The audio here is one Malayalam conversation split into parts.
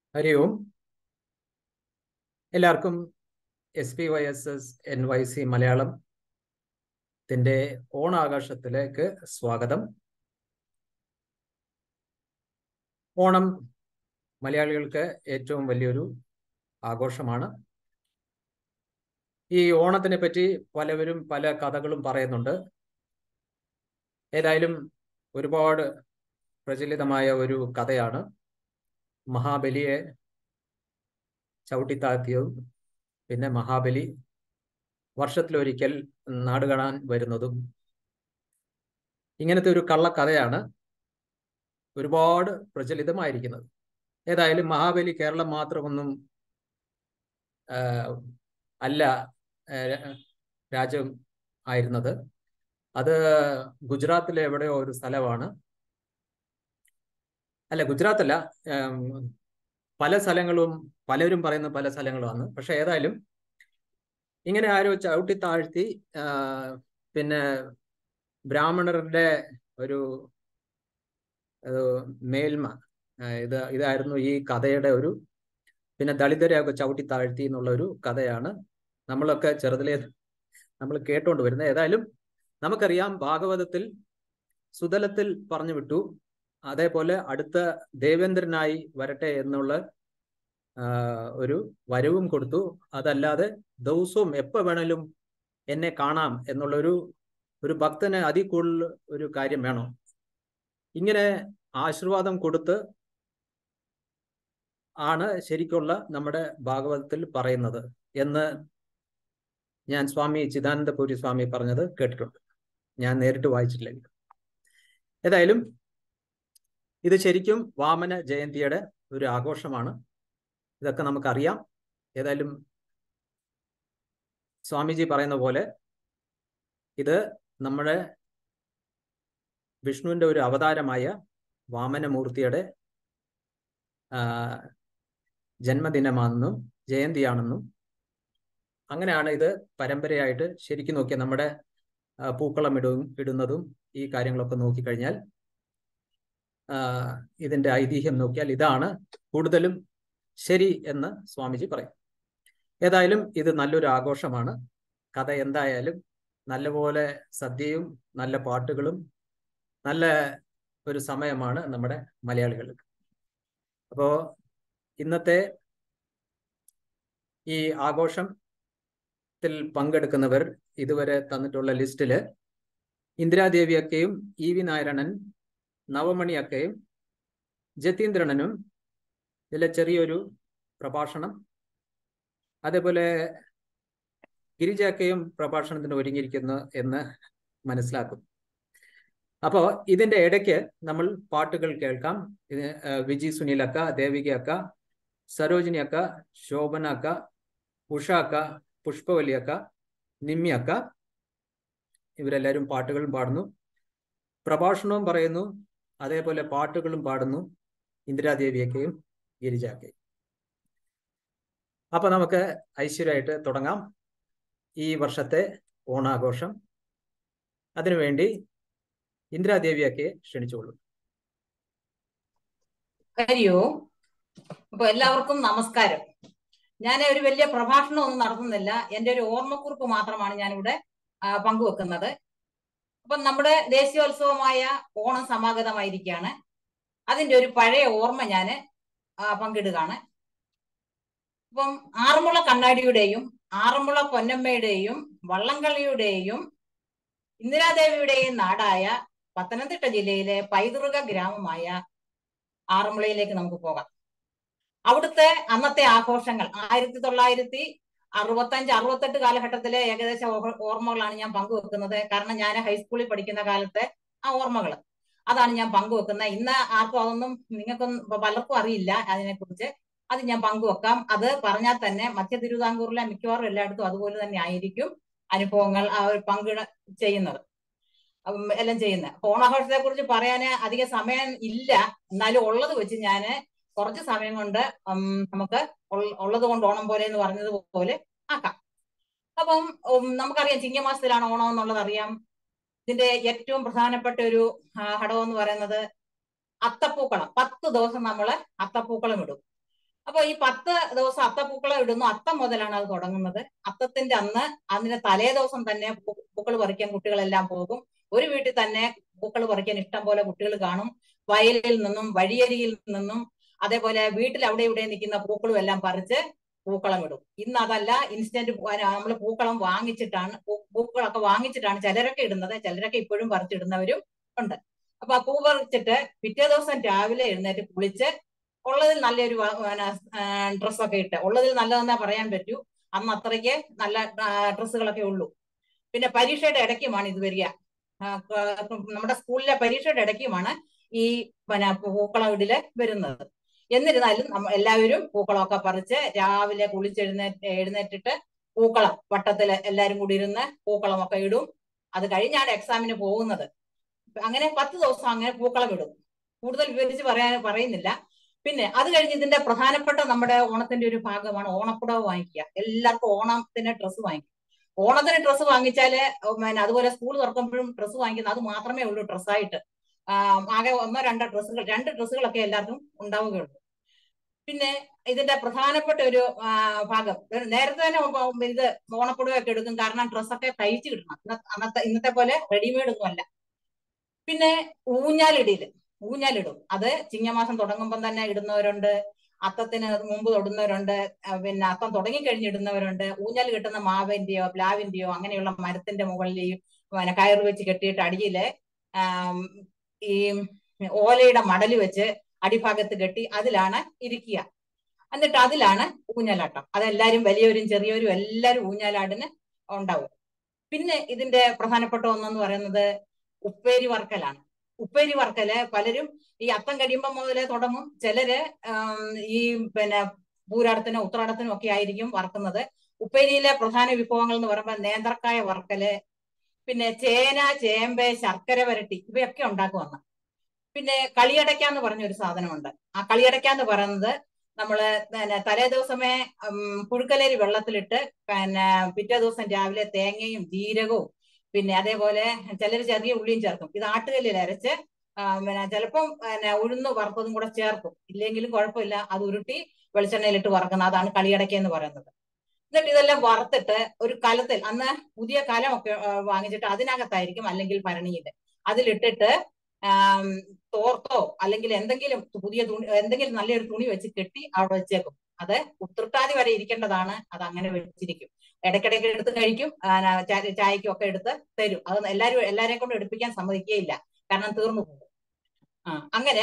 ഹരി ഓം എല്ലാവർക്കും S P Y S S N Y C മലയാളത്തിന്റെ ഓണാഘോഷത്തിലേക്ക് സ്വാഗതം ഓണം മലയാളികൾക്ക് ഏറ്റവും വലിയൊരു ആഘോഷമാണ് ഈ ഓണത്തിനെ പറ്റി പലവരും പല കഥകളും പറയുന്നുണ്ട് ഏതായാലും ഒരുപാട് പ്രചലിതമായ ഒരു കഥയാണ് മഹാബലിയെ ചവിട്ടിത്താഴ്ത്തിയതും പിന്നെ മഹാബലി വർഷത്തിലൊരിക്കൽ നാട് കാണാൻ വരുന്നതും ഇങ്ങനത്തെ ഒരു കള്ളക്കഥയാണ് ഒരുപാട് പ്രചലിതമായിരിക്കുന്നത് ഏതായാലും മഹാബലി കേരളം മാത്രമൊന്നും അല്ല രാജ്യം ആയിരുന്നത് അത് ഗുജറാത്തിലെ എവിടെയോ ഒരു സ്ഥലമാണ് അല്ല ഗുജറാത്ത് അല്ല പല സ്ഥലങ്ങളും പലരും പറയുന്ന പല സ്ഥലങ്ങളുമാണ് പക്ഷെ ഏതായാലും ഇങ്ങനെ ആരോ ചവിട്ടി താഴ്ത്തി പിന്നെ ബ്രാഹ്മണരുടെ ഒരു മേൽമ ഇത് ഇതായിരുന്നു ഈ കഥയുടെ ഒരു പിന്നെ ദളിതരെയൊക്കെ ചവിട്ടി താഴ്ത്തി എന്നുള്ള ഒരു കഥയാണ് നമ്മളൊക്കെ ചെറുതിലെ നമ്മൾ കേട്ടുകൊണ്ട് വരുന്നത് ഏതായാലും നമുക്കറിയാം ഭാഗവതത്തിൽ സുതലത്തിൽ പറഞ്ഞു വിട്ടു അതേപോലെ അടുത്ത ദേവേന്ദ്രനായി വരട്ടെ എന്നുള്ള ഒരു വരവും കൊടുത്തു അതല്ലാതെ ദിവസവും എപ്പോൾ വേണേലും എന്നെ കാണാം എന്നുള്ളൊരു ഒരു ഭക്തന് അതിൽ കൂടുതൽ ഒരു കാര്യം വേണം ഇങ്ങനെ ആശീർവാദം കൊടുത്ത് ആണ് ശരിക്കുള്ള നമ്മുടെ ഭാഗവതത്തിൽ പറയുന്നത് എന്ന് ഞാൻ സ്വാമി ചിദാനന്ദപുരി സ്വാമി പറഞ്ഞത് കേട്ടിട്ടുണ്ട് ഞാൻ നേരിട്ട് വായിച്ചിട്ടില്ലെങ്കിൽ ഏതായാലും ഇത് ശരിക്കും വാമന ജയന്തിയുടെ ഒരു ആഘോഷമാണ് ഇതൊക്കെ നമുക്കറിയാം ഏതായാലും സ്വാമിജി പറയുന്ന പോലെ ഇത് നമ്മുടെ വിഷ്ണുവിന്റെ ഒരു അവതാരമായ വാമനമൂർത്തിയുടെ ജന്മദിനമാണെന്നും ജയന്തിയാണെന്നും അങ്ങനെയാണ് ഇത് പരമ്പരയായിട്ട് ശരിക്കും നോക്കിയാൽ നമ്മുടെ പൂക്കളം ഇടും ഇടുന്നതും ഈ കാര്യങ്ങളൊക്കെ നോക്കിക്കഴിഞ്ഞാൽ ഇതിന്റെ ഐതിഹ്യം നോക്കിയാൽ ഇതാണ് കൂടുതലും ശരി എന്ന് സ്വാമിജി പറയും ഏതായാലും ഇത് നല്ലൊരു ആഘോഷമാണ് കഥ എന്തായാലും നല്ലപോലെ സദ്യയും നല്ല പാട്ടുകളും നല്ല ഒരു സമയമാണ് നമ്മുടെ മലയാളികൾക്ക് അപ്പോ ഇന്നത്തെ ഈ ആഘോഷത്തിൽ പങ്കെടുക്കുന്നവർ ഇതുവരെ തന്നിട്ടുള്ള ലിസ്റ്റില് ഇന്ദിരാദേവിയൊക്കെയും ഇ വി നാരായണൻ നവമണിയൊക്കെയും ജതീന്ദ്രനും ഇതിലെ ചെറിയൊരു പ്രഭാഷണം അതേപോലെ ഗിരിജാക്കയും പ്രഭാഷണത്തിന് ഒരുങ്ങിയിരിക്കുന്നു എന്ന് മനസ്സിലാക്കും അപ്പോൾ ഇതിന്റെ ഇടയ്ക്ക് നമ്മൾ പാട്ടുകൾ കേൾക്കാം വിജി സുനിൽ അക്ക ദേവിക അക്ക സരോജിനി അക്ക ശോഭന അക്ക ഉഷ അക്ക പുഷ്പവലി അക്ക നിമ്മി അക്ക ഇവരെല്ലാവരും പാട്ടുകളും പാടുന്നു പ്രഭാഷണവും പറയുന്നു അതേപോലെ പാട്ടുകളും പാടുന്നു ഇന്ദിരാദേവിയൊക്കെയും ഗിരിജാക്കയും അപ്പൊ നമുക്ക് ഐശ്വര്യമായിട്ട് തുടങ്ങാം ഈ വർഷത്തെ ഓണാഘോഷം അതിനുവേണ്ടി ഇന്ദിരാദേവിയൊക്കെ ക്ഷണിച്ചോളൂ ഹരിയോ അപ്പൊ എല്ലാവർക്കും നമസ്കാരം ഞാൻ ഒരു വലിയ പ്രഭാഷണം ഒന്നും നടത്തുന്നില്ല എന്റെ ഒരു ഓർമ്മക്കുറിപ്പ് മാത്രമാണ് ഞാനിവിടെ പങ്കുവെക്കുന്നത് അപ്പൊ നമ്മുടെ ദേശീയോത്സവമായ ഓണം സമാഗതമായിരിക്കുകയാണ് അതിന്റെ ഒരു പഴയ ഓർമ്മ ഞാൻ പങ്കിടുകയാണ് അപ്പം ആറന്മുള കണ്ണാടിയുടെയും ആറന്മുള പൊന്നമ്മയുടെയും വള്ളംകളിയുടെയും ഇന്ദിരാദേവിയുടെയും നാടായ പത്തനംതിട്ട ജില്ലയിലെ പൈതൃക ഗ്രാമമായ ആറന്മുളയിലേക്ക് നമുക്ക് പോകാം അവിടുത്തെ അന്നത്തെ ആഘോഷങ്ങൾ ആയിരത്തി തൊള്ളായിരത്തി അറുപത്തഞ്ച് അറുപത്തെട്ട് കാലഘട്ടത്തിലെ ഏകദേശ ഓർമ്മകളാണ് ഞാൻ പങ്കുവെക്കുന്നത് കാരണം ഞാൻ ഹൈസ്കൂളിൽ പഠിക്കുന്ന കാലത്തെ ആ ഓർമ്മകൾ അതാണ് ഞാൻ പങ്കുവെക്കുന്നത് ഇന്ന് ആർക്കും അതൊന്നും നിങ്ങൾക്കൊന്നും പലർക്കും അറിയില്ല അതിനെക്കുറിച്ച് അത് ഞാൻ പങ്കുവെക്കാം അത് പറഞ്ഞാൽ തന്നെ മധ്യ തിരുവിതാംകൂറിലെ മിക്കവാറും എല്ലായിടത്തും അതുപോലെ തന്നെ ആയിരിക്കും അനുഭവങ്ങൾ പങ്കിട ചെയ്യുന്നത് എല്ലാം ചെയ്യുന്നത് ഓണാഘോഷത്തെ കുറിച്ച് പറയാൻ അധിക സമയം ഇല്ല എന്നാലും ഉള്ളത് വെച്ച് ഞാൻ കുറച്ച് സമയം കൊണ്ട് നമുക്ക് ഉള്ളത് കൊണ്ട് ഓണം പോലെ എന്ന് പറഞ്ഞതുപോലെ ആക്കാം അപ്പം നമുക്കറിയാം ചിങ്ങമാസത്തിലാണ് ഓണം എന്നുള്ളത് അറിയാം ഇതിന്റെ ഏറ്റവും പ്രധാനപ്പെട്ട ഒരു ഘടകം എന്ന് പറയുന്നത് അത്തപ്പൂക്കളം പത്ത് ദിവസം നമ്മൾ അത്തപ്പൂക്കളം ഇടും അപ്പൊ ഈ പത്ത് ദിവസം അത്തപ്പൂക്കളം ഇടുന്നു അത്തം മുതലാണ് അത് തുടങ്ങുന്നത് അത്തത്തിന്റെ അന്ന് അതിന്റെ തലേ ദിവസം തന്നെ പൂ- പൂക്കൾ പറിക്കാൻ കുട്ടികളെല്ലാം പോകും ഒരു വീട്ടിൽ തന്നെ പൂക്കൾ പറിക്കാൻ ഇഷ്ടം പോലെ കുട്ടികൾ കാണും വയലിൽ നിന്നും വഴിയരികിൽ നിന്നും അതേപോലെ വീട്ടിൽ അവിടെ ഇവിടെ നിൽക്കുന്ന പൂക്കളും എല്ലാം പറിച്ച് പൂക്കളം ഇടും ഇന്ന് അതല്ല ഇൻസ്റ്റന്റ് നമ്മൾ പൂക്കളം വാങ്ങിച്ചിട്ടാണ് പൂ- പൂക്കളൊക്കെ വാങ്ങിച്ചിട്ടാണ് ചിലരൊക്കെ ഇടുന്നത് ചിലരൊക്കെ ഇപ്പോഴും പറിച്ചിടുന്നവരും ഉണ്ട് അപ്പൊ ആ പൂ പറിച്ചിട്ട് പിറ്റേ ദിവസം രാവിലെ എഴുന്നേറ്റ് കുളിച്ച് ഉള്ളതിൽ നല്ലൊരു ഡ്രസ്സൊക്കെ ഇട്ട് ഉള്ളതിൽ നല്ലതെന്നാ പറയാൻ പറ്റൂ അന്ന് അത്രയ്ക്ക് നല്ല ഡ്രസ്സുകളൊക്കെ ഉള്ളൂ പിന്നെ പരീക്ഷയുടെ ഇടയ്ക്കുമാണ് ഇത് വരിക ആ, ക- നമ്മുടെ സ്കൂളിലെ പരീക്ഷയുടെ ഇടയ്ക്കുമാണ് ഈ പിന്നെ പൂക്കളം ഇടല് വരുന്നത് എന്നിരുന്നാലും നമ്മ എല്ലാവരും പൂക്കളമൊക്കെ പറിച്ച് രാവിലെ കുളിച്ചെഴുന്നേറ്റ് എഴുന്നേറ്റിട്ട് പൂക്കളം വട്ടത്തില് എല്ലാരും കൂടി ഇരുന്ന് പൂക്കളമൊക്കെ ഇടും അത് കഴിഞ്ഞാണ് എക്സാമിന് പോകുന്നത് അങ്ങനെ പത്ത് ദിവസം അങ്ങനെ പൂക്കളം ഇടും കൂടുതൽ വിവരിച്ച് പറയാൻ പറയുന്നില്ല പിന്നെ അത് കഴിഞ്ഞ് ഇതിന്റെ പ്രധാനപ്പെട്ട നമ്മുടെ ഓണത്തിന്റെ ഒരു ഭാഗമാണ് ഓണപ്പുടവ് വാങ്ങിക്കുക എല്ലാവർക്കും ഓണത്തിന് ഡ്രസ്സ് വാങ്ങിക്കും ഓണത്തിന് ഡ്രസ്സ് വാങ്ങിച്ചാല് പിന്നെ അതുപോലെ സ്കൂൾ തുറക്കുമ്പോഴും ഡ്രസ്സ് വാങ്ങിക്കുന്നത് അത് മാത്രമേ ഉള്ളൂ ഡ്രസ്സായിട്ട് ആകെ ഒന്നോ രണ്ടോ ഡ്രസ്സുകൾ രണ്ട് ഡ്രസ്സുകളൊക്കെ എല്ലാവർക്കും ഉണ്ടാവുകയുള്ളൂ പിന്നെ ഇതിന്റെ പ്രധാനപ്പെട്ട ഒരു ആ, ഭാഗം ഒരു നേരത്തെ തന്നെ ഉം ഇത് ഓണപ്പുടവൊക്കെ എടുക്കും കാരണം ഡ്രസ്സൊക്കെ തയ്ച്ച് കിട്ടണം ഇന്ന- അന്നത്തെ ഇന്നത്തെ പോലെ റെഡിമെയ്ഡ് ഒന്നും അല്ല പിന്നെ ഊഞ്ഞാലിടയില് ഊഞ്ഞാലിടും അത് ചിങ്ങമാസം തുടങ്ങുമ്പം തന്നെ ഇടുന്നവരുണ്ട് അത്തത്തിന് മുമ്പ് തൊടുന്നവരുണ്ട് ആ, പിന്നെ അത്തം തുടങ്ങിക്കഴിഞ്ഞ് ഇടുന്നവരുണ്ട് ഊഞ്ഞാൽ കെട്ടുന്ന മാവിന്റെയോ പ്ലാവിന്റെയോ അങ്ങനെയുള്ള മരത്തിന്റെ മുകളിൽ ഈ പിന്നെ കയറ് വെച്ച് കെട്ടിയിട്ട് അടിയില് ആം, ഈ ഓലയുടെ മടല് വെച്ച് അടിഭാഗത്ത് കെട്ടി അതിലാണ് ഇരിക്കുക എന്നിട്ട് അതിലാണ് ഊഞ്ഞാലാട്ടം അതെല്ലാരും വലിയവരും ചെറിയവരും എല്ലാരും ഊഞ്ഞാലാടിന് ഉണ്ടാവും പിന്നെ ഇതിന്റെ പ്രധാനപ്പെട്ട ഒന്നെന്ന് പറയുന്നത് ഉപ്പേരി വറക്കലാണ് ഉപ്പേരി വറക്കല് പലരും ഈ അത്തം കഴിയുമ്പോൾ മുതലേ തുടങ്ങും ചിലര് ആം, ഈ പിന്നെ പൂരാടത്തിനും ഉത്രാടത്തിനും ഒക്കെ ആയിരിക്കും വറക്കുന്നത് ഉപ്പേരിയിലെ പ്രധാന വിഭവങ്ങൾ എന്ന് പറയുമ്പോൾ നേന്ത്രക്കായ വറക്കല് പിന്നെ ചേന ചേമ്പ് ശർക്കര വരട്ടി ഇവയൊക്കെ ഉണ്ടാക്കുമെന്ന് പിന്നെ കളിയടയ്ക്ക എന്ന് പറഞ്ഞ ഒരു സാധനമുണ്ട് ആ കളിയടയ്ക്ക എന്ന് പറയുന്നത് നമ്മള് പിന്നെ തലേ ദിവസമേ ഉം, പുഴുക്കലരി വെള്ളത്തിലിട്ട് പിന്നെ പിറ്റേ ദിവസം രാവിലെ തേങ്ങയും ജീരകവും പിന്നെ അതേപോലെ ചിലർ ചെറിയ ഉള്ളിയും ചേർക്കും ഇത് ആട്ടുകല്ലിൽ അരച്ച് ആ, പിന്നെ ചിലപ്പം പിന്നെ ഉഴുന്ന് വറുത്തതും കൂടെ ചേർക്കും ഇല്ലെങ്കിലും കുഴപ്പമില്ല അത് ഉരുട്ടി വെളിച്ചെണ്ണയിലിട്ട് വറക്കുന്ന അതാണ് കളിയടയ്ക്ക എന്ന് പറയുന്നത് എന്നിട്ട് ഇതെല്ലാം വറുത്തിട്ട് ഒരു കലത്തിൽ അന്ന് പുതിയ കലമൊക്കെ ആ, വാങ്ങിച്ചിട്ട് അതിനകത്തായിരിക്കും അല്ലെങ്കിൽ ഭരണിയില് അതിലിട്ടിട്ട് ആം, തോർത്തോ അല്ലെങ്കിൽ എന്തെങ്കിലും പുതിയ തുണി എന്തെങ്കിലും നല്ലൊരു തുണി വെച്ച് കെട്ടി അവിടെ വെച്ചേക്കും അത് ഉത്രട്ടാതി വരെ ഇരിക്കേണ്ടതാണ് അത് അങ്ങനെ വെച്ചിരിക്കും ഇടയ്ക്കിടയ്ക്ക് എടുത്ത് കഴിക്കും ആ, ചായ- ചായക്കും ഒക്കെ എടുത്ത് തരും അത് എല്ലാരും എല്ലാരെയും കൊണ്ട് എടുപ്പിക്കാൻ സമ്മതിക്കുകയില്ല കാരണം തീർന്നു പോകും ആ അങ്ങനെ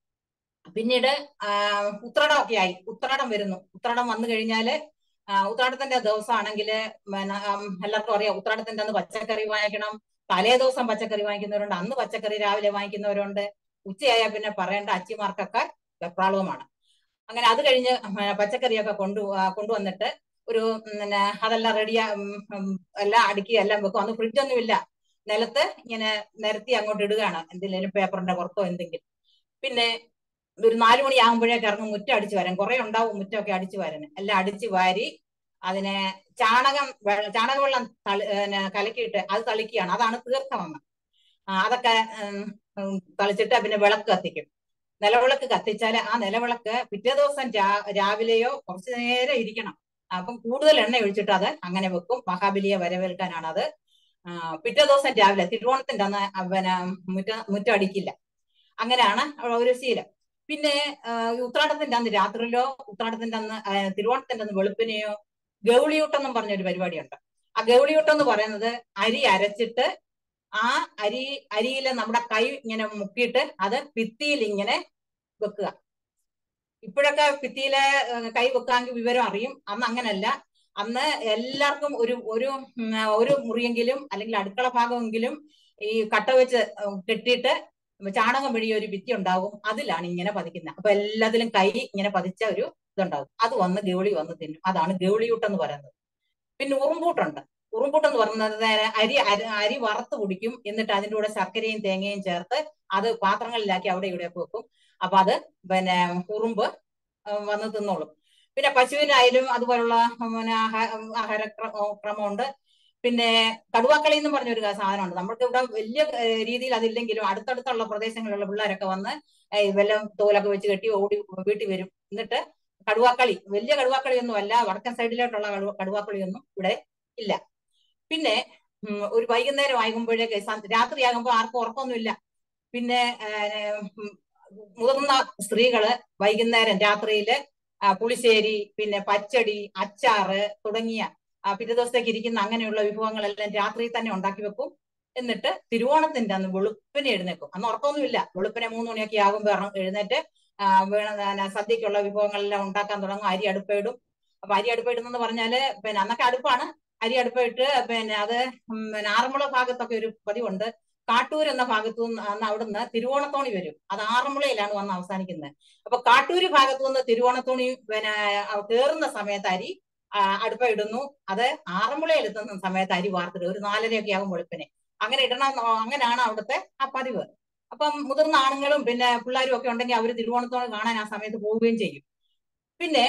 പിന്നീട് ആ, ഉത്രാടമൊക്കെ ആയി ഉത്രാടം വരുന്നു ഉത്രാടം വന്നു കഴിഞ്ഞാല് ആ, ഉത്രാടത്തിന്റെ ദിവസമാണെങ്കിൽ എല്ലാവർക്കും അറിയാം ഉത്രാടത്തിന്റെ അന്ന് പച്ചക്കറി വാങ്ങിക്കണം തലേ ദിവസം പച്ചക്കറി വാങ്ങിക്കുന്നവരുണ്ട് അന്ന് പച്ചക്കറി രാവിലെ വാങ്ങിക്കുന്നവരുണ്ട് ഉച്ചയായാൽ പിന്നെ പറയേണ്ട അച്ചിമാർക്കൊക്കെ വെപ്രാളവുമാണ് അങ്ങനെ അത് കഴിഞ്ഞ് ഉം, പച്ചക്കറിയൊക്കെ കൊണ്ടു ആ, കൊണ്ടുവന്നിട്ട് ഒരു ഉം, പിന്നെ അതെല്ലാം റെഡിയാ എല്ലാം അടുക്കി എല്ലാം വെക്കും അന്ന് ഫ്രിഡ്ജൊന്നും ഇല്ല നിലത്ത് ഇങ്ങനെ നിരത്തി അങ്ങോട്ട് ഇടുകയാണ് എന്തെങ്കിലും പേപ്പറിന്റെ പുറത്തോ എന്തെങ്കിലും പിന്നെ ഒരു നാലു മണി ആകുമ്പോഴേക്ക് ഇറങ്ങും മുറ്റം അടിച്ചു വരാൻ കുറെ ഉണ്ടാവും മുറ്റമൊക്കെ അടിച്ചു വരാൻ എല്ലാം അടിച്ചു വാരി അതിനെ ചാണകം വെ- ചാണക വെള്ളം തളി പിന്നെ കലക്കിയിട്ട് അത് തളിക്കുകയാണ് അതാണ് തീർത്ഥമെന്ന് ആ, അതൊക്കെ ഉം, ഉം, തളിച്ചിട്ട് പിന്നെ വിളക്ക് കത്തിക്കും നിലവിളക്ക് കത്തിച്ചാൽ ആ നിലവിളക്ക് പിറ്റേ ദിവസം രാ- രാവിലെയോ കുറച്ചു നേരം ഇരിക്കണം അപ്പം കൂടുതൽ എണ്ണ ഒഴിച്ചിട്ട് അത് അങ്ങനെ വെക്കും മഹാബലിയെ വരവേൽക്കാനാണ് അത് ആ, പിറ്റേ ദിവസം രാവിലെ തിരുവോണത്തിന്റെ അന്ന് ആ പിന്നെ മുറ്റ മുറ്റം അടിക്കില്ല അങ്ങനെയാണ് ഒരു ശീലം പിന്നെ ആ, ഈ ഉത്രാടത്തിന്റെ അന്ന് രാത്രിയിലോ ഉത്രാടത്തിന്റെ അന്ന് ആ, തിരുവോണത്തിന്റെ അന്ന് വെളുപ്പിനെയോ ഗൗളിയൂട്ടം എന്നും പറഞ്ഞൊരു പരിപാടിയുണ്ട് ആ ഗൗളിയൂട്ടം എന്ന് പറയുന്നത് അരി അരച്ചിട്ട് ആ അരി അരിയിലെ നമ്മുടെ കൈ ഇങ്ങനെ മുക്കിയിട്ട് അത് ഭിത്തിയിൽ ഇങ്ങനെ വെക്കുക ഇപ്പോഴൊക്കെ ഭിത്തിയിലെ ഏഹ്, കൈ വെക്കാമെങ്കിൽ വിവരം അറിയും അന്ന് അങ്ങനല്ല അന്ന് എല്ലാവർക്കും ഒരു ഒരു ഉം, ഒരു മുറിയെങ്കിലും അല്ലെങ്കിൽ അടുക്കള ഭാഗമെങ്കിലും ഈ കട്ട വെച്ച് ഉം, കെട്ടിയിട്ട് ചാണകം വഴി ഒരു ഭിത്തി ഉണ്ടാവും അതിലാണ് ഇങ്ങനെ പതിക്കുന്നത് അപ്പൊ എല്ലാത്തിലും കൈ ഇങ്ങനെ പതിച്ച ഒരു ഇതുണ്ടാവും അത് വന്ന് ഗൗളി വന്ന് തിന്നും അതാണ് ഗൗളിയൂട്ടം എന്ന് പറയുന്നത് പിന്നെ ഉറുമ്പൂട്ടുണ്ട് ഉറുമ്പൂട്ട് എന്ന് പറയുന്നത് നേരെ അരി അരി- അരി വറുത്ത് കുടിക്കും എന്നിട്ട് അതിന്റെ കൂടെ ശർക്കരയും തേങ്ങയും ചേർത്ത് അത് പാത്രങ്ങളിലാക്കി അവിടെ ഇവിടെയൊക്കെ വെക്കും അപ്പൊ അത് പിന്നെ ഉറുമ്പ് ആ, വന്ന് തിന്നോളും പിന്നെ പശുവിനായാലും അതുപോലുള്ള ഉം, പിന്നെ ആഹാ- ആഹാര ക്ര- ക്രമമുണ്ട് പിന്നെ കടുവാക്കളി എന്ന് പറഞ്ഞൊരു സാധനമുണ്ട് നമ്മൾക്ക് ഇവിടെ വലിയ ഏഹ്, രീതിയിൽ അതില്ലെങ്കിലും അടുത്തടുത്തുള്ള പ്രദേശങ്ങളിലുള്ള പിള്ളേരൊക്കെ വന്ന് ഏഹ്, വല്ലതും തോലൊക്കെ വെച്ച് കെട്ടി ഓടി വീട്ടിൽ വരും എന്നിട്ട് കടുവാക്കളി വലിയ കടുവാക്കളി ഒന്നും അല്ല വടക്കൻ സൈഡിലോട്ടുള്ള കടുവ കടുവാക്കളിയൊന്നും ഇവിടെ ഇല്ല പിന്നെ ഉം, ഒരു വൈകുന്നേരം ആകുമ്പോഴേക്ക് സ- രാത്രിയാകുമ്പോൾ ആർക്കും ഉറക്കമൊന്നുമില്ല പിന്നെ ഏഹ്, ഉം, മുതിർന്ന സ്ത്രീകള് വൈകുന്നേരം രാത്രിയില് ആ, പുളിശ്ശേരി പിന്നെ പച്ചടി അച്ചാറ് തുടങ്ങിയ ആ, പിറ്റേ ദിവസത്തേക്ക് ഇരിക്കുന്ന അങ്ങനെയുള്ള വിഭവങ്ങളെല്ലാം രാത്രി തന്നെ ഉണ്ടാക്കി വെക്കും എന്നിട്ട് തിരുവോണത്തിന്റെ അന്ന് വെളുപ്പിനെ എഴുന്നേക്കും അന്ന് ഉറക്കമൊന്നുമില്ല വെളുപ്പിനെ മൂന്ന് മണിയൊക്കെ ആകുമ്പോൾ ഇറങ്ങ- എഴുന്നേറ്റ് ആ, വേണ ആ, സദ്യക്കുള്ള വിഭവങ്ങളെല്ലാം ഉണ്ടാക്കാൻ തുടങ്ങും അരി അടുപ്പിടും അപ്പൊ അരി അടുപ്പിടുന്നെന്ന് പറഞ്ഞാല് പിന്നെ അന്നൊക്കെ അടുപ്പാണ് അരി അടുപ്പിട്ട് പിന്നെ അത് ഉം, പിന്നെ ആറന്മുള ഭാഗത്തൊക്കെ ഒരു പതിവുണ്ട് കാട്ടൂർ എന്ന ഭാഗത്തു നിന്ന് അന്ന് അവിടുന്ന് തിരുവോണത്തോണി വരും അത് ആറന്മുളയിലാണ് വന്ന് അവസാനിക്കുന്നത് അപ്പൊ കാട്ടൂര് ഭാഗത്തു നിന്ന് തിരുവോണത്തോണി പിന്നെ കയറുന്ന സമയത്ത് അരി ആ, അടുപ്പ ഇടുന്നു അത് ആറന്മുളയിൽ എത്തുന്ന സമയത്ത് അരി വാർത്തിടും ഒരു നാലരയൊക്കെ ആകും വെളുപ്പിനെ അങ്ങനെ ഇടണം എന്നോ- അങ്ങനെയാണ് അവിടുത്തെ ആ പതിവ് അപ്പം മുതിർന്ന ആണുങ്ങളും പിന്നെ പിള്ളേരും ഒക്കെ ഉണ്ടെങ്കിൽ അവര് തിരുവോണത്തോണി കാണാൻ ആ സമയത്ത് പോവുകയും ചെയ്യും പിന്നെ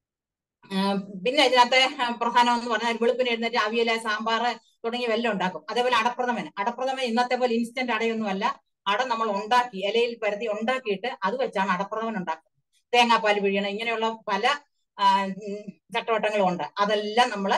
ആ, പിന്നെ ഇതിനകത്തെ ആ, പ്രധാനം എന്ന് പറഞ്ഞാൽ വെളുപ്പിന് എഴുന്നേറ്റ് അവിയല് സാമ്പാറ് തുടങ്ങിയ എല്ലാം ഉണ്ടാക്കും അതേപോലെ അടപ്രഥമൻ അടപ്രഥമൻ ഇന്നത്തെ പോലെ ഇൻസ്റ്റന്റ് അടയൊന്നും അല്ല അട നമ്മൾ ഉണ്ടാക്കി ഇലയിൽ പരത്തി ഉണ്ടാക്കിയിട്ട് അത് വെച്ചാണ് അടപ്രഥമൻ ഉണ്ടാക്കുന്നത് തേങ്ങാപ്പാൽ പിഴിയണം ഇങ്ങനെയുള്ള പല ആ, ഉം, ചട്ടവട്ടങ്ങളും ഉണ്ട് അതെല്ലാം നമ്മൾ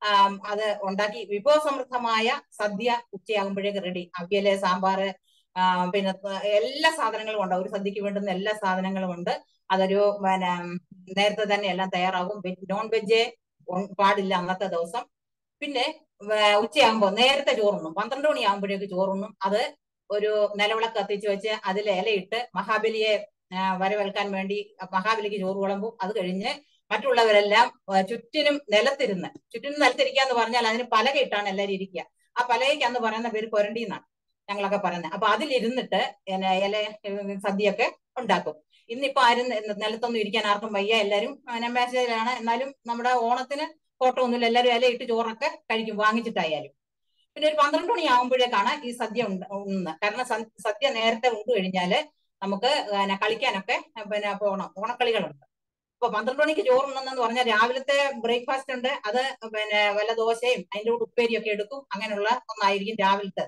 അത് ഉണ്ടാക്കി വിഭവസമൃദ്ധമായ സദ്യ ഉച്ചയാകുമ്പോഴേക്ക് റെഡി അവിയല് സാമ്പാറ് ആ, പിന്നെ ത- എല്ലാ സാധനങ്ങളും ഉണ്ട് ഒരു സദ്യക്ക് വേണ്ടുന്ന എല്ലാ സാധനങ്ങളും ഉണ്ട് അതൊരു പിന്നെ നേരത്തെ തന്നെ എല്ലാം തയ്യാറാകും നോൺ വെജ് പാടില്ല അന്നത്തെ ദിവസം പിന്നെ വേ- ഉച്ചയാകുമ്പോ നേരത്തെ ചോറുണ്ണും പന്ത്രണ്ട് മണിയാകുമ്പോഴേക്ക് ചോറുണ്ണും അത് ഒരു നിലവിളക്ക് കത്തിച്ച് വെച്ച് അതിൽ ഇലയിട്ട് മഹാബലിയെ ആ, വരവേൽക്കാൻ വേണ്ടി മഹാബലിക്ക് ചോറ് വിളമ്പും അത് കഴിഞ്ഞ് മറ്റുള്ളവരെല്ലാം ആ, ചുറ്റിനും നിലത്തിരുന്ന് ചുറ്റിനും നിലത്തിരിക്കുക പറഞ്ഞാൽ അതിന് പലകയിട്ടാണ് എല്ലാവരും ഇരിക്കുക ആ പലകയ്ക്ക് അന്ന് പറയുന്ന പേര് കൊരണ്ടി എന്നാണ് ഞങ്ങളൊക്കെ പറയുന്നത് അപ്പൊ അതിലിരുന്നിട്ട് ഇല ഇല ഏ, സദ്യയൊക്കെ ഉണ്ടാക്കും ഇന്നിപ്പോ ആരും നി- നിലത്തൊന്നും ഇരിക്കാൻ ആർക്കും വയ്യ എല്ലാരും മേശയിലാണ് എന്നാലും നമ്മുടെ ഓണത്തിന് ഫോട്ടോ ഒന്നുമില്ല എല്ലാവരും ഇലയിട്ട് ചോറൊക്കെ കഴിക്കും വാങ്ങിച്ചിട്ടായാലും പിന്നെ ഒരു പന്ത്രണ്ട് മണി ആകുമ്പോഴേക്കാണ് ഈ സദ്യ ഉണ്ട് ഉണ്ണുന്നത് കാരണം സ- സദ്യ നേരത്തെ ഉണ്ട് കഴിഞ്ഞാല് നമുക്ക് പിന്നെ കളിക്കാനൊക്കെ പിന്നെ പോകണം ഓണക്കളികളുണ്ട് അപ്പൊ പന്ത്രണ്ട് മണിക്ക് ചോറുണ്ടെന്ന് പറഞ്ഞാൽ രാവിലത്തെ ബ്രേക്ക്ഫാസ്റ്റ് ഉണ്ട് അത് പിന്നെ വല്ല ദോശയും അതിന്റെ കൂടെ ഉപ്പേരിയൊക്കെ എടുക്കും അങ്ങനെയുള്ള ഒന്നായിരിക്കും രാവിലത്തെ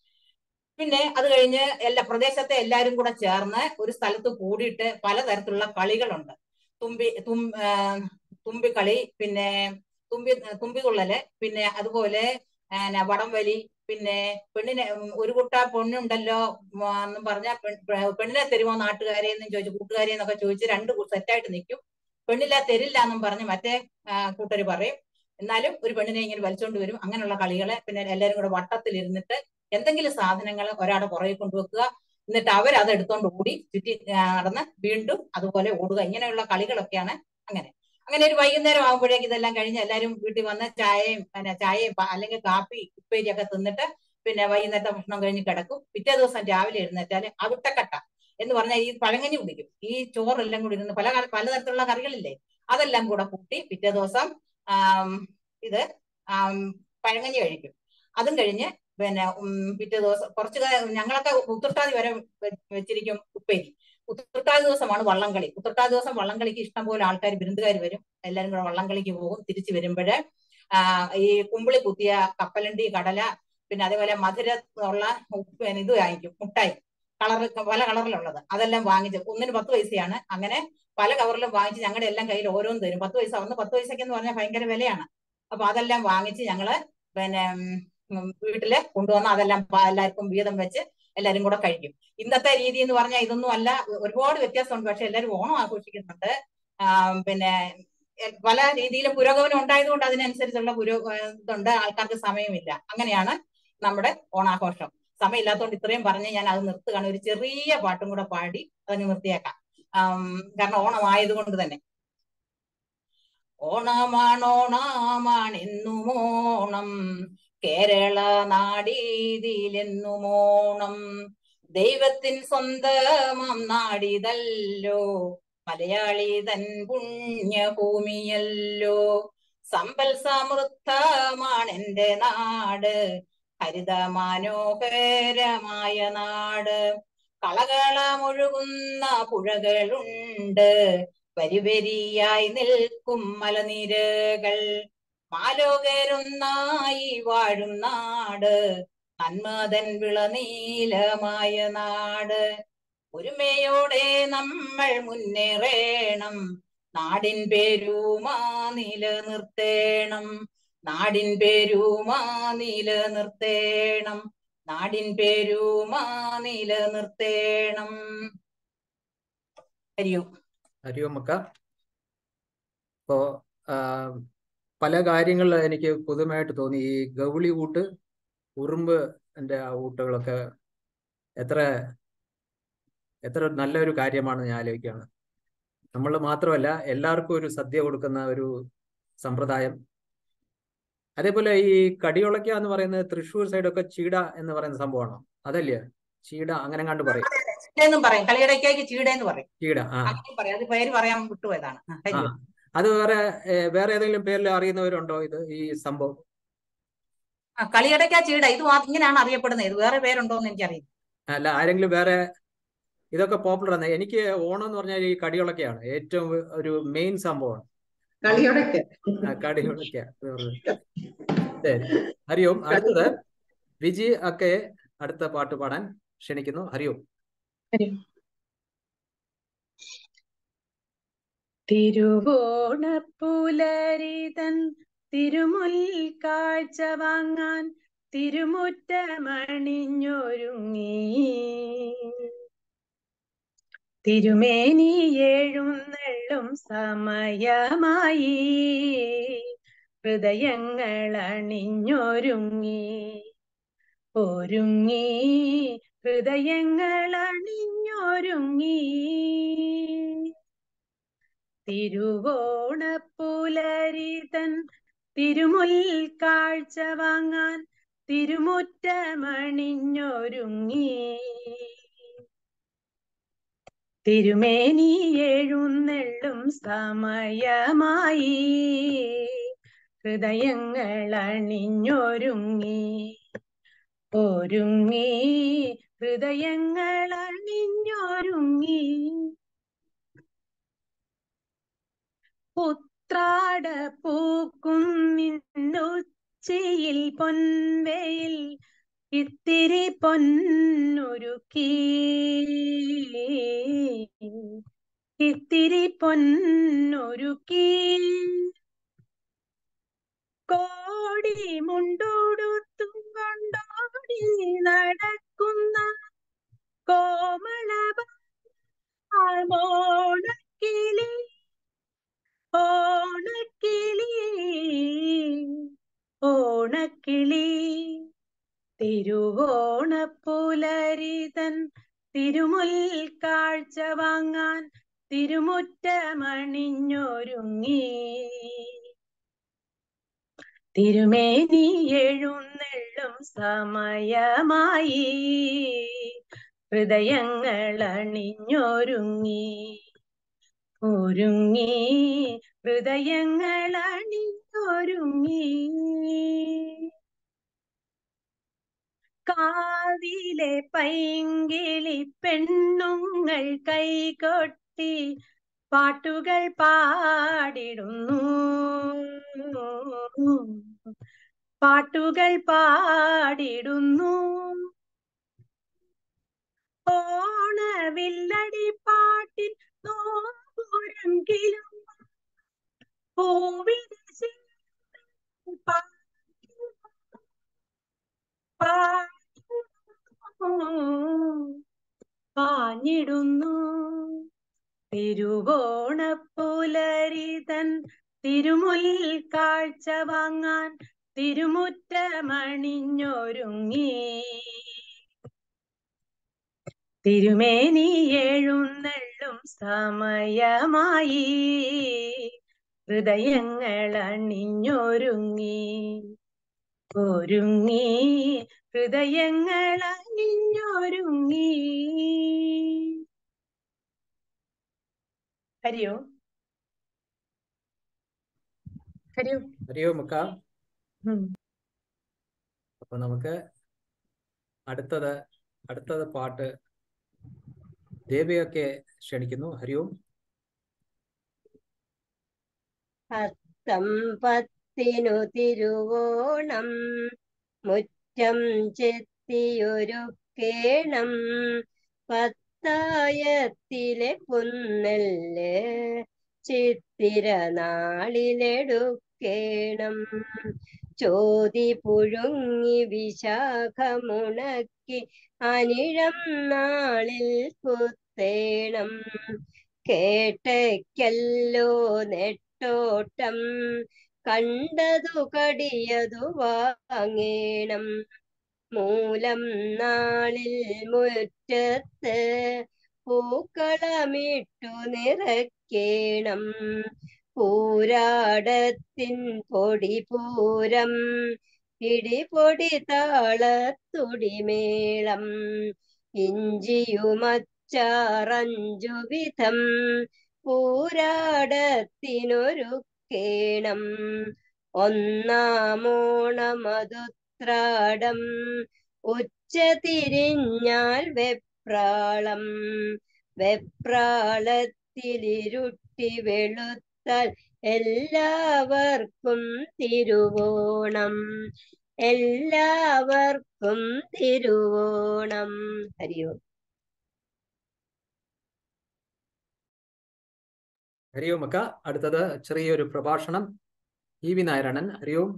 പിന്നെ അത് കഴിഞ്ഞ് എല്ലാ പ്രദേശത്തെ എല്ലാവരും കൂടെ ചേർന്ന് ഒരു സ്ഥലത്ത് കൂടിയിട്ട് പലതരത്തിലുള്ള കളികളുണ്ട് തുമ്പി തും ആ, തുമ്പിക്കളി പിന്നെ തുമ്പി തുമ്പിതുള്ളല് പിന്നെ അതുപോലെ പിന്നെ വടംവലി പിന്നെ പെണ്ണിനെ ഉം, ഒരു കുട്ട പെണ്ണുണ്ടല്ലോ ഉം, എന്നും പറഞ്ഞ പെണ്ണിനെ തരുമോ നാട്ടുകാരെ എന്നും ചോദിച്ചു കൂട്ടുകാരെ എന്നൊക്കെ ചോദിച്ച് രണ്ട് സെറ്റായിട്ട് നിൽക്കും പെണ്ണില്ല തരില്ല എന്നും പറഞ്ഞ് മറ്റേ കൂട്ടര് പറയും എന്നാലും ഒരു പെണ്ണിനെ ഇങ്ങനെ വലിച്ചോണ്ട് വരും അങ്ങനെയുള്ള കളികള് പിന്നെ എല്ലാവരും കൂടെ വട്ടത്തിൽ ഇരുന്നിട്ട് എന്തെങ്കിലും സാധനങ്ങൾ ഒരാടെ പുറകെ കൊണ്ടുവെക്കുക എന്നിട്ട് അവർ അത് എടുത്തോണ്ട് ഓടി ചുറ്റി ആ, നടന്ന് വീണ്ടും അതുപോലെ ഓടുക ഇങ്ങനെയുള്ള കളികളൊക്കെയാണ് അങ്ങനെ അങ്ങനെ ഒരു വൈകുന്നേരം ആകുമ്പോഴേക്ക് ഇതെല്ലാം കഴിഞ്ഞ് എല്ലാവരും വീട്ടിൽ വന്ന് ചായയും പിന്നെ ചായയും പ- അല്ലെങ്കിൽ കാപ്പി ഉപ്പേരിയൊക്കെ തിന്നിട്ട് പിന്നെ വൈകുന്നേരത്തെ ഭക്ഷണം കഴിഞ്ഞ് കിടക്കും പിറ്റേ ദിവസം രാവിലെ എഴുന്നേറ്റാല് അവിട്ടക്കട്ട എന്ന് പറഞ്ഞാൽ ഈ പഴങ്ങഞ്ഞി കുടിക്കും ഈ ചോറെല്ലാം കൂടി ഇരുന്ന് പല കറി- പലതരത്തിലുള്ള കറികളില്ലേ അതെല്ലാം കൂടെ കൂട്ടി പിറ്റേ ദിവസം ആം, ഇത് ആം, പഴങ്ങഞ്ഞി കഴിക്കും അതും കഴിഞ്ഞ് പിന്നെ ഉം, പിറ്റേ ദിവസം കുറച്ച് കാ- ഞങ്ങളൊക്കെ ഉത്രട്ടാതി വരെ വെ- വെച്ചിരിക്കും ഉപ്പേരി ഉത്രട്ടാതി ദിവസമാണ് വള്ളംകളി ഉത്രട്ടാതി ദിവസം വള്ളംകളിക്ക് ഇഷ്ടം പോലെ ആൾക്കാർ വിരുന്നുകാർ വരും എല്ലാവരും കൂടെ വള്ളംകളിക്ക് പോകും തിരിച്ചു വരുമ്പോഴ് ആ, ഈ കുമ്പിളി കുത്തിയ കപ്പലണ്ടി കടല പിന്നെ അതേപോലെ മധുര ഉള്ള ഉപ്പ് പിന്നെ ഇത് വാങ്ങിക്കും മുട്ടായി കളർ പല കളറിലുള്ളത് അതെല്ലാം വാങ്ങിച്ച് ഒന്നിന് പത്ത് പൈസയാണ് അങ്ങനെ പല കവറിലും വാങ്ങിച്ച് ഞങ്ങളുടെ എല്ലാം കയ്യിൽ ഓരോന്ന് തരും പത്ത് പൈസ ഒന്ന് പത്ത് പൈസക്ക് എന്ന് പറഞ്ഞാൽ ഭയങ്കര വിലയാണ് അപ്പൊ അതെല്ലാം വാങ്ങിച്ച് ഞങ്ങള് പിന്നെ ഉം, വീട്ടില് കൊണ്ടുവന്ന് അതെല്ലാം പ- എല്ലാവർക്കും വീതം വെച്ച് എല്ലാരും കൂടെ കഴിക്കും ഇന്നത്തെ രീതി എന്ന് പറഞ്ഞാൽ ഇതൊന്നും അല്ല ഒരുപാട് വ്യത്യാസമുണ്ട് പക്ഷെ എല്ലാവരും ഓണം ആഘോഷിക്കുന്നുണ്ട് ആ, പിന്നെ എ- പല രീതിയിലും പുരോഗമനം ഉണ്ടായതുകൊണ്ട് അതിനനുസരിച്ചുള്ള പുരോ ഏഹ് ഇതുണ്ട് ആൾക്കാർക്ക് സമയമില്ല അങ്ങനെയാണ് നമ്മുടെ ഓണാഘോഷം സമയമില്ലാത്തതുകൊണ്ട് ഇത്രയും പറഞ്ഞ് ഞാൻ അത് നിർത്തുകയാണ് ഒരു ചെറിയ പാട്ടും കൂടെ പാടി അതങ്ങ് നിർത്തിയേക്കാം ആം, കാരണം ഓണം ആയതുകൊണ്ട് തന്നെ ഓണമാണോണമാണെന്നും ഓണം കേരള നാടീതിലെന്നും ഓണം ദൈവത്തിൻ സ്വന്തമാം നാടിതല്ലോ മലയാളി തൻ പുണ്യഭൂമിയല്ലോ സമ്പൽ സമൃദ്ധമാണ് എന്റെ നാട് ഹരിത മനോഹരമായ നാട് കളകളമൊഴുകുന്ന പുഴകളുണ്ട് വരിവരിയായി നിൽക്കും മലനിരകൾ മാലോകരൊന്നായി വാഴും നാട് നന്മതൻ വിളനീലമായ നാട് ഒരുമയോടെ നമ്മൾ മുന്നേറേണം നാടിൻ പേരുമാ നിലനിർത്തേണം നാടിൻ പേരുമാ നിലനിർത്തേണം നാടിൻ പേരുമാ നിലനിർത്തേണം ഹരിയോ ഹരിയോ മക്ക ഇപ്പോ ആ, പല കാര്യങ്ങളിൽ എനിക്ക് പുതുമയായിട്ട് തോന്നി ഈ ഗൗളി ഊട്ട് ഉറുമ്പ് എൻ്റെ ആ ഊട്ടുകളൊക്കെ എത്ര എത്ര നല്ലൊരു കാര്യമാണ് ഞാൻ ആലോചിക്കുകയാണ് നമ്മൾ മാത്രമല്ല എല്ലാവർക്കും ഒരു സദ്യ കൊടുക്കുന്ന ഒരു സമ്പ്രദായം അതേപോലെ ഈ കടിയുളക്ക എന്ന് പറയുന്നത് തൃശ്ശൂർ സൈഡൊക്കെ ചീട എന്ന് പറയുന്ന സംഭവമാണോ അതല്ലേ ചീട അങ്ങനെ കണ്ട് പറയും ചീടെന്നും പറയും കളിയടയ്ക്കേക്ക് ചീടെന്ന് പറയും ചീട ആ അങ്ങനെ പറയും അത് പേര് പറയാൻ വിട്ടുപോയതാണ് ആ, ആ ഹരിയോ അത് വേറെ ഏ, വേറെ ഏതെങ്കിലും പേരിൽ അറിയുന്നവരുണ്ടോ ഇത് ഈ സംഭവം ആ കളിയടയ്ക്ക ചീട ഇത് മാ- ഇങ്ങനെയാണ് അറിയപ്പെടുന്നത് ഇത് വേറെ പേരുണ്ടോ എന്ന് എനിക്കറിയില്ല അല്ല ആരെങ്കിലും വേറെ ഇതൊക്കെ പോപ്പുലർ ആണ് എനിക്ക് ഓണം എന്ന് പറഞ്ഞാൽ ഈ കടികളൊക്കെയാണ് ഏറ്റവും ഒരു മെയിൻ സംഭവമാണ് കളിയോടൊക്കെ ആ, കടികളൊക്കെ ശരി ഹരിയോം അടുത്തത് വിജി ഒക്കെ അടുത്ത പാട്ട് പാടാൻ ക്ഷണിക്കുന്നു ഹരിയോം തിരുവോണപ്പുലരിതൻ തിരുമുൽ കാഴ്ച വാങ്ങാൻ തിരുമുറ്റമണിഞ്ഞൊരുങ്ങി തിരുമേനി എഴുന്നള്ളും സമയമായി ഹൃദയങ്ങൾ അണിഞ്ഞൊരുങ്ങി ഒരുങ്ങി ഹൃദയങ്ങൾ അണിഞ്ഞൊരുങ്ങി തിരുവോണപ്പുലരിതൻ തിരുമുൽ കാഴ്ച വാങ്ങാൻ തിരുമുറ്റമണിഞ്ഞൊരുങ്ങി തിരുമേനി എഴുന്നള്ളും സമയമായി ഹൃദയങ്ങൾ അണിഞ്ഞൊരുങ്ങി ഒരുങ്ങി ഹൃദയങ്ങൾ അണിഞ്ഞൊരുങ്ങി ഉത്രാട പൂക്കുന്നിന്നുച്ചയിൽ പൊൻവെയിൽ ഇത്തിരി പൊന്നുരുക്കി ഇത്തിരി പൊന്നുരുക്കി കോടി മുണ്ടോടുത്തും കൊണ്ടോടി നടക്കുന്ന കോമള മോണക്കിളി ഓണക്കിളി ഓണക്കിളി തിരുവോണപ്പുലരിതൻ തിരുമുൽ കാഴ്ച വാങ്ങാൻ തിരുമുറ്റമണിഞ്ഞൊരുങ്ങി തിരുമേനി എഴുന്നള്ളും സമയമായി ഹൃദയങ്ങൾ അണിഞ്ഞൊരുങ്ങി ഒരുങ്ങി ഹൃദയങ്ങൾ അണിഞ്ഞൊരുങ്ങി കാവിലെ പൈങ്കിളി പെണ്ണുങ്ങൾ കൈകൊട്ടി പാട്ടുകൾ പാടിടുന്നു പാട്ടുകൾ പാടിടുന്നു ഓണവില്ലടി പാട്ടിൻ നോമ്പുരെങ്കിലും പൂവിരിശി പാഞ്ഞിടുന്നു തിരുവോണപ്പുലരിതൻ തിരുമുൽ കാഴ്ച വാങ്ങാൻ തിരുമുറ്റമണിഞ്ഞൊരുങ്ങി തിരുമേനി എഴുന്നള്ളും സമയമായി ഹൃദയങ്ങൾ അണിഞ്ഞൊരുങ്ങി ഒരുങ്ങി ഹൃദയങ്ങൾ അണിഞ്ഞൊരുങ്ങി ഹരിയോ ഹരിയോ ഹരിയോം മുക്ക ഉം. അപ്പൊ നമുക്ക് അടുത്തത് അടുത്തത് പാട്ട് ദേവിയൊക്കെ ക്ഷണിക്കുന്നു ഹരിയോം അത്തം പത്തിനു തിരുവോണം മുറ്റം ചെത്തിയൊരുക്കേണം പത്തായത്തിലെ പുന്നല് ചിത്തിര നാളിലെടുക്കേണം ചോതി പുഴുങ്ങി വിശാഖമുണക്കി അനിഴം നാളിൽ കുത്തേണം കേട്ടയ്ക്കല്ലോ നെട്ടോട്ടം കണ്ടതു കടിയതു വാങ്ങേണം മൂലം നാളിൽ മുറ്റത്ത് പൂക്കളമിട്ടു നിറയ്ക്കേണം പൂരാടത്തിൻ പൊടി പൂരം പിടിപൊടി താളത്തുടിമേളം ഇഞ്ചിയുമച്ചാറഞ്ചു വിധം പൂരാടത്തിനൊരുക്കേണം ഒന്നാമോണമതുത്രാടം ഉച്ച തിരിഞ്ഞാൽ വെപ്രാളം വെപ്രാളത്തിലിരുട്ടി വെളുത്താൽ എല്ലാവർക്കും തിരുവോണം എല്ലാവർക്കും തിരുവോണം ഹരിയോ ഹരിയോം അക്ക അടുത്തത് ചെറിയൊരു പ്രഭാഷണം ഇ വി നാരായണൻ ഹരിയോം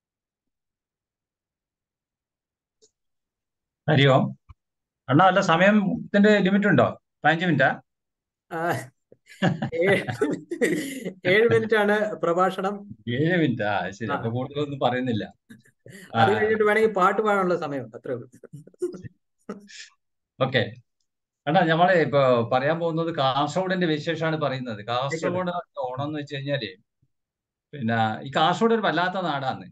ഹരി ഓം അണ്ണാ അല്ല സമയത്തിന്റെ ലിമിറ്റ് ഉണ്ടോ പതിനഞ്ച് മിനിറ്റാ ആ, ഏഴ് ഏഴ് മിനിറ്റ് ആണ് പ്രഭാഷണം ഏഴ് മിനിറ്റാ ശരി ആ. അപ്പൊ കൂടുതലൊന്നും പറയുന്നില്ല ആ അത് കഴിഞ്ഞിട്ട് വേണമെങ്കിൽ പാട്ട് പാടാനുള്ള സമയം അത്രേ ഉള്ളൂ ഓക്കെ അണ്ണാ നമ്മളെ ഇപ്പൊ പറയാൻ പോകുന്നത് കാസർഗോഡിന്റെ വിശേഷമാണ് പറയുന്നത് കാസർഗോഡ് ഓണം എന്ന് വെച്ച് കഴിഞ്ഞാല് പിന്നെ ഈ കാസർഗോഡ് ഒരു വല്ലാത്ത നാടാണ്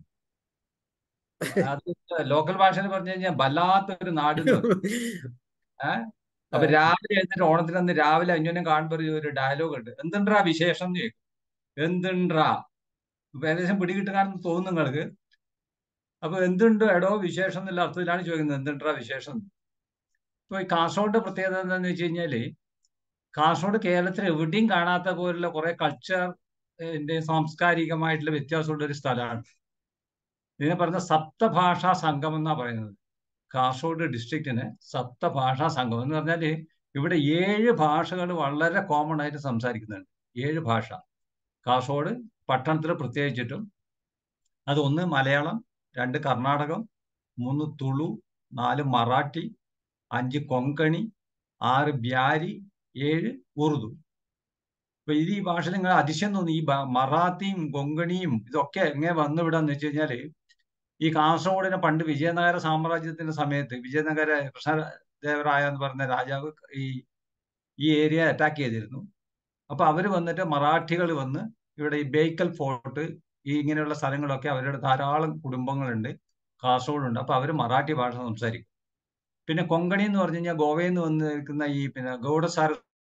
അത് ലോക്കൽ ഭാഷയിൽ പറഞ്ഞു കഴിഞ്ഞാൽ വല്ലാത്തൊരു നാട് എന്ന് പറയും. അപ്പൊ രാവിലെ എഴുന്നേറ്റ് ഓണത്തിനന്ന് രാവിലെ അന്യോന്യം കാണുമ്പോൾ ഒരു- ഒരു ഡയലോഗ് ഉണ്ട് എന്തുണ്ടാ വിശേഷം എന്ന് ചോദിക്കും എന്തുണ്ടാ ഇപ്പൊ ഏകദേശം പിടികിട്ടുകാണെന്ന് തോന്നുന്നു നിങ്ങൾക്ക് അപ്പൊ എന്തുണ്ട് എടോ വിശേഷം എന്നുള്ള അർത്ഥത്തിലാണ് ചോദിക്കുന്നത് എന്തുണ്ടാ വിശേഷം എന്ന്. ഇപ്പൊ ഈ കാസർഗോഡ് പ്രത്യേകത എന്താന്ന് വെച്ച് കഴിഞ്ഞാല് കാസർഗോഡ് കേരളത്തിൽ എവിടെയും കാണാത്ത പോലുള്ള കുറെ കൾച്ചർ സാംസ്കാരികമായിട്ടുള്ള വ്യത്യാസമുള്ള ഒരു സ്ഥലമാണ് ഇതിനെ പറയുന്ന സപ്തഭാഷാ സംഗമം എന്നാ പറയുന്നത് കാസർഗോഡ് ഡിസ്ട്രിക്റ്റിന് സപ്തഭാഷാ സംഗമം എന്ന് പറഞ്ഞാല് ഇവിടെ ഏഴ് ഭാഷകൾ വളരെ കോമൺ ആയിട്ട് സംസാരിക്കുന്നുണ്ട് ഏഴ് ഭാഷ കാസർഗോഡ് പട്ടണത്തിൽ പ്രത്യേകിച്ചിട്ടും അത് ഒന്ന് മലയാളം രണ്ട് കർണാടകം മൂന്ന് തുളു നാല് മറാഠി അഞ്ച് കൊങ്കണി ആറ് ബ്യാരി ഏഴ് ഉറുദു അപ്പൊ ഇത് ഈ ഭാഷ നിങ്ങൾ അതിശയം തോന്നി ഈ ബ- മറാത്തിയും കൊങ്കണിയും ഇതൊക്കെ എങ്ങനെ വന്നു വിടാന്ന് വെച്ച് കഴിഞ്ഞാല് ഈ കാസർഗോഡിനെ പണ്ട് വിജയനഗര സാമ്രാജ്യത്തിന്റെ സമയത്ത് വിജയനഗര കൃഷ്ണദേവരായ എന്ന് പറഞ്ഞ രാജാവ് ഈ ഈ ഏരിയ അറ്റാക്ക് ചെയ്തിരുന്നു അപ്പൊ അവര് വന്നിട്ട് മറാഠികൾ വന്ന് ഇവിടെ ഈ ബേക്കൽ ഫോർട്ട് ഈ ഇങ്ങനെയുള്ള സ്ഥലങ്ങളൊക്കെ അവരുടെ ധാരാളം കുടുംബങ്ങളുണ്ട് കാസർഗോഡുണ്ട് അപ്പൊ അവര് മറാഠി ഭാഷ സംസാരിക്കും പിന്നെ കൊങ്കണി എന്ന് പറഞ്ഞു കഴിഞ്ഞാൽ ഗോവയിൽ നിന്ന് വന്ന് നിൽക്കുന്ന ഈ പിന്നെ ഗൗഡസാര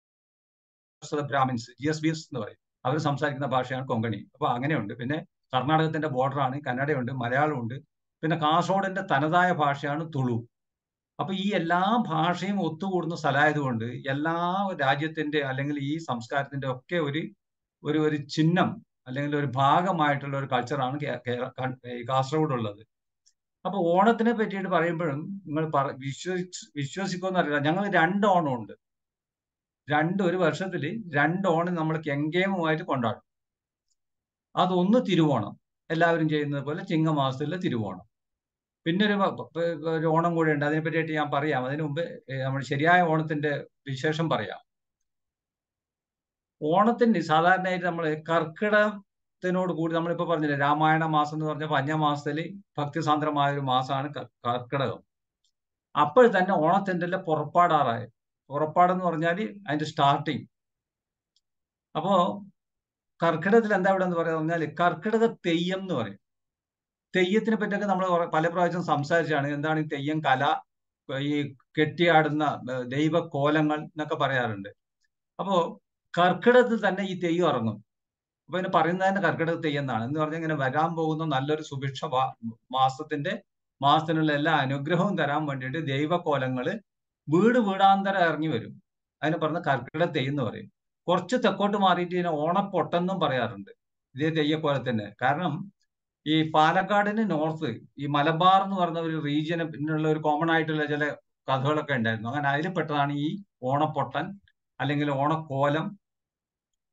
ബ്രാഹ്മിൻസ് ജി എസ് ബി എസ് എന്ന് പറയും അവർ സംസാരിക്കുന്ന ഭാഷയാണ് കൊങ്കണി അപ്പൊ അങ്ങനെയുണ്ട് പിന്നെ കർണാടകത്തിന്റെ ബോർഡറാണ് കന്നഡയുണ്ട് മലയാളമുണ്ട് പിന്നെ കാസർഗോഡിന്റെ തനതായ ഭാഷയാണ് തുളു അപ്പൊ ഈ എല്ലാ ഭാഷയും ഒത്തുകൂടുന്ന സ്ഥലമായതുകൊണ്ട് എല്ലാ രാജ്യത്തിന്റെ അല്ലെങ്കിൽ ഈ സംസ്കാരത്തിന്റെ ഒക്കെ ഒരു ഒരു ഒരു ചിഹ്നം അല്ലെങ്കിൽ ഒരു ഭാഗമായിട്ടുള്ള ഒരു കൾച്ചറാണ് കാസർഗോഡ് ഉള്ളത് അപ്പൊ ഓണത്തിനെ പറ്റിയിട്ട് പറയുമ്പോഴും നിങ്ങൾ പറ വിശ്വസിച്ച് വിശ്വസിക്കുമെന്ന് അറിയില്ല ഞങ്ങൾ രണ്ട് ഓണമുണ്ട് രണ്ട് ഒരു വർഷത്തിൽ രണ്ട് ഓണം നമ്മൾ കെങ്കേമുമായിട്ട് കൊണ്ടാടും അതൊന്ന് തിരുവോണം എല്ലാവരും ചെയ്യുന്നത് പോലെ ചിങ്ങമാസത്തിലെ തിരുവോണം പിന്നെ ഒരു വ- പ- ഒരു ഓണം കൂടെ ഉണ്ട് അതിനെ പറ്റിയിട്ട് ഞാൻ പറയാം അതിനു മുമ്പ് ഏ, നമ്മൾ ശരിയായ ഓണത്തിന്റെ വിശേഷം പറയാം ഓണത്തിന് സാധാരണയായിട്ട് നമ്മൾ കർക്കിടകത്തിനോട് കൂടി നമ്മളിപ്പോ പറഞ്ഞില്ലേ രാമായണ മാസം എന്ന് പറഞ്ഞ പഞ്ഞമാസത്തിൽ ഭക്തിസാന്ദ്രമായ ഒരു മാസമാണ് ക- കർക്കിടകം അപ്പോൾ തന്നെ ഓണത്തിന്റെ പുറപ്പാടാറായി പുറപ്പാടെന്ന് പറഞ്ഞാൽ അതിന്റെ സ്റ്റാർട്ടിങ് അപ്പോ കർക്കിടകത്തിൽ എന്താ ഇവിടെ എന്ന് പറയാ പറഞ്ഞാൽ കർക്കിടക തെയ്യം എന്ന് പറയും തെയ്യത്തിനെ പറ്റിയൊക്കെ നമ്മൾ പല പ്രാവശ്യം സംസാരിച്ചാണ് എന്താണ് ഈ തെയ്യം കല ഈ കെട്ടിയാടുന്ന ഏഹ്, ദൈവക്കോലങ്ങൾ എന്നൊക്കെ പറയാറുണ്ട് അപ്പോ കർക്കിടകത്തിൽ തന്നെ ഈ തെയ്യം ഇറങ്ങും അപ്പൊ ഇതിന് പറയുന്നത് തന്നെ കർക്കിടക തെയ്യം എന്നാണ് എന്ന് പറഞ്ഞാൽ ഇങ്ങനെ വരാൻ പോകുന്ന നല്ലൊരു സുഭിക്ഷ വാ- മാസത്തിന്റെ മാസത്തിനുള്ള എല്ലാ അനുഗ്രഹവും തരാൻ വേണ്ടിയിട്ട് ദൈവക്കോലങ്ങള് വീട് വീടാന്തരം ഇറങ്ങി വരും അതിന് പറഞ്ഞ കർക്കിടക തെയ്യം എന്ന് പറയും കുറച്ച് തെക്കോട്ട് മാറിയിട്ട് ഇതിനെ ഓണപ്പൊട്ടെന്നും പറയാറുണ്ട് ഇതേ തെയ്യക്കോലത്തിന് കാരണം ഈ പാലക്കാടിന് നോർത്ത് ഈ മലബാർ എന്ന് പറഞ്ഞ ഒരു റീജിയന് പിന്നുള്ള ഒരു കോമൺ ആയിട്ടുള്ള ചില കഥകളൊക്കെ ഉണ്ടായിരുന്നു അങ്ങനെ അതിൽ പെട്ടതാണ് ഈ ഓണപ്പൊട്ടൻ അല്ലെങ്കിൽ ഓണക്കോലം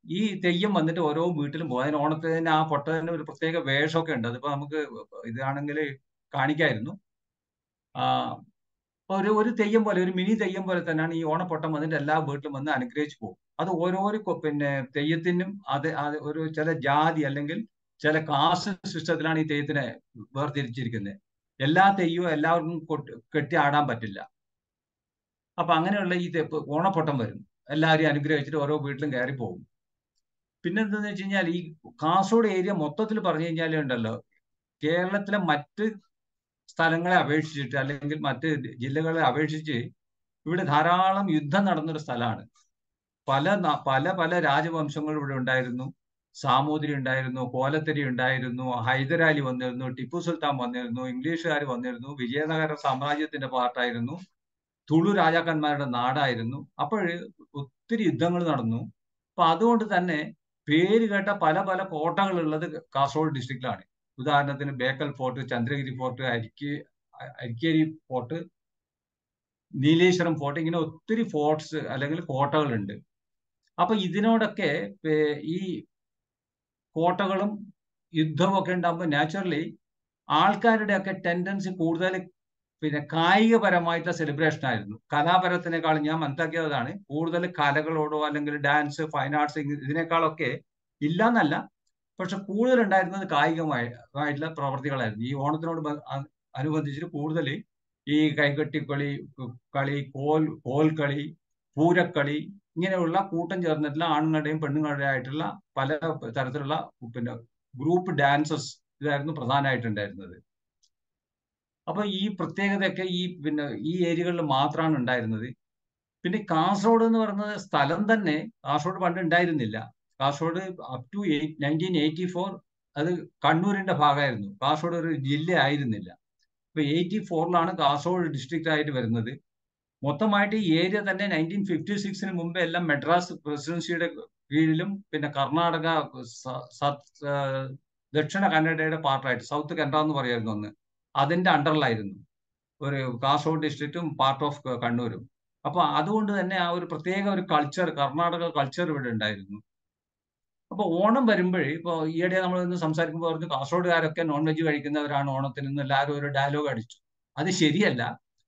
ഈ തെയ്യം വന്നിട്ട് ഓരോ വീട്ടിലും പോകും അതിന് ഓണത്തിന് ആ പൊട്ടത്തിന് ഒരു പ്രത്യേക വേഷമൊക്കെ ഉണ്ട് അതിപ്പോ നമുക്ക് ഇതാണെങ്കിൽ കാണിക്കായിരുന്നു ആ ഒരു ഒരു തെയ്യം പോലെ ഒരു മിനി തെയ്യം പോലെ തന്നെയാണ് ഈ ഓണപ്പൊട്ടം വന്നിട്ട് എല്ലാ വീട്ടിലും വന്ന് അനുഗ്രഹിച്ചു പോകും അത് ഓരോരോ കൊ- പിന്നെ തെയ്യത്തിനും അത് അത് ഒരു ചില ജാതി അല്ലെങ്കിൽ ചില കാസ്റ്റ് സിസ്റ്റത്തിലാണ് ഈ തെയ്യത്തിനെ വേർതിരിച്ചിരിക്കുന്നത് എല്ലാ തെയ്യവും എല്ലാവർക്കും കൊട്ട് കെട്ടി ആടാൻ പറ്റില്ല അപ്പൊ അങ്ങനെയുള്ള ഈ തെ- ഓണപ്പൊട്ടം വരും എല്ലാവരെയും അനുഗ്രഹിച്ചിട്ട് ഓരോ വീട്ടിലും കയറി പോകും പിന്നെ എന്താന്ന് വെച്ച് കഴിഞ്ഞാൽ ഈ കാസർഗോഡ് ഏരിയ മൊത്തത്തിൽ പറഞ്ഞു കഴിഞ്ഞാൽ ഉണ്ടല്ലോ കേരളത്തിലെ മറ്റ് സ്ഥലങ്ങളെ അപേക്ഷിച്ചിട്ട് അല്ലെങ്കിൽ മറ്റ് ജില്ലകളെ അപേക്ഷിച്ച് ഇവിടെ ധാരാളം യുദ്ധം നടന്നൊരു സ്ഥലമാണ് പല ന- പല പല രാജവംശങ്ങൾ ഇവിടെ ഉണ്ടായിരുന്നു സാമൂതിരി ഉണ്ടായിരുന്നു കോലത്തരി ഉണ്ടായിരുന്നു ഹൈദരാലി വന്നിരുന്നു ടിപ്പു സുൽത്താൻ വന്നിരുന്നു ഇംഗ്ലീഷുകാർ വന്നിരുന്നു വിജയനഗര സാമ്രാജ്യത്തിന്റെ പാർട്ടായിരുന്നു തുളു രാജാക്കന്മാരുടെ നാടായിരുന്നു അപ്പോൾ ഒത്തിരി യുദ്ധങ്ങൾ നടന്നു അപ്പൊ അതുകൊണ്ട് തന്നെ പേര് കേട്ട പല പല കോട്ടകൾ ഉള്ളത് കാസർഗോഡ് ഡിസ്ട്രിക്റ്റിലാണ് ഉദാഹരണത്തിന് ബേക്കൽ ഫോർട്ട് ചന്ദ്രഗിരി ഫോർട്ട് അരിക്ക് അരിക്കേരി ഫോർട്ട് നീലേശ്വരം ഫോർട്ട് ഇങ്ങനെ ഒത്തിരി ഫോർട്ട്സ് അല്ലെങ്കിൽ കോട്ടകളുണ്ട് അപ്പൊ ഇതിനോടൊക്കെ പേ- ഈ കോട്ടകളും യുദ്ധവും ഒക്കെ ഉണ്ടാകുമ്പോൾ നാച്ചുറലി ആൾക്കാരുടെയൊക്കെ ടെൻഡൻസി കൂടുതൽ പിന്നെ കായികപരമായിട്ടുള്ള സെലിബ്രേഷൻ ആയിരുന്നു കലാപരത്തിനേക്കാളും ഞാൻ മനസ്സിലാക്കിയതാണ് കൂടുതൽ കലകളോടോ അല്ലെങ്കിൽ ഡാൻസ് ഫൈൻ ആർട്സ് ഇതിനേക്കാളൊക്കെ ഇല്ലാന്നല്ല പക്ഷെ കൂടുതൽ ഉണ്ടായിരുന്നത് കായികമായ ആയിട്ടുള്ള പ്രവർത്തികളായിരുന്നു ഈ ഓണത്തിനോട് ബ- അ- അനുബന്ധിച്ചിട്ട് കൂടുതൽ ഈ കൈകൊട്ടിക്കളി കു- കളി കോൽ കോൽക്കളി പൂരക്കളി ഇങ്ങനെയുള്ള കൂട്ടം ചേർന്നിട്ടുള്ള ആണുങ്ങളുടെയും പെണ്ണുങ്ങളുടെയും ആയിട്ടുള്ള പല തരത്തിലുള്ള പിന്നെ ഗ്രൂപ്പ് ഡാൻസസ് ഇതായിരുന്നു പ്രധാനമായിട്ടുണ്ടായിരുന്നത് അപ്പൊ ഈ പ്രത്യേകതയൊക്കെ ഈ പിന്നെ ഈ ഏരിയകളിൽ മാത്രമാണ് ഉണ്ടായിരുന്നത് പിന്നെ കാസർഗോഡ് എന്ന് പറയുന്നത് സ്ഥലം തന്നെ കാസർഗോഡ് പണ്ട് ഉണ്ടായിരുന്നില്ല Kasaragod up to nineteen eighty four അത് കണ്ണൂരിന്റെ ഭാഗമായിരുന്നു കാസർഗോഡ് ഒരു ജില്ല ആയിരുന്നില്ല ഇപ്പൊ എയ്റ്റി ഫോറിലാണ് കാസർഗോഡ് ഡിസ്ട്രിക്റ്റ് ആയിട്ട് വരുന്നത് മൊത്തമായിട്ട് ഈ ഏരിയ തന്നെ നയൻറ്റീൻ ഫിഫ്റ്റി സിക്സിന് മുമ്പ് എല്ലാം മദ്രാസ് പ്രസിഡൻസിയുടെ കീഴിലും പിന്നെ കർണാടക സ- സ- ഏഹ് ദക്ഷിണ കന്നഡയുടെ പാർട്ടായിട്ട് സൗത്ത് കന്നഡ എന്ന് പറയായിരുന്നു അന്ന് അതിന്റെ അണ്ടറിലായിരുന്നു ഒരു കാസർഗോഡ് ഡിസ്ട്രിക്റ്റും പാർട്ട് ഓഫ് കണ്ണൂരും അപ്പൊ അതുകൊണ്ട് തന്നെ ആ ഒരു പ്രത്യേക ഒരു കൾച്ചർ കർണാടക കൾച്ചർ ഇവിടെ ഉണ്ടായിരുന്നു അപ്പൊ ഓണം വരുമ്പോഴേ ഇപ്പൊ ഈയിടെ നമ്മൾ ഇന്ന് സംസാരിക്കുമ്പോൾ പറഞ്ഞു കാസർഗോഡുകാരൊക്കെ നോൺ വെജ് കഴിക്കുന്നവരാണ് ഓണത്തിന് ഇന്ന് എല്ലാവരും ഒരു ഡയലോഗ് അടിച്ചു അത് ശരിയല്ല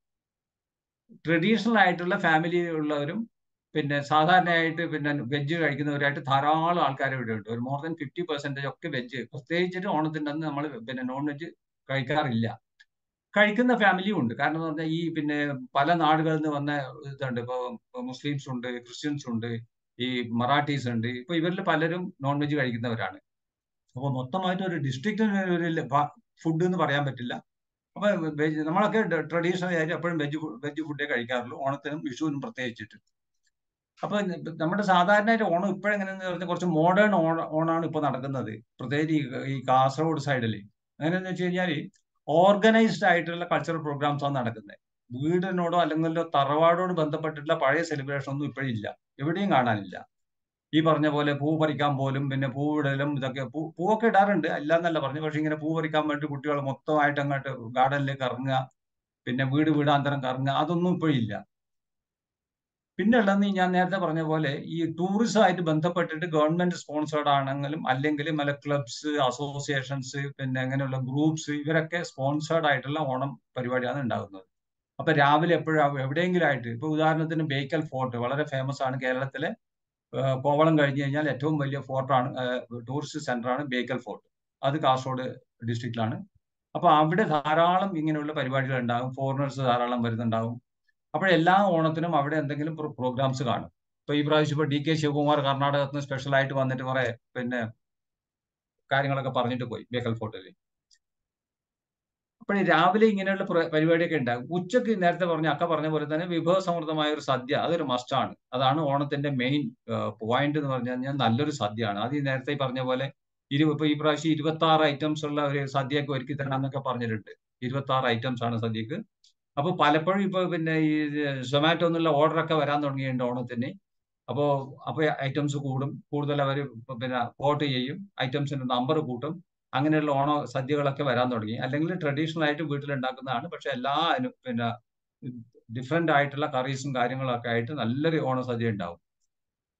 ട്രഡീഷണൽ ആയിട്ടുള്ള ഫാമിലി ഉള്ളവരും പിന്നെ സാധാരണയായിട്ട് പിന്നെ വെജ് കഴിക്കുന്നവരായിട്ട് ധാരാളം ആൾക്കാർ ഇവിടെ ഉണ്ട് ഒരു മോർ ദാൻ ഫിഫ്റ്റി പെർസെന്റേജ് ഒക്കെ വെജ് പ്രത്യേകിച്ചിട്ട് ഓണത്തിന്റെ അന്ന് നമ്മൾ പിന്നെ നോൺ വെജ് കഴിക്കാറില്ല കഴിക്കുന്ന ഫാമിലിയും ഉണ്ട് കാരണം എന്ന് പറഞ്ഞാൽ ഈ പിന്നെ പല നാടുകളിൽ നിന്ന് വന്ന ഇതുണ്ട് ഇപ്പൊ മുസ്ലിംസ് ഉണ്ട് ക്രിസ്ത്യൻസ് ഉണ്ട് ഈ മറാഠീസ് ഉണ്ട് ഇപ്പൊ ഇവരിൽ പലരും നോൺ വെജ് കഴിക്കുന്നവരാണ് അപ്പൊ മൊത്തമായിട്ട് ഒരു ഡിസ്ട്രിക്റ്റിന് ഒരു ഫുഡ് എന്ന് പറയാൻ പറ്റില്ല അപ്പൊ വെജ് നമ്മളൊക്കെ ട്രഡീഷണൽ ആയിട്ട് എപ്പോഴും വെജ് വെജ് ഫുഡേ കഴിക്കാറുള്ളൂ ഓണത്തിനും വിഷുവിനും പ്രത്യേകിച്ചിട്ട് അപ്പൊ നമ്മുടെ സാധാരണയായിട്ട് ഓണം ഇപ്പോഴെങ്ങനെയെന്ന് പറഞ്ഞാൽ കുറച്ച് മോഡേൺ ഓണ ഓണാണ് ഇപ്പൊ നടക്കുന്നത് പ്രത്യേകിച്ച് ഈ ഈ കാസർഗോഡ് സൈഡിൽ എങ്ങനെയെന്ന് വെച്ച് കഴിഞ്ഞാൽ ഓർഗനൈസ്ഡ് ആയിട്ടുള്ള കൾച്ചറൽ പ്രോഗ്രാംസ് ആണ് നടക്കുന്നത് വീടിനോടോ അല്ലെങ്കിൽ തറവാടോട് ബന്ധപ്പെട്ടിട്ടുള്ള പഴയ സെലിബ്രേഷൻ ഒന്നും ഇപ്പോഴില്ല എവിടെയും കാണാനില്ല ഈ പറഞ്ഞ പോലെ പൂ പറിക്കാൻ പോലും പിന്നെ പൂവിടലും ഇതൊക്കെ പൂ പൂവൊക്കെ ഇടാറുണ്ട് അല്ല എന്നല്ല പറഞ്ഞു പക്ഷെ ഇങ്ങനെ പൂ പറിക്കാൻ വേണ്ടി കുട്ടികൾ മൊത്തമായിട്ട് അങ്ങോട്ട് ഗാർഡനിലേക്ക് ഇറങ്ങുക പിന്നെ വീട് വീടാന്തരം കറങ്ങുക അതൊന്നും ഇപ്പോഴില്ല പിന്നെ ഉള്ളതെന്ന് ഞാൻ നേരത്തെ പറഞ്ഞ പോലെ ഈ ടൂറിസം ആയിട്ട് ബന്ധപ്പെട്ടിട്ട് ഗവൺമെന്റ് സ്പോൺസേർഡ് ആണെങ്കിലും അല്ലെങ്കിൽ മല ക്ലബ്സ് അസോസിയേഷൻസ് പിന്നെ അങ്ങനെയുള്ള ഗ്രൂപ്പ്സ് ഇവരൊക്കെ സ്പോൺസേർഡ് ആയിട്ടുള്ള ഓണം പരിപാടിയാണ് ഉണ്ടാകുന്നത് അപ്പൊ രാവിലെ എപ്പോഴും എവിടെയെങ്കിലും ആയിട്ട് ഇപ്പൊ ഉദാഹരണത്തിന് ബേക്കൽ ഫോർട്ട് വളരെ ഫേമസ് ആണ് കേരളത്തിലെ ഏഹ് കോവളം കഴിഞ്ഞു കഴിഞ്ഞാൽ ഏറ്റവും വലിയ ഫോർട്ടാണ് ടൂറിസ്റ്റ് സെന്ററാണ് ബേക്കൽ ഫോർട്ട് അത് കാസർഗോഡ് ഡിസ്ട്രിക്റ്റിലാണ് അപ്പൊ അവിടെ ധാരാളം ഇങ്ങനെയുള്ള പരിപാടികൾ ഉണ്ടാകും ഫോറിനേഴ്സ് ധാരാളം വരുന്നുണ്ടാകും അപ്പോൾ എല്ലാ ഓണത്തിനും അവിടെ എന്തെങ്കിലും പ്രോഗ്രാംസ് കാണും ഇപ്പൊ ഈ പ്രാവശ്യം ഇപ്പൊ ഡി കെ ശിവകുമാർ കർണാടകത്തിൽ നിന്ന് സ്പെഷ്യൽ ആയിട്ട് വന്നിട്ട് കുറെ പിന്നെ കാര്യങ്ങളൊക്കെ പറഞ്ഞിട്ട് പോയി ബേക്കൽ ഫോർട്ടിൽ അപ്പോൾ രാവിലെ ഇങ്ങനെയുള്ള പ്ര- പരിപാടിയൊക്കെ ഉണ്ടാകും ഉച്ചക്ക് നേരത്തെ പറഞ്ഞ അക്ക പറഞ്ഞ പോലെ തന്നെ വിഭവസമൃദ്ധമായ ഒരു സദ്യ അതൊരു മസ്റ്റാണ് അതാണ് ഓണത്തിന്റെ മെയിൻ പോയിന്റ് എന്ന് പറഞ്ഞു കഴിഞ്ഞാൽ നല്ലൊരു സദ്യയാണ് അത് ഈ നേരത്തെ ഈ പറഞ്ഞ പോലെ ഇരു ഇപ്പൊ ഈ പ്രാവശ്യം ഇരുപത്തി ആറ് ഐറ്റംസ് ഉള്ള ഒരു സദ്യയൊക്കെ ഒരുക്കി തരണം എന്നൊക്കെ പറഞ്ഞിട്ടുണ്ട് ഇരുപത്തി ആറ് ഐറ്റംസ് ആണ് സദ്യക്ക് അപ്പൊ പലപ്പോഴും ഇപ്പൊ പിന്നെ ഈ സൊമാറ്റോ എന്നുള്ള ഓർഡർ ഒക്കെ വരാൻ തുടങ്ങിയിട്ടുണ്ട് ഓണത്തിന് അപ്പോ അപ്പൊ ഐറ്റംസ് കൂടും കൂടുതൽ അവർ പിന്നെ കോട്ട് ചെയ്യും ഐറ്റംസിന്റെ നമ്പർ കൂട്ടും അങ്ങനെയുള്ള ഓണ സദ്യകളൊക്കെ വരാൻ തുടങ്ങി അല്ലെങ്കിൽ ട്രഡീഷണൽ ആയിട്ട് വീട്ടിൽ ഉണ്ടാക്കുന്നതാണ് പക്ഷെ എല്ലാ അനു- പിന്നെ ഡിഫറെന്റ് ആയിട്ടുള്ള കറീസും കാര്യങ്ങളൊക്കെ ആയിട്ട് നല്ലൊരു ഓണ സദ്യ ഉണ്ടാവും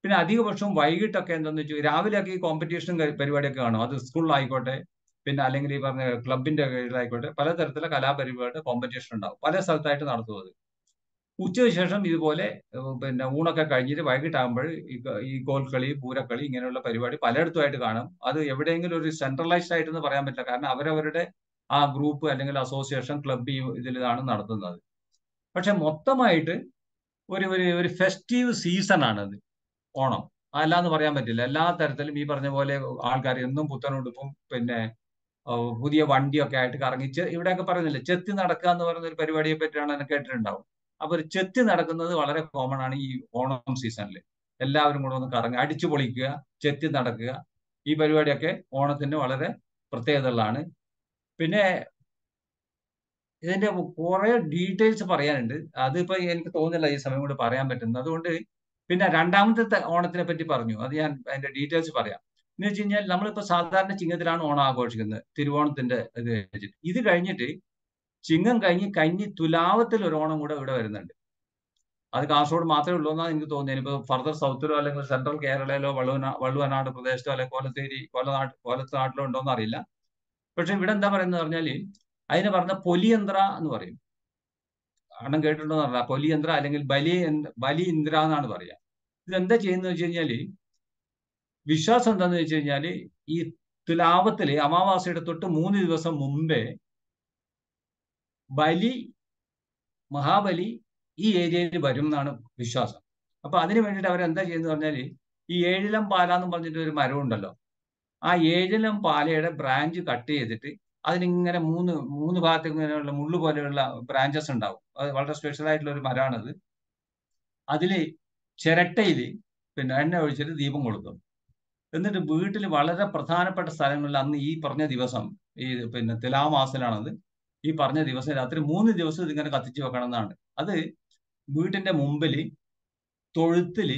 പിന്നെ അധിക പക്ഷവും വൈകിട്ടൊക്കെ എന്താന്ന് വെച്ചാൽ രാവിലെയൊക്കെ ഈ കോമ്പറ്റീഷൻ പരിപാടിയൊക്കെ കാണും അത് സ്കൂളിലായിക്കോട്ടെ പിന്നെ അല്ലെങ്കിൽ ഈ പറഞ്ഞ ക്ലബിന്റെ കീഴിലായിക്കോട്ടെ പലതരത്തിലുള്ള കലാപരിപാടിയുടെ കോമ്പറ്റീഷൻ ഉണ്ടാവും പല സ്ഥലത്തായിട്ട് നടത്തുന്നത് ഉച്ചയ്ക്ക് ശേഷം ഇതുപോലെ ഏഹ്, പിന്നെ ഊണൊക്കെ കഴിഞ്ഞിട്ട് വൈകിട്ടാകുമ്പോൾ ഈ ക- ഈ കോൽക്കളി പൂരക്കളി ഇങ്ങനെയുള്ള പരിപാടി പലയിടത്തുമായിട്ട് കാണും അത് എവിടെയെങ്കിലും ഒരു സെൻട്രലൈസ്ഡ് ആയിട്ടെന്ന് പറയാൻ പറ്റില്ല കാരണം അവരവരുടെ ആ ഗ്രൂപ്പ് അല്ലെങ്കിൽ അസോസിയേഷൻ ക്ലബ് ഇതിലാണ് നടത്തുന്നത് പക്ഷെ മൊത്തമായിട്ട് ഒരു ഒരു ഒരു ഫെസ്റ്റീവ് സീസൺ ആണത് ഓണം അല്ലാന്ന് പറയാൻ പറ്റില്ല എല്ലാ തരത്തിലും ഈ പറഞ്ഞ പോലെ ആൾക്കാർ എന്നും പുത്തൻ ഉടുപ്പും പിന്നെ ആ, പുതിയ വണ്ടിയൊക്കെ ആയിട്ട് കറങ്ങിച്ച് ഇവിടെയൊക്കെ പറയുന്നില്ല ചെത്തി നടക്കുക എന്ന് പറയുന്ന ഒരു പരിപാടിയെ പറ്റിയാണ് എന്നെ കേട്ടിട്ടുണ്ടാവും അപ്പൊ ഒരു ചെത്തി നടക്കുന്നത് വളരെ കോമൺ ആണ് ഈ ഓണം സീസണിൽ എല്ലാവരും കൂടെ ഒന്ന് കറങ്ങി അടിച്ചു പൊളിക്കുക ചെത്തി നടക്കുക ഈ പരിപാടിയൊക്കെ ഓണത്തിന് വളരെ പ്രത്യേകതകളാണ് പിന്നെ ഇതിന്റെ കുറെ ഡീറ്റെയിൽസ് പറയാനുണ്ട് അതിപ്പോ എനിക്ക് തോന്നുന്നില്ല ഈ സമയം കൊണ്ട് പറയാൻ പറ്റുന്നത് അതുകൊണ്ട് പിന്നെ രണ്ടാമത്തെ ത- ഓണത്തിനെ പറ്റി പറഞ്ഞു അത് ഞാൻ അതിന്റെ ഡീറ്റെയിൽസ് പറയാം എന്ന് വെച്ച് കഴിഞ്ഞാൽ നമ്മളിപ്പോ സാധാരണ ചിങ്ങത്തിലാണ് ഓണം ആഘോഷിക്കുന്നത് തിരുവോണത്തിന്റെ ഇത് വെച്ചിട്ട് ഇത് കഴിഞ്ഞിട്ട് ചിങ്ങം കഴിഞ്ഞ് കഞ്ഞി തുലാവത്തിൽ ഒരു ഓണം കൂടെ ഇവിടെ വരുന്നുണ്ട് അത് കാസർഗോഡ് മാത്രമേ ഉള്ളൂ എന്നാണ് എനിക്ക് തോന്നുന്നത് ഇനിയിപ്പോ ഫർദർ സൗത്തിലോ അല്ലെങ്കിൽ സെൻട്രൽ കേരളയിലോ വള്ളുവന വള്ളുവനാട് പ്രദേശത്തോ അല്ലെങ്കിൽ കോലത്തേരി കോലനാട് കോലത്ത് നാട്ടിലോ ഉണ്ടോ എന്ന് അറിയില്ല പക്ഷെ ഇവിടെ എന്താ പറയുന്നത് പറഞ്ഞാല് അതിന് പറഞ്ഞ പൊലിയന്ത്ര എന്ന് പറയും അണ്ണം കേട്ടിട്ടുണ്ടോ എന്ന് പറഞ്ഞാൽ പൊലിയന്ത്ര അല്ലെങ്കിൽ ബലി ബലി ഇന്ദ്ര എന്നാണ് പറയാ ഇതെന്താ ചെയ്യുന്നത് വെച്ച് കഴിഞ്ഞാല് വിശ്വാസം എന്താന്ന് വെച്ച് കഴിഞ്ഞാല് ഈ തുലാവത്തില് അമാവാസിയുടെ തൊട്ട് മൂന്ന് ദിവസം മുമ്പേ ബലി മഹാബലി ഈ ഏരിയയിൽ വരും എന്നാണ് വിശ്വാസം അപ്പൊ അതിന് വേണ്ടിയിട്ട് അവർ എന്താ ചെയ്യുന്നത് പറഞ്ഞാല് ഈ ഏഴിലം പാല എന്ന് പറഞ്ഞിട്ട് ഒരു മരം ഉണ്ടല്ലോ ആ ഏഴിലം പാലയുടെ ബ്രാഞ്ച് കട്ട് ചെയ്തിട്ട് അതിനിങ്ങനെ മൂന്ന് മൂന്ന് ഭാഗത്ത് ഇങ്ങനെയുള്ള മുള്ളു പോലെയുള്ള ബ്രാഞ്ചസ് ഉണ്ടാവും അത് വളരെ സ്പെഷ്യൽ ആയിട്ടുള്ള ഒരു മരമാണത് അതില് ചിരട്ടയില് പിന്നെ എണ്ണ ഒഴിച്ചിട്ട് ദീപം കൊളുത്തും എന്നിട്ട് വീട്ടിൽ വളരെ പ്രധാനപ്പെട്ട സ്ഥലങ്ങളിൽ അന്ന് ഈ പറഞ്ഞ ദിവസം ഈ പിന്നെ തുലാമാസത്തിലാണത് ഈ പറഞ്ഞ ദിവസം രാത്രി മൂന്ന് ദിവസം ഇതിങ്ങനെ കത്തിച്ചു വെക്കണം എന്നാണ് അത് വീട്ടിന്റെ മുമ്പില് തൊഴുത്തില്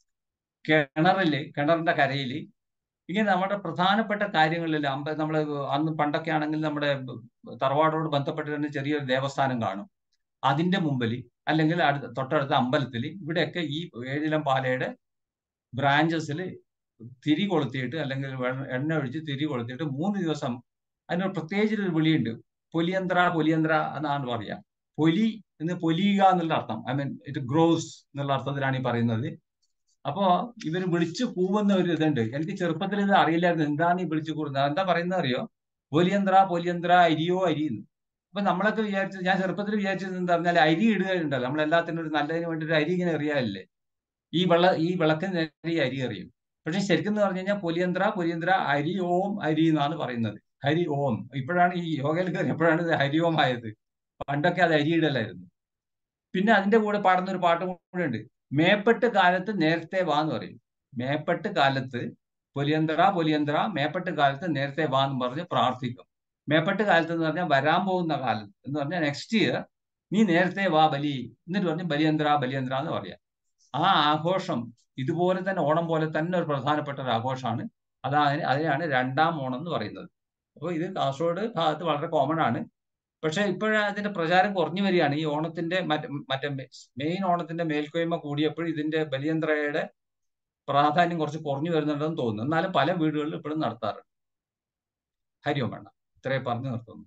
കിണറില് കിണറിന്റെ കരയില് ഇങ്ങനെ നമ്മുടെ പ്രധാനപ്പെട്ട കാര്യങ്ങളിൽ അമ്പ നമ്മള് അന്ന് പണ്ടൊക്കെ ആണെങ്കിൽ നമ്മുടെ തറവാടോട് ബന്ധപ്പെട്ട് തന്നെ ചെറിയൊരു ദേവസ്ഥാനം കാണും അതിന്റെ മുമ്പിൽ അല്ലെങ്കിൽ അടുത്ത തൊട്ടടുത്ത അമ്പലത്തിൽ ഇവിടെയൊക്കെ ഈ ഏഴിലം പാലയുടെ ബ്രാഞ്ചസിൽ തിരി കൊളുത്തിയിട്ട് അല്ലെങ്കിൽ വെണ്ണ- എണ്ണ ഒഴിച്ച് തിരി കൊളുത്തിയിട്ട് മൂന്ന് ദിവസം അതിനൊരു പ്രത്യേകിച്ചൊരു വിളിയുണ്ട് പൊലിയന്ത്ര പൊലിയന്ത്ര എന്നാണ് പറയാ പൊലി എന്ന് പൊലിയുക എന്നുള്ള അർത്ഥം ഐ മീൻ ഇറ്റ് ഗ്രോസ് എന്നുള്ള അർത്ഥത്തിലാണ് ഈ പറയുന്നത് അപ്പോ ഇവര് വിളിച്ചു കൂവുന്ന ഒരു ഇതുണ്ട് എനിക്ക് ചെറുപ്പത്തിൽ ഇത് അറിയില്ലായിരുന്നു എന്താണ് ഈ വിളിച്ചു കൂടുന്നത് എന്താ പറയുന്നത് അറിയോ പൊലിയന്ത്ര പൊലിയന്ത്ര അരിയോ അരി എന്ന് അപ്പൊ നമ്മളൊക്കെ വിചാരിച്ചത് ഞാൻ ചെറുപ്പത്തിൽ വിചാരിച്ചത് എന്താ പറഞ്ഞാൽ അരി ഇടുകയുണ്ടല്ലോ നമ്മൾ എല്ലാത്തിനും ഒരു നല്ലതിന് വേണ്ടി ഒരു അരി ഇങ്ങനെ എറിയാറില്ലേ ഈ വെള്ള ഈ വിളക്കിന് നേരെ ഈ അരി എറിയും പക്ഷെ ശരിക്കും എന്ന് പറഞ്ഞു കഴിഞ്ഞാൽ പൊലിയന്ത്ര പൊലിയന്ത്ര അരി ഓം അരി എന്നാണ് പറയുന്നത് ഹരി ഓം ഇപ്പോഴാണ് ഈ യോഗയിൽ കയറിയപ്പോഴാണ് ഇത് ഹരി ഓം ആയത് പണ്ടൊക്കെ അത് അരിയിടലായിരുന്നു പിന്നെ അതിന്റെ കൂടെ പാടുന്ന ഒരു പാട്ടും കൂടെ ഉണ്ട് മേപ്പെട്ട് കാലത്ത് നേരത്തെ വാ എന്ന് പറയും മേപ്പെട്ട് കാലത്ത് പൊലിയന്ത്ര പൊലിയന്ത്ര മേപ്പെട്ട് കാലത്ത് നേരത്തെ വാ എന്ന് പറഞ്ഞ് പ്രാർത്ഥിക്കും മേപ്പെട്ട് കാലത്ത് എന്ന് പറഞ്ഞാൽ വരാൻ പോകുന്ന കാലത്ത് എന്ന് പറഞ്ഞാൽ നെക്സ്റ്റ് ഇയർ നീ നേരത്തെ വാ ബലി എന്നിട്ട് പറഞ്ഞ് ബലിയന്ത്ര ബലിയന്ത്ര എന്ന് പറയാം ആ ആഘോഷം ഇതുപോലെ തന്നെ ഓണം പോലെ തന്നെ ഒരു പ്രധാനപ്പെട്ട ഒരു ആഘോഷമാണ് അതാണ് അതിനാണ് രണ്ടാം ഓണം എന്ന് പറയുന്നത് അപ്പോൾ ഇത് കാസർഗോഡ് ഭാഗത്ത് വളരെ കോമൺ ആണ് പക്ഷെ ഇപ്പോഴ അതിന്റെ പ്രചാരം കുറഞ്ഞു വരികയാണ് ഈ ഓണത്തിന്റെ മറ്റേ മറ്റേ മെയിൻ ഓണത്തിന്റെ മേൽക്കോയ്മ കൂടിയപ്പോൾ ഇതിന്റെ ബലിയന്ത്രയുടെ പ്രാധാന്യം കുറച്ച് കുറഞ്ഞു വരുന്നുണ്ടെന്ന് തോന്നുന്നു എന്നാലും പല വീടുകളിലും ഇപ്പോഴും നടത്താറുണ്ട് ഹരി ഓം വേണ്ട ഇത്രയും പറഞ്ഞു നിർത്തുന്നു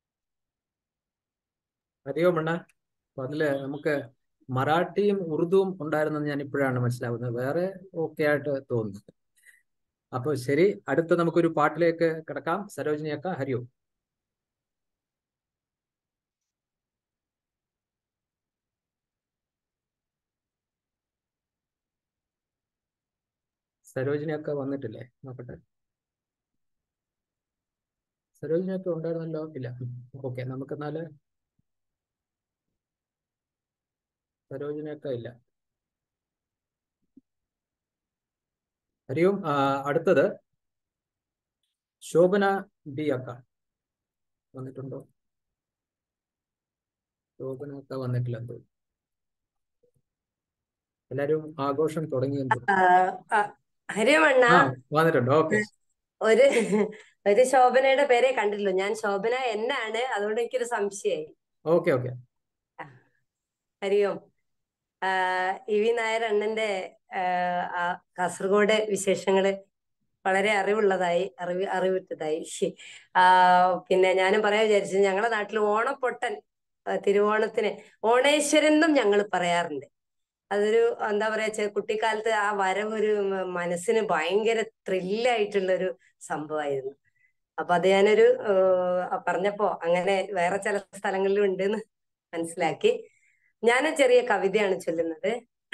ഹരിയോ മണ്ണ അപ്പൊ അതില് നമുക്ക് മറാഠിയും ഉറുദുവും ഉണ്ടായിരുന്നെന്ന് ഞാൻ ഇപ്പോഴാണ് മനസ്സിലാവുന്നത് വേറെ ഓക്കെ ആയിട്ട് തോന്നുന്നു അപ്പൊ ശരി അടുത്ത നമുക്കൊരു പാട്ടിലേക്ക് കിടക്കാം സരോജിനിയക്ക ഹരിയോ സരോജിനിയൊക്കെ വന്നിട്ടില്ലേ നോക്കട്ടെ സരോജിനിയൊക്കെ ഉണ്ടായിരുന്നല്ലോ ഇല്ല ഓക്കെ നമുക്ക് എന്നാല് സരോജിനിയൊക്കെ ഇല്ല ഹരിയും ആ, അടുത്തത് ശോഭന ബി അക്ക വന്നിട്ടുണ്ടോ ശോഭന അക്ക വന്നിട്ടില്ല എന്തോ എല്ലാരും ആഘോഷം തുടങ്ങിയെന്ന് തോന്നുന്നു ഹരിയമ്മണ്ണ ആ വന്നിട്ടുണ്ട് ഓക്കെ ഒരു ഒരു ശോഭനയുടെ പേരെ കണ്ടില്ലല്ലോ ഞാൻ ശോഭന എന്നാണ് അതുകൊണ്ട് എനിക്കൊരു സംശയമായി ഓക്കെ ഓക്കെ ഹരിയോം ആഹ് ഇ വി നായർ അണ്ണന്റെ ആഹ് ആ കാസർഗോഡ് വിശേഷങ്ങള് വളരെ അറിവുള്ളതായി അറിവ് അറിവിട്ടതായി ആ പിന്നെ ഞാനും പറയാൻ വിചാരിച്ചു ഞങ്ങളുടെ നാട്ടിൽ ഓണപ്പൊട്ടൻ ആ, തിരുവോണത്തിന് ഓണേശ്വരൻ എന്നും ഞങ്ങൾ പറയാറുണ്ട് അതൊരു എന്താ പറയാ ചെ- കുട്ടിക്കാലത്ത് ആ വരവ് ഒരു മ- മനസ്സിന് ഭയങ്കര ത്രില്ലായിട്ടുള്ള ഒരു സംഭവമായിരുന്നു അപ്പൊ അത് ഞാനൊരു ഏഹ്, പറഞ്ഞപ്പോ അങ്ങനെ വേറെ ചില സ്ഥലങ്ങളിലും ഉണ്ടെന്ന് മനസ്സിലാക്കി ഞാൻ ചെറിയ കവിതയാണ് ചൊല്ലുന്നത്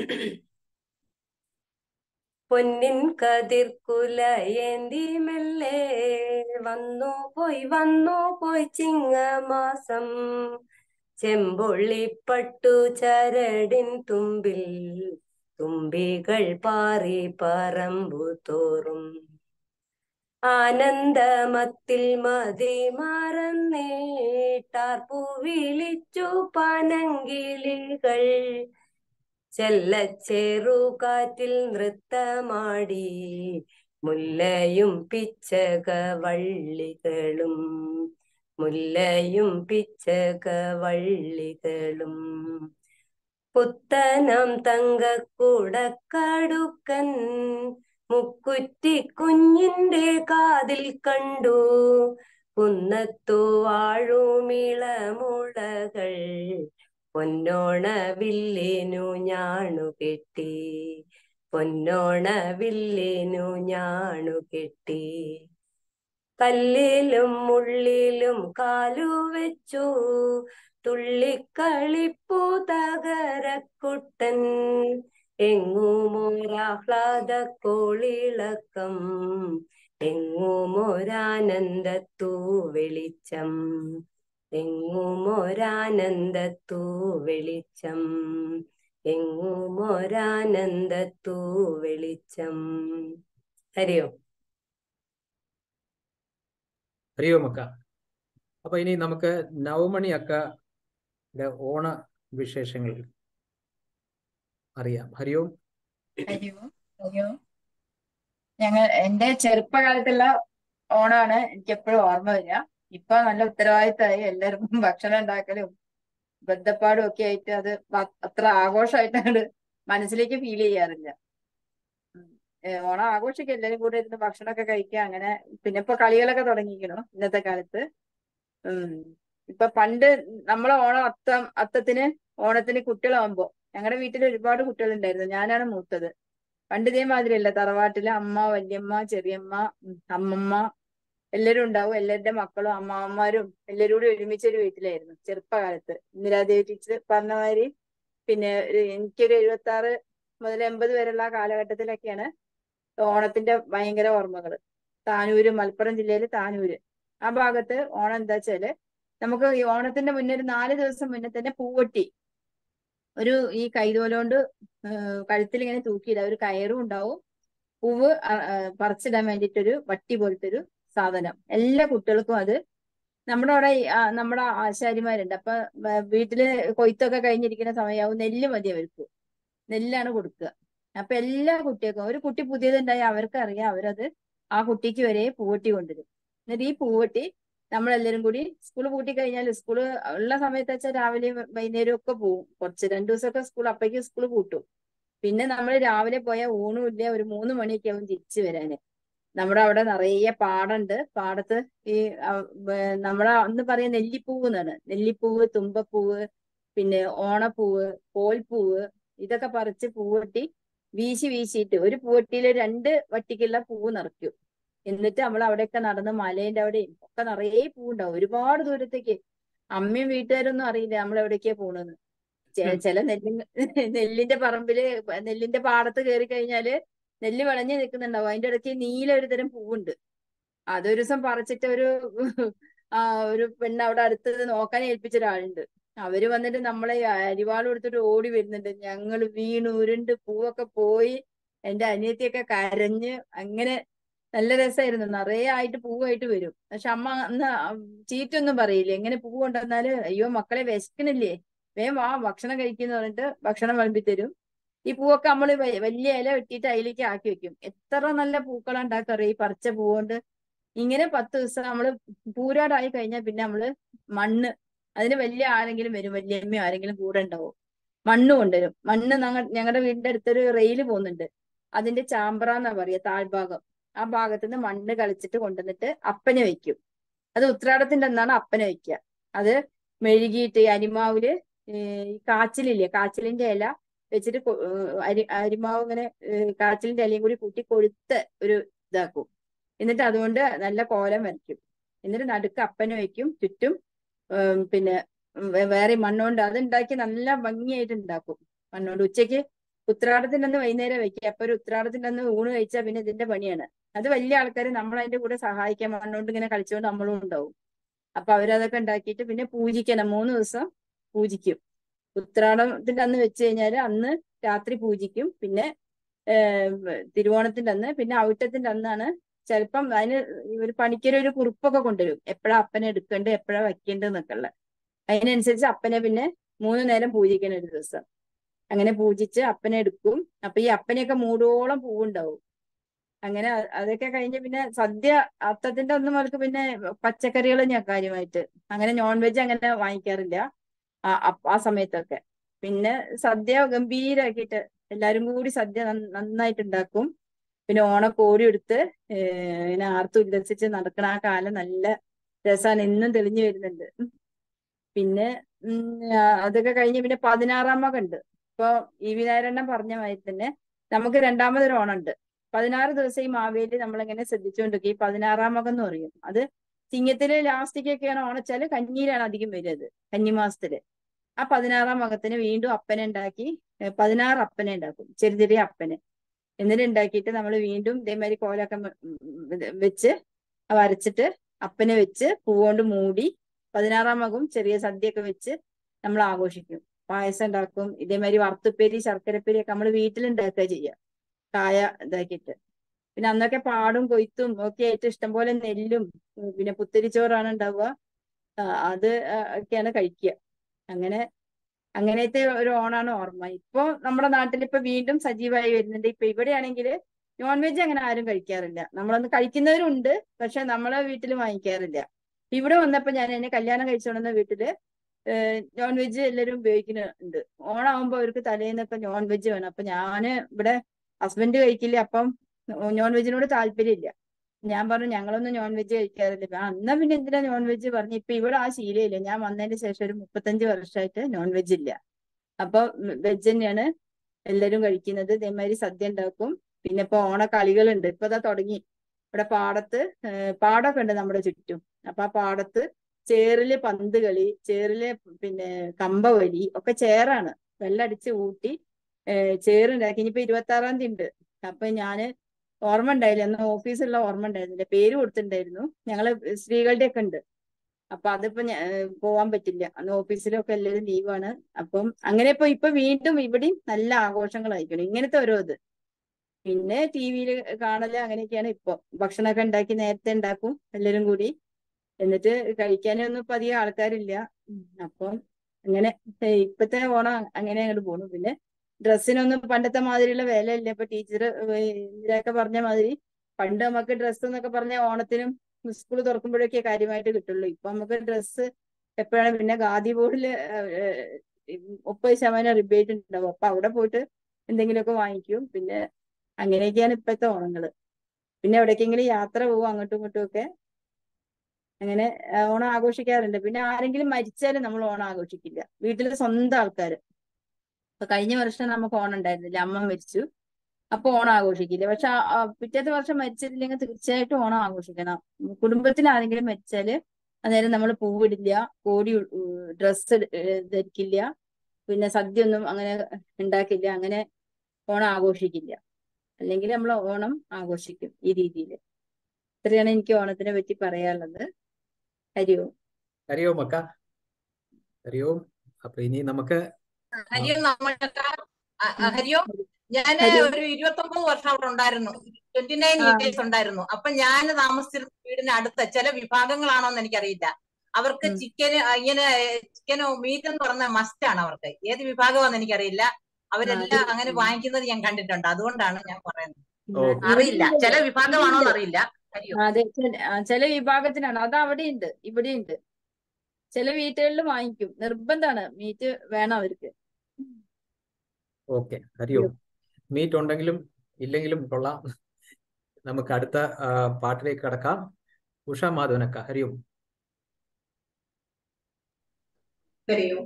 പൊന്നിൻ കതിർക്കുല ഏന്തി മെല്ലെ വന്നു പോയി വന്നു പോയി ചിങ്ങമാസം ചെമ്പൊള്ളിപ്പട്ടു ചരടിൻ തുമ്പിൽ തുമ്പികൾ പാറി പറമ്പു തോറും ആനന്ദമത്തിൽ മതി മറന്നേട്ടാർപ്പു വിളിച്ചു പനങ്കിളികൾ ചെല്ലച്ചേറുകാറ്റിൽ നൃത്തമാടി മുല്ലയും പിച്ചക വള്ളികളും മുല്ലയും പിച്ചക വള്ളികളും പുത്തനം തങ്കക്കുടക്കടുക്കൻ മുക്കുറ്റി കുഞ്ഞിന്റെ കാതിൽ കണ്ടു കുന്നത്തു വാഴുമിളമുളകൾ പൊന്നോണ വില്ലിനു ഞാണു കെട്ടി പൊന്നോണ വില്ലിനു ഞാണു കെട്ടി കല്ലിലും മുള്ളിലും കാലു വെച്ചു തുള്ളിക്കളിപ്പു തകരക്കുട്ടൻ എങ്ങുമൊരാഹ്ലാദ കോളിളക്കം എങ്ങുമൊരാനന്ദത്തു വെളിച്ചം എങ്ങുമൊരാനന്ദത്തു വെളിച്ചം എങ്ങുമൊരാനന്ദത്തു വെളിച്ചം ഹരിയോ ഹരിയോം അക്ക അപ്പൊ ഇനി നമുക്ക് നവമണി അക്കയുടെ ഓണ വിശേഷങ്ങൾ അറിയാം ഹരിയോം അയ്യോ അയ്യോ ഞങ്ങൾ എന്റെ ചെറുപ്പകാലത്തുള്ള ഓണമാണ് എനിക്ക് എപ്പോഴും ഓർമ്മ വരിക ഇപ്പൊ നല്ല ഉത്തരവാദിത്തമായി എല്ലാവർക്കും ഭക്ഷണം ഉണ്ടാക്കലും ബന്ധപ്പാടും ഒക്കെ ആയിട്ട് അത് പ- അത്ര ആഘോഷമായിട്ടാണ് മനസ്സിലേക്ക് ഫീൽ ചെയ്യാറില്ല ഉം. ഏ, ഓണം ആഘോഷിക്കുക എല്ലാവരും കൂടെ ഇരുന്ന് ഭക്ഷണമൊക്കെ കഴിക്കുക അങ്ങനെ പിന്നെ ഇപ്പൊ കളികളൊക്കെ തുടങ്ങിയിരിക്കണു ഇന്നത്തെ കാലത്ത് ഉം ഇപ്പൊ പണ്ട് നമ്മളെ ഓണം അത്തം അത്തത്തിന് ഓണത്തിന് കുട്ടികളാവുമ്പോ ഞങ്ങളുടെ വീട്ടിൽ ഒരുപാട് കുട്ടികളുണ്ടായിരുന്നു ഞാനാണ് മൂത്തത് പണ്ട് ഇതേമാതിരിയല്ല തറവാട്ടില് അമ്മ വല്യമ്മ ചെറിയമ്മ ഉം, അമ്മമ്മ എല്ലാവരും ഉണ്ടാവും എല്ലാവരുടെ മക്കളും അമ്മാവന്മാരും എല്ലാവരും കൂടി ഒരുമിച്ച് ഒരു വീട്ടിലായിരുന്നു ചെറുപ്പകാലത്ത് ഇന്ദിരാദേവി ടീച്ചർ പറഞ്ഞ മാതിരി പിന്നെ ഒരു എനിക്കൊരു എഴുപത്തി ആറ് മുതൽ എൺപത് വരെയുള്ള ആ കാലഘട്ടത്തിലൊക്കെയാണ് ഓണത്തിന്റെ ഭയങ്കര ഓർമ്മകൾ താനൂര് മലപ്പുറം ജില്ലയിലെ താനൂര് ആ ഭാഗത്ത് ഓണം എന്താ വെച്ചാല് നമുക്ക് ഈ ഓണത്തിന്റെ മുന്നേ ഒരു നാല് ദിവസം മുന്നേ തന്നെ പൂവട്ടി ഒരു ഈ കൈതോലോണ്ട് കഴുത്തിൽ ഇങ്ങനെ തൂക്കിയിട ഒരു കയറും ഉണ്ടാവും പൂവ് അ- ആ, പറിച്ചിടാൻ വേണ്ടിയിട്ടൊരു വട്ടി പോലത്തെ ഒരു സാധനം എല്ലാ കുട്ടികൾക്കും അത് നമ്മുടെ അവിടെ ഈ, ആ, നമ്മുടെ ആശാരിമാരുണ്ട് അപ്പൊ വ- വീട്ടില് കൊയ്ത്തൊക്കെ കഴിഞ്ഞിരിക്കുന്ന സമയമാവും നെല്ല് മതി അവർക്ക് നെല്ലാണ് കൊടുക്കുക അപ്പൊ എല്ലാ കുട്ടികൾക്കും ഒരു കുട്ടി പുതിയതുണ്ടായി അവർക്ക് അറിയാം അവരത് ആ കുട്ടിക്ക് വരെ പൂവട്ടി കൊണ്ടുവരും എന്നിട്ട് ഈ പൂവട്ടി നമ്മളെല്ലാരും കൂടി സ്കൂൾ പൂട്ടി കഴിഞ്ഞാൽ സ്കൂൾ ഉള്ള സമയത്ത് വെച്ചാൽ രാവിലെയും വൈകുന്നേരവും ഒക്കെ പോകും കുറച്ച് രണ്ടു ദിവസമൊക്കെ സ്കൂൾ അപ്പേക്ക് സ്കൂൾ പൂട്ടും പിന്നെ നമ്മൾ രാവിലെ പോയാൽ ഊണും ഇല്ല ഒരു മൂന്ന് മണിയൊക്കെ ആവും തിരിച്ചു വരാന് നമ്മുടെ അവിടെ നിറയെ പാടണ്ട് പാടത്ത് ഈ ആ, വേ- നമ്മളെ അന്ന് പറയാ നെല്ലിപ്പൂവ് എന്നാണ് നെല്ലിപ്പൂവ് തുമ്പപ്പൂവ് പിന്നെ ഓണപ്പൂവ് കോൽപ്പൂവ് ഇതൊക്കെ പറിച്ച് പൂവട്ടി വീശി വീശിയിട്ട് ഒരു പൂവട്ടിയിൽ രണ്ട് വട്ടിക്കുള്ള പൂവ് നിറയ്ക്കും എന്നിട്ട് നമ്മൾ അവിടെയൊക്കെ നടന്ന് മലേന്റെ അവിടെയും ഒക്കെ നിറയെ പൂവുണ്ടാവും ഒരുപാട് ദൂരത്തേക്ക് അമ്മയും വീട്ടുകാരൊന്നും അറിയില്ല നമ്മൾ എവിടേക്കാ പോണെന്ന് ചെ- ചില നെല്ല് നെല്ലിന്റെ പറമ്പില് നെല്ലിന്റെ പാടത്ത് കയറി കഴിഞ്ഞാല് നെല്ല് വിളഞ്ഞു നിൽക്കുന്നുണ്ടാവും അതിന്റെ ഇടയ്ക്ക് നീല ഒരു തരം പൂവുണ്ട് അതൊരു ദിവസം പറിച്ചിട്ട് ഒരു ആ ഒരു പെണ്ണ് അവിടെ അടുത്ത് നോക്കാൻ ഏൽപ്പിച്ച ഒരാളുണ്ട് അവര് വന്നിട്ട് നമ്മളെ ഈ അരിവാൾ എടുത്തിട്ട് ഓടി വരുന്നുണ്ട് ഞങ്ങൾ വീണു ഉരുണ്ട് പൂവൊക്കെ പോയി എന്റെ അനിയത്തിയൊക്കെ കരഞ്ഞ് അങ്ങനെ നല്ല രസമായിരുന്നു നിറയെ ആയിട്ട് പൂവായിട്ട് വരും പക്ഷെ അമ്മ അന്ന് ചീറ്റൊന്നും പറയില്ല എങ്ങനെ പൂ കൊണ്ടുവന്നാല് അയ്യോ മക്കളെ വിശക്കണില്ലേ വേഗം വാ ഭക്ഷണം കഴിക്കുന്ന പറഞ്ഞിട്ട് ഭക്ഷണം വിളമ്പി തരും ഈ പൂവൊക്കെ നമ്മള് വ- വലിയ ഇല വെട്ടിയിട്ട് അതിലേക്ക് ആക്കി വെക്കും എത്ര നല്ല പൂക്കളാ ഉണ്ടാക്കാറ് ഈ പറിച്ച പൂ കൊണ്ട് ഇങ്ങനെ പത്ത് ദിവസം നമ്മള് പൂരാടായി കഴിഞ്ഞാൽ പിന്നെ നമ്മള് മണ്ണ് അതിന് വലിയ ആരെങ്കിലും വരും വല്യമ്മയോ ആരെങ്കിലും കൂടെ ഉണ്ടാവും മണ്ണ് കൊണ്ടുവരും മണ്ണ് ഞങ്ങ ഞങ്ങളുടെ വീടിന്റെ അടുത്തൊരു റെയിൽ പോകുന്നുണ്ട് അതിന്റെ ചാമ്പറ എന്നാ പറയാ താഴ്ഭാഗം ആ ഭാഗത്തുനിന്ന് മണ്ണ് കളിച്ചിട്ട് കൊണ്ടുവന്നിട്ട് അപ്പനെ വെക്കും അത് ഉത്രാടത്തിന്റെ അന്നാണ് അപ്പനെ വെക്കുക അത് മെഴുകിയിട്ട് ഈ അരിമാവില് ഈ കാച്ചിലില്ലേ കാച്ചിലിന്റെ ഇല വെച്ചിട്ട് കൊ- ഏഹ് അരി അരിമാവ് ഇങ്ങനെ ഏഹ് കാച്ചിലിന്റെ ഇലയും കൂടി കൂട്ടി കൊഴുത്ത് ഒരു ഇതാക്കും എന്നിട്ട് അതുകൊണ്ട് നല്ല കോലം വരയ്ക്കും എന്നിട്ട് നടുക്ക് അപ്പനെ വെക്കും ചുറ്റും ഏം, പിന്നെ വേ- വേറെ മണ്ണുകൊണ്ട് അത് ഉണ്ടാക്കി നല്ല ഭംഗിയായിട്ട് ഉണ്ടാക്കും മണ്ണുകൊണ്ട് ഉച്ചയ്ക്ക് ഉത്രാടത്തിന്റെ അന്ന് വൈകുന്നേരം വെക്കുക അപ്പൊ ഒരു ഉത്രാടത്തിന്റെ അന്ന് ഊണ് കഴിച്ചാൽ പിന്നെ ഇതിന്റെ പണിയാണ് അത് വലിയ ആൾക്കാർ നമ്മൾ അതിന്റെ കൂടെ സഹായിക്കാൻ മണ്ണുകൊണ്ട് ഇങ്ങനെ കളിച്ചുകൊണ്ട് നമ്മളും ഉണ്ടാവും അപ്പൊ അവരതൊക്കെ ഉണ്ടാക്കിയിട്ട് പിന്നെ പൂജിക്കണം മൂന്ന് ദിവസം പൂജിക്കും ഉത്രാടത്തിന്റെ അന്ന് വെച്ച് കഴിഞ്ഞാല് അന്ന് രാത്രി പൂജിക്കും പിന്നെ ഏഹ് തിരുവോണത്തിന്റെ അന്ന് പിന്നെ അവിട്ടത്തിന്റെ അന്നാണ് ചിലപ്പം അതിന് ഒരു പണിക്കര് ഒരു കുറിപ്പൊക്കെ കൊണ്ടുവരും എപ്പോഴാ അപ്പനെ എടുക്കേണ്ടത് എപ്പോഴാ വെക്കേണ്ടത് എന്നൊക്കെ ഉള്ള അതിനനുസരിച്ച് അപ്പനെ പിന്നെ മൂന്ന് നേരം പൂജിക്കണം ഒരു ദിവസം അങ്ങനെ പൂജിച്ച് അപ്പനെ എടുക്കും അപ്പൊ ഈ അപ്പനെയൊക്കെ മൂടോളം പൂവുണ്ടാവും അങ്ങനെ അ- അതൊക്കെ കഴിഞ്ഞ് പിന്നെ സദ്യ അത്തത്തിന്റെ ഒന്നും മുതൽക്ക് പിന്നെ പച്ചക്കറികൾ ഞാൻ കാര്യമായിട്ട് അങ്ങനെ നോൺ വെജ് അങ്ങനെ വാങ്ങിക്കാറില്ല ആ അപ്പ- ആ സമയത്തൊക്കെ പിന്നെ സദ്യ ഗംഭീരാക്കിയിട്ട് എല്ലാരും കൂടി സദ്യ നന്ന- നന്നായിട്ട് ഉണ്ടാക്കും പിന്നെ ഓണക്കോടി എടുത്ത് ഏഹ് ഇങ്ങനെ ആർത്തു ഉല്ലസിച്ച് നടക്കണ ആ കാലം നല്ല രസമാണ് ഇന്നും തെളിഞ്ഞു വരുന്നുണ്ട് പിന്നെ ഉം, ആ, അതൊക്കെ കഴിഞ്ഞ് പിന്നെ പതിനാറാം മകം ഉണ്ട് ഇപ്പൊ ഇ വി നാരായണൻ പറഞ്ഞ മാതിരി തന്നെ നമുക്ക് രണ്ടാമതൊരു ഓണം ഉണ്ട് പതിനാറ് ദിവസം ഈ മാവേലി നമ്മളിങ്ങനെ ശ്രദ്ധിച്ചുകൊണ്ടിരിക്കും ഈ പതിനാറാം മകം എന്ന് പറയും അത് ചിങ്ങത്തില് ലാസ്റ്റിക്കൊക്കെയാണ് ഓണച്ചാല് കഞ്ഞിയിലാണ് അധികം വരുന്നത് കന്നിമാസത്തില് ആ പതിനാറാം മകത്തിന് വീണ്ടും അപ്പനെ ഉണ്ടാക്കി ഏ, പതിനാറ് അപ്പനെ ഉണ്ടാക്കും ചെറിയ ചെറിയ അപ്പനെ എന്നിട്ട് ഉണ്ടാക്കിയിട്ട് നമ്മൾ വീണ്ടും ഇതേമാതിരി കോലൊക്കെ മ- ഉം ഇത് വെച്ച് അത് വരച്ചിട്ട് അപ്പനെ വെച്ച് പൂവുകൊണ്ട് മൂടി പതിനാറാം മകവും ചെറിയ സദ്യയൊക്കെ വെച്ച് നമ്മൾ ആഘോഷിക്കും പായസം ഉണ്ടാക്കും ഇതേമാതിരി വറുത്തുപ്പേരി ശർക്കരപ്പേരി ഒക്കെ നമ്മൾ വീട്ടിലുണ്ടാക്കുക ചെയ്യുക കായ ഇതാക്കിയിട്ട് പിന്നെ അന്നൊക്കെ പാടും കൊയ്ത്തും ഒക്കെ ആയിട്ട് ഇഷ്ടംപോലെ നെല്ലും ഉം, പിന്നെ പുത്തരിച്ചോറാണ് ഉണ്ടാവുക ആ, അത് ആ, ഒക്കെയാണ് കഴിക്കുക അങ്ങനെ അങ്ങനത്തെ ഒരു ഓണാണ് ഓർമ്മ ഇപ്പൊ നമ്മുടെ നാട്ടിൽ ഇപ്പൊ വീണ്ടും സജീവമായി വരുന്നുണ്ട് ഇപ്പൊ ഇവിടെയാണെങ്കിൽ നോൺ വെജ് അങ്ങനെ ആരും കഴിക്കാറില്ല നമ്മളൊന്ന് കഴിക്കുന്നവരുണ്ട് പക്ഷെ നമ്മളെ വീട്ടിൽ വാങ്ങിക്കാറില്ല ഇവിടെ വന്നപ്പോ ഞാൻ എന്നെ കല്യാണം കഴിച്ചുകൊണ്ടുവന്ന വീട്ടില് നോൺ വെജ് എല്ലാവരും ഉപയോഗിക്കുന്നുണ്ട് ഓണാവുമ്പോ അവർക്ക് തലേന്നൊക്കെ നോൺ വെജ് വേണം അപ്പൊ ഞാന് ഇവിടെ ഹസ്ബൻഡ് കഴിക്കില്ല അപ്പം നോൺ വെജിനോട് താല്പര്യമില്ല ഞാൻ പറഞ്ഞു ഞങ്ങളൊന്നും നോൺ വെജ് കഴിക്കാറില്ല ആ എന്നാ പിന്നെ എന്തിനാ നോൺ വെജ് പറഞ്ഞു ഇപ്പൊ ഇവിടെ ആ ശീലമില്ല ഞാൻ വന്നതിന് ശേഷം ഒരു മുപ്പത്തഞ്ച് വർഷമായിട്ട് നോൺ വെജ് ഇല്ല അപ്പൊ വെജ് തന്നെയാണ് എല്ലാവരും കഴിക്കുന്നത് ഇതേമാതിരി സദ്യ ഉണ്ടാക്കും പിന്നെ ഇപ്പൊ ഓണക്കളികളുണ്ട് ഇപ്പൊ ഇതാ തുടങ്ങി ഇവിടെ പാടത്ത് ഏഹ് പാടമൊക്കെ ഉണ്ട് നമ്മുടെ ചുറ്റും അപ്പൊ ആ പാടത്ത് ചേറില് പന്ത് കളി ചേറില് പിന്നെ കമ്പവലി ഒക്കെ ചേറാണ് വെള്ളടിച്ച് ഊട്ടി ഏഹ് ചേറുണ്ടാക്കി ഇനിയിപ്പോ ഇരുപത്തി ആറാം തീയതി ഉണ്ട് അപ്പൊ ഞാന് ഓർമ്മ ഉണ്ടായില്ല അന്ന് ഓഫീസിലുള്ള ഓർമ്മ ഉണ്ടായിരുന്നില്ല പേര് കൊടുത്തിട്ടുണ്ടായിരുന്നു ഞങ്ങള് സ്ത്രീകളുടെ ഒക്കെ ഉണ്ട് അപ്പൊ അതിപ്പോ ഞാ- ഏഹ് പോവാൻ പറ്റില്ല അന്ന് ഓഫീസിലൊക്കെ എല്ലാവരും ലീവാണ് അപ്പം അങ്ങനെ ഇപ്പൊ ഇപ്പൊ വീണ്ടും ഇവിടെയും നല്ല ആഘോഷങ്ങളായിരിക്കണം ഇങ്ങനത്തെ ഓരോ ഇത് പിന്നെ ടി വിയിൽ കാണല് അങ്ങനെയൊക്കെയാണ് ഇപ്പൊ ഭക്ഷണമൊക്കെ ഉണ്ടാക്കി നേരത്തെ ഉണ്ടാക്കും എല്ലാവരും കൂടി എന്നിട്ട് കഴിക്കാനൊന്നും ഇപ്പൊ അധികം ആൾക്കാരില്ല ഉം. അപ്പം അങ്ങനെ ഏഹ് ഇപ്പത്തെ ഓണം അങ്ങനെ അങ്ങോട്ട് പോണു പിന്നെ ഡ്രസ്സിനൊന്നും പണ്ടത്തെ മാതിരിയുള്ള വില ഇല്ല ഇപ്പൊ ടീച്ചർ ഇതിലൊക്കെ പറഞ്ഞ മാതിരി പണ്ട് നമുക്ക് ഡ്രസ്സ് എന്നൊക്കെ പറഞ്ഞ ഓണത്തിനും സ്കൂൾ തുറക്കുമ്പോഴൊക്കെ കാര്യമായിട്ട് കിട്ടുള്ളൂ ഇപ്പൊ നമുക്ക് ഡ്രസ്സ് എപ്പോഴാണ് പിന്നെ ഖാദി ബോർഡില് മുപ്പത് ശതമാനം റിബേറ്റ് ഉണ്ടാവും അപ്പൊ അവിടെ പോയിട്ട് എന്തെങ്കിലുമൊക്കെ വാങ്ങിക്കും പിന്നെ അങ്ങനെയൊക്കെയാണ് ഇപ്പോഴത്തെ ഓണങ്ങള് പിന്നെ എവിടേക്കെങ്കിലും യാത്ര പോകും അങ്ങോട്ടും ഇങ്ങോട്ടും ഒക്കെ അങ്ങനെ ആ, ഓണം ആഘോഷിക്കാറുണ്ട് പിന്നെ ആരെങ്കിലും മരിച്ചാലും നമ്മൾ ഓണം ആഘോഷിക്കില്ല വീട്ടിലെ സ്വന്തം ആൾക്കാര് ഇപ്പൊ കഴിഞ്ഞ വർഷം നമുക്ക് ഓണം ഉണ്ടായിരുന്നില്ല അമ്മ മരിച്ചു അപ്പൊ ഓണം ആഘോഷിക്കില്ല പക്ഷെ ആ- ആ പിറ്റേത്തെ വർഷം മരിച്ചിട്ടില്ലെങ്കിൽ തീർച്ചയായിട്ടും ഓണം ആഘോഷിക്കണം ഉം കുടുംബത്തിൽ ആരെങ്കിലും മരിച്ചാല് അന്നേരം നമ്മൾ പൂവിടില്ല കോടി ഡ്രസ്സ് ധരിക്കില്ല പിന്നെ സദ്യ ഒന്നും അങ്ങനെ ഉണ്ടാക്കില്ല അങ്ങനെ ഓണം ആഘോഷിക്കില്ല അല്ലെങ്കിൽ നമ്മൾ ഓണം ആഘോഷിക്കും ഈ രീതിയിൽ ഇത്രയാണ് എനിക്ക് ഓണത്തിനെ പറ്റി പറയാനുള്ളത് ഹരി ഓം ഹരി ഓം അക്ക ഹരി ഓം അപ്പൊ ഇനി നമുക്ക് ആ, ഹരിയോ നമ്മളൊക്കെ ആ, ആ, ഹരിയോ ഞാന് ഹരി ഓം ഒരു ഇരുപത്തൊമ്പത് വർഷം അവിടെ ഉണ്ടായിരുന്നു ട്വന്റി നയൻ ആ ഇയേഴ്സ് ഉണ്ടായിരുന്നു അപ്പൊ ഞാൻ താമസിച്ചിരുന്ന വീടിന് അടുത്ത ചില വിഭാഗങ്ങളാണോന്ന് എനിക്കറിയില്ല അവർക്ക് ഉം. ചിക്കന് ഇങ്ങനെ ചിക്കനോ മീറ്റ് എന്ന് പറഞ്ഞ മസ്റ്റ് ആണ് അവർക്ക് ഏത് വിഭാഗമാണെന്ന് എനിക്കറിയില്ല ആ, അത് അവരെല്ലാം അങ്ങനെ ഉം. വാങ്ങിക്കുന്നത് ഞാൻ കണ്ടിട്ടുണ്ട് അതുകൊണ്ടാണ് ഞാൻ പറയുന്നത് ഉം. ഓ ഇവിടെ അറിയില്ല ഉണ്ട് ചില ഇവിടെ വിഭാഗമാണോന്ന് ഉണ്ട് അറിയില്ല ഹരിയോ അതെ ചില- ആ, ചില വിഭാഗത്തിനാണ് അത് അവിടെ ഉണ്ട് ഇവിടെ ഉണ്ട് ചില വീട്ടുകളിൽ വാങ്ങിക്കും നിർബന്ധമാണ് മീറ്റ് വേണം അവർക്ക് ഓക്കെ ഹരി ഓം മീറ്റ് ഉണ്ടെങ്കിലും ഇല്ലെങ്കിലും കൊള്ളാം നമുക്ക് അടുത്ത ആ, പാട്ടിലേക്ക് കടക്കാം ഉഷ മാധവനക്ക ഹരി ഓം ഹരിയോ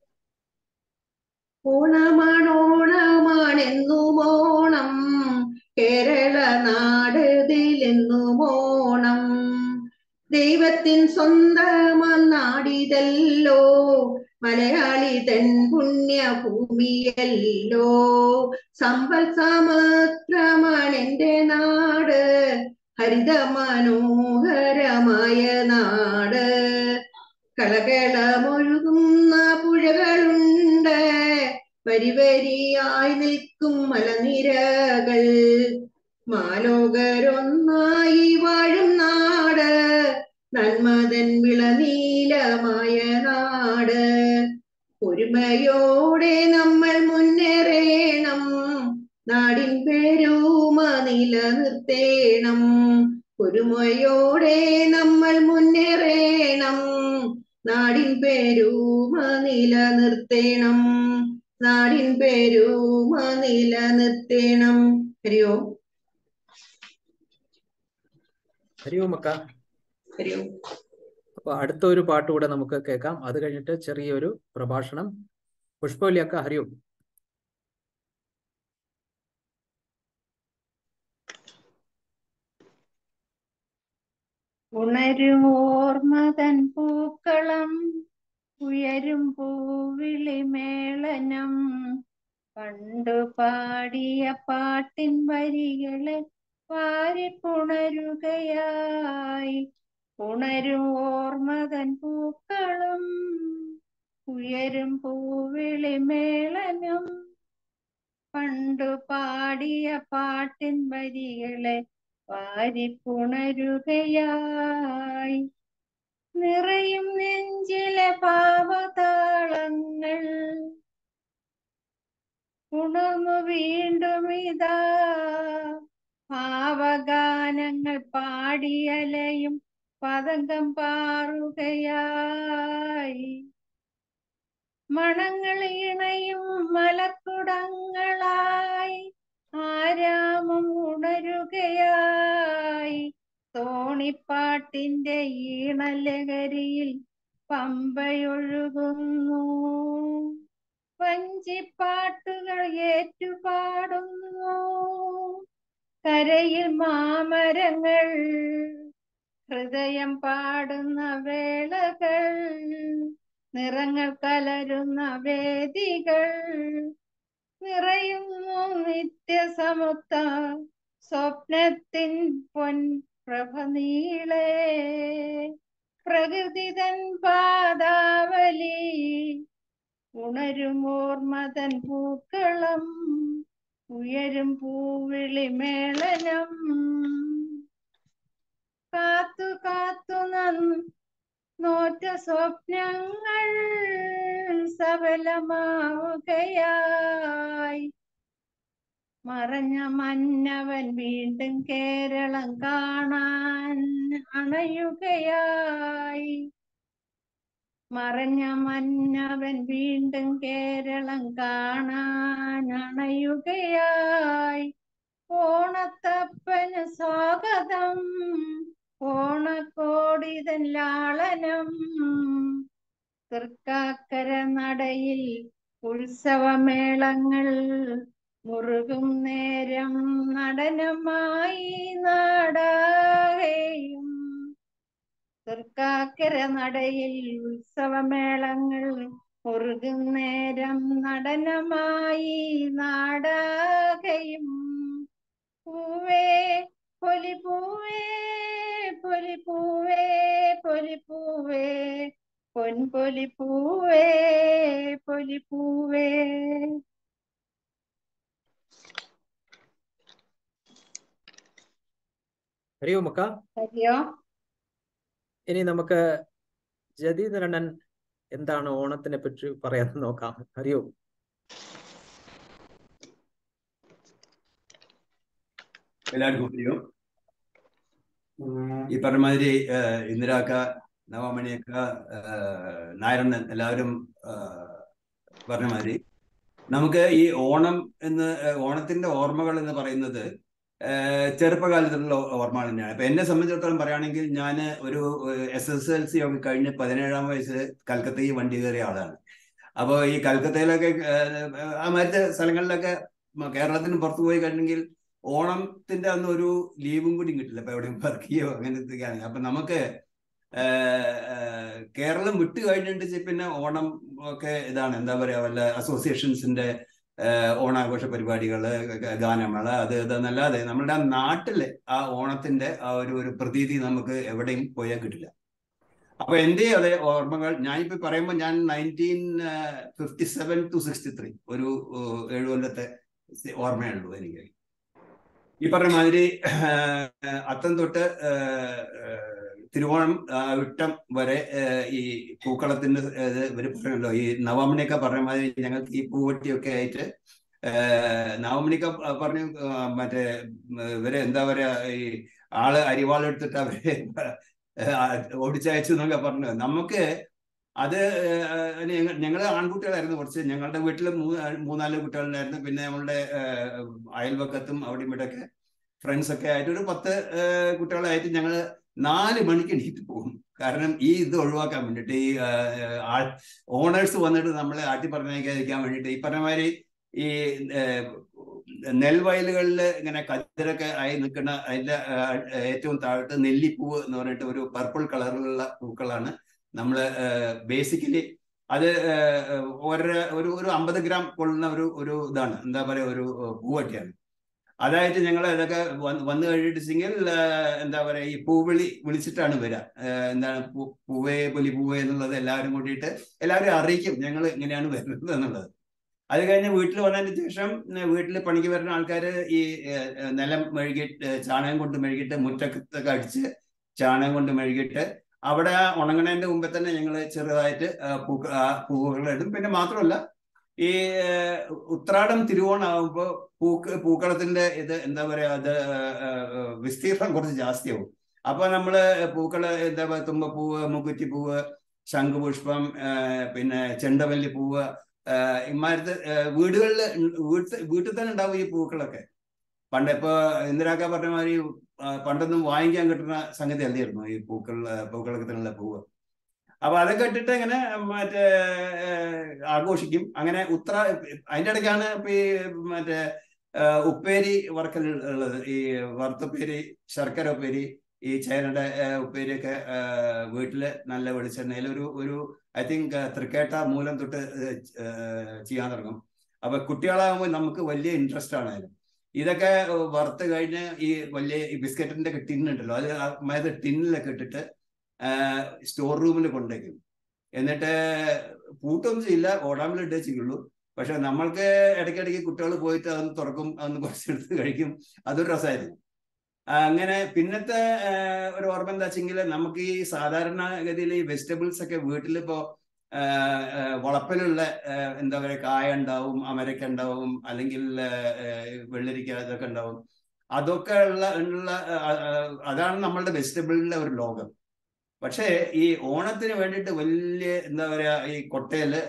ഓണമാണോണമാണെന്നും ഓണം കേരള നാടിലെന്നും ഓണം ദൈവത്തിൻ സ്വന്തം നാടിതല്ലോ മലയാളി തൻ പുണ്യഭൂമിയല്ലോ സമ്പൽ സമത്രമാണെന്റെ നാട് ഹരിത മനോഹരമായ നാട് കളകളമൊഴുകുന്ന പുഴകളുണ്ട് വരി വരിയായി നിൽക്കും മലനിരകൾ മാലോകരൊന്നായി വാഴും നാട് നന്മതൻ വിളനീലമായ നാട് ഒരുമയോടെ നമ്മൾ മുന്നേറേണം നാടിൻ പെരുമ നിലനിർത്തേണം ഒരുമയോടെ നമ്മൾ മുന്നേറേണം നാടിൻ പേരുമ നിലനിർത്തേണം നാടിൻ പേരുമ നിലനിർത്തേണം ഹരിയോ ഹരി ഓം അക്ക ഹരിയോ അപ്പൊ അടുത്ത ഒരു പാട്ട് കൂടെ നമുക്ക് കേൾക്കാം അത് കഴിഞ്ഞിട്ട് ചെറിയൊരു പ്രഭാഷണം പുഷ്പവല്ലി അക്ക ഹരി ഓം ഉണരും ഓർമ്മതൻ പൂക്കളം ഉയരും പൂവിളി മേളനം പണ്ടു പാടിയ പാട്ടിൻ വരികളെ വാരിപ്പുണരുകയായി ഉണരും ഓർമ്മതൻ പൂക്കളം ഉയരും പൂവിളി മേളനം പണ്ടു പാടിയ പാട്ടിൻ വരികളെ വാരിപ്പുണരുകയായി നിറയും നെഞ്ചിലെ പാവതാളങ്ങൾ ഉണർന്നു വീണ്ടും ഇതാ ഭാവഗാനങ്ങൾ പാടിയലയും പതങ്കം പാറുകയായി മണങ്ങൾ ഇണയും മലക്കുടങ്ങളായി ആരാമം ഉണരുകയായി തോണിപ്പാട്ടിന്റെ ഈണലഹരിയിൽ പമ്പയൊഴുകുന്നു വഞ്ചിപ്പാട്ടുകൾ ഏറ്റുപാടുന്നു കരയിൽ മാമരങ്ങൾ ഹൃദയം പാടുന്ന വേളകൾ നിറങ്ങൾ കലരുന്ന വേദികൾ നിറയുന്നു നിത്യസമുക്ത സ്വപ്നത്തിൻ പൊൻ പ്രഭ നീളേ പ്രകൃതിതൻ പാദാവലി ഉണരും ഓർമ്മതൻ പൂക്കളം ഉയരും പൂവിളി മേളനം കാത്തു കാത്തു നന്ന് നോറ്റ സ്വപ്നങ്ങൾ സഫലമാവുകയായി മറഞ്ഞ മന്നവൻ വീണ്ടും കേരളം കാണാൻ അണയുകയായി മറഞ്ഞ മന്നവൻ വീണ്ടും കേരളം കാണാൻ അണയുകയായി ഓണത്തപ്പന് സ്വാഗതം ഓണക്കോടിതൻ ലാളനം തൃക്കാക്കര നടയിൽ ഉത്സവമേളങ്ങൾ മുറുകും നേരം നടനമായി നാടാകെയും തൃക്കാക്കര നടയിൽ ഉത്സവമേളങ്ങൾ മുറുകും നേരം നടനമായി നാടാകെയും പൂവേ പൊലിപ്പൂവേ പൊലിപ്പൂവേ പൊലിപ്പൂവേ പൊൻപൊലിപ്പൂവേ പൊലിപ്പൂവേ ഹരി ഓം അക്ക ഹരിയോ ഇനി നമുക്ക് ജദീദരണ്ണൻ എന്താണ് ഓണത്തിനെ പറ്റി പറയാൻ നോക്കാം ഹരി ഓം എല്ലാവർക്കും അറിയും ഈ പറഞ്ഞ മാതിരി ഏഹ്, ഇന്ദിരാക്ക നവമണിയൊക്കെ ഏഹ്, നായരണ്ണൻ എല്ലാവരും ഏഹ്, പറഞ്ഞ മാതിരി നമുക്ക് ഈ ഓണം എന്ന് ഏഹ് ഓണത്തിന്റെ ഓർമ്മകൾ എന്ന് പറയുന്നത് ഏഹ് ചെറുപ്പകാലത്തുള്ള ഓർമ്മകൾ തന്നെയാണ് ഇപ്പൊ എന്നെ സംബന്ധിച്ചിടത്തോളം പറയുകയാണെങ്കിൽ ഞാൻ ഒരു എസ് എസ് എൽ സി ഒക്കെ കഴിഞ്ഞ് പതിനേഴാം വയസ്സിൽ കൽക്കത്തയിൽ വണ്ടി കയറിയ ആളാണ് അപ്പോൾ ഈ കൽക്കത്തയിലൊക്കെ ഏഹ്, ആ മറ്റു സ്ഥലങ്ങളിലൊക്കെ മ- കേരളത്തിന് പുറത്തു പോയി കഴിഞ്ഞെങ്കിൽ ഓണത്തിന്റെ അന്ന് ഒരു ലീവും കൂടി കിട്ടില്ല ഇപ്പൊ എവിടെയും വർക്ക് ചെയ്യോ അങ്ങനത്തെയൊക്കെയാണ് അപ്പൊ നമുക്ക് ഏഹ്, ഏഹ്, കേരളം വിട്ട് കഴിഞ്ഞിട്ട് പിന്നെ ഓണം ഒക്കെ ഇതാണ് എന്താ പറയാ വല്ല അസോസിയേഷൻസിന്റെ ഏഹ്, ഓണാഘോഷ പരിപാടികള് ഗ- ഗാനമേള അത് ഇതെന്നല്ലാതെ നമ്മുടെ ആ നാട്ടിലെ ആ ഓണത്തിന്റെ ആ ഒരു ഒരു പ്രതീതി നമുക്ക് എവിടെയും പോയാൽ കിട്ടില്ല അപ്പൊ എന്റെ അതേ ഓർമ്മകൾ ഞാനിപ്പോ പറയുമ്പോൾ ഞാൻ nineteen fifty seven to sixty three ഒരു ഏഹ്, ഏഴു കൊല്ലത്തെ ഓർമ്മയുള്ളൂ എനിക്ക് ഈ പറഞ്ഞ മാതിരി ഏഹ്, അത്തം തൊട്ട് ഏഹ്, ഏഹ്, തിരുവോണം ആ, വിട്ടം വരെ ഏഹ്, ഈ പൂക്കളത്തിന്റെ ഇത് ഇവര് പറഞ്ഞല്ലോ ഈ നവമണിയൊക്കെ പറഞ്ഞ മാതിരി ഞങ്ങൾക്ക് ഈ പൂവട്ടിയൊക്കെ ആയിട്ട് ഏഹ്, നവമണിയൊക്കെ പറഞ്ഞു ആ, മറ്റേ ഉം, ഇവര് എന്താ പറയാ ഈ ആള് അരിവാളെടുത്തിട്ട് അവരെ ഓടിച്ചയച്ചു എന്നൊക്കെ പറഞ്ഞു നമുക്ക് അത് ഞങ്ങൾ ആൺകുട്ടികളായിരുന്നു കുറച്ച് ഞങ്ങളുടെ വീട്ടിൽ മൂന്നാല് കുട്ടികളുണ്ടായിരുന്നു പിന്നെ നമ്മളുടെ ഏഹ്, അയൽവക്കത്തും അവിടെയും ഇവിടെയൊക്കെ ഫ്രണ്ട്സ് ഒക്കെ ആയിട്ട് ഒരു പത്ത് ഏഹ്, കുട്ടികളായിട്ട് ഞങ്ങൾ നാല് മണിക്ക് എണീറ്റ് പോകും കാരണം ഈ ഇത് ഒഴിവാക്കാൻ വേണ്ടിയിട്ട് ഈ ഏഹ്, ആൾ ഓണേഴ്സ് വന്നിട്ട് നമ്മളെ ആട്ടി പറഞ്ഞേക്കാതിരിക്കാൻ വേണ്ടിയിട്ട് ഈ പറഞ്ഞ മാതിരി ഈ ഏഹ്, നെൽവയലുകളിൽ ഇങ്ങനെ കതിരൊക്കെ ആയി നിൽക്കുന്ന അതിന്റെ ഏഹ്, ഏറ്റവും താഴത്ത് നെല്ലിപ്പൂവ് എന്ന് പറഞ്ഞിട്ട് ഒരു പർപ്പിൾ കളറിലുള്ള പൂക്കളാണ് നമ്മൾ ബേസിക്കലി അത് ഏഹ്, ഒരു ഒരു ഒരു അമ്പത് ഗ്രാം കൊള്ളുന്ന ഒരു ഒരു ഇതാണ് എന്താ പറയുക ഒരു പൂവൊക്കെയാണ് അതായിട്ട് ഞങ്ങൾ ഇതൊക്കെ വന്ന് വന്നു കഴിഞ്ഞിട്ടുണ്ടെങ്കിൽ എന്താ പറയാ ഈ പൂവിളി വിളിച്ചിട്ടാണ് വരിക ഏഹ് എന്താണ് പൂ- പൂവേ പൊലി പൂവേ എന്നുള്ളത് എല്ലാവരും കൂട്ടിയിട്ട് എല്ലാവരും അറിയിക്കും ഞങ്ങൾ ഇങ്ങനെയാണ് വരുന്നത് എന്നുള്ളത് അത് കഴിഞ്ഞ് വീട്ടിൽ വന്നതിന് ശേഷം വീട്ടിൽ പണിക്ക് വരുന്ന ആൾക്കാർ ഈ ഏഹ്, ഏഹ്, നിലം മെഴുകിയിട്ട് ചാണകം കൊണ്ട് മെഴുകിയിട്ട് മുറ്റത്തൊക്കെ അടിച്ച് ചാണകം കൊണ്ട് മെഴുകിയിട്ട് അവിടെ ഉണങ്ങണതിന്റെ മുമ്പേ തന്നെ ഞങ്ങൾ ചെറുതായിട്ട് ആ പൂക്ക ആ പൂവുകളിടും പിന്നെ മാത്രമല്ല ഈ ഏഹ്, ഉത്രാടം തിരുവോണമാകുമ്പോൾ പൂക്ക് പൂക്കളത്തിന്റെ ഇത് എന്താ പറയാ അത് ഏഹ്, വിസ്തീർണം കുറച്ച് ജാസ്തിയാവും അപ്പൊ നമ്മള് പൂക്കള് എന്താ പറയാ തുമ്പപ്പൂവ് മുക്കുറ്റിപ്പൂവ് ശംഖുപുഷ്പം ഏഹ്, പിന്നെ ചെണ്ടമല്ലി പൂവ് ഏഹ്, ഇമാരത്തെ വീടുകളിൽ വീട്ടിൽ വീട്ടിൽ തന്നെ ഉണ്ടാവും ഈ പൂക്കളൊക്കെ പണ്ട് ഇപ്പൊ ഇന്ദിരാക്ക പറഞ്ഞ മാതിരി ആ, പണ്ടൊന്നും വാങ്ങിക്കാൻ കിട്ടുന്ന സംഗതി അല്ലായിരുന്നു ഈ പൂക്കൾ പൂക്കളൊക്കെ തന്നെയുള്ള പൂവ് അപ്പൊ അതൊക്കെ ഇട്ടിട്ട് ഇങ്ങനെ മറ്റേ ഏഹ്, ആഘോഷിക്കും അങ്ങനെ ഉത്ര അതിന്റെ ഇടയ്ക്കാണ് ഇപ്പൊ ഈ മറ്റേ ഏഹ്, ഉപ്പേരി വറക്കൽ ഉള്ളത് ഈ വറുത്തുപ്പേരി ശർക്കര ഉപ്പേരി ഈ ചേനയുടെ ഏഹ്, ഉപ്പേരിയൊക്കെ ഏഹ്, വീട്ടില് നല്ല വെളിച്ചെണ്ണയിൽ ഒരു ഒരു ഐ തിങ്ക് തൃക്കേട്ട മൂലം തൊട്ട് ഏഹ്, ഏഹ്, ചെയ്യാൻ തുടങ്ങും അപ്പൊ കുട്ടികളാകുമ്പോൾ നമുക്ക് വലിയ ഇൻട്രസ്റ്റ് ആണ് അതിന് ഇതൊക്കെ വറുത്ത് കഴിഞ്ഞ് ഈ വലിയ ഈ ബിസ്ക്കറ്റിന്റെ ഒക്കെ ടിന്നുണ്ടല്ലോ അത് അതായത് ടിന്നിലൊക്കെ ഇട്ടിട്ട് സ്റ്റോർ റൂമിൽ കൊണ്ടുവയ്ക്കും എന്നിട്ട് പൂട്ടൊന്നും ചെയ്യില്ല ഓടാമിൽ ഇട്ടേ ചെയ്യുള്ളൂ പക്ഷെ നമ്മൾക്ക് ഇടയ്ക്കിടയ്ക്ക് കുട്ടികൾ പോയിട്ട് അതൊന്ന് തുറക്കും അതൊന്ന് കുറച്ചെടുത്ത് കഴിക്കും അതൊരു രസമായിരുന്നു അങ്ങനെ പിന്നത്തെ ആ, ഒരു ഓർമ്മ എന്താ വെച്ചെങ്കിൽ നമുക്ക് ഈ സാധാരണഗതിയിൽ ഈ വെജിറ്റബിൾസ് ഒക്കെ വീട്ടിലിപ്പോ ആ, ആ, വളപ്പിലുള്ള ആ, എന്താ പറയുക കായ ഉണ്ടാവും അമരക്ക ഉണ്ടാവും അല്ലെങ്കിൽ ആ, ആ, വെള്ളരിക്ക ഇതൊക്കെ ഉണ്ടാവും അതൊക്കെ ഉള്ള ഉള്ള ആ, ആ, അതാണ് നമ്മളുടെ വെജിറ്റബിളിന്റെ ഒരു ലോകം പക്ഷേ ഈ ഓണത്തിന് വേണ്ടിയിട്ട് വലിയ എന്താ പറയാ ഈ കൊട്ടയില്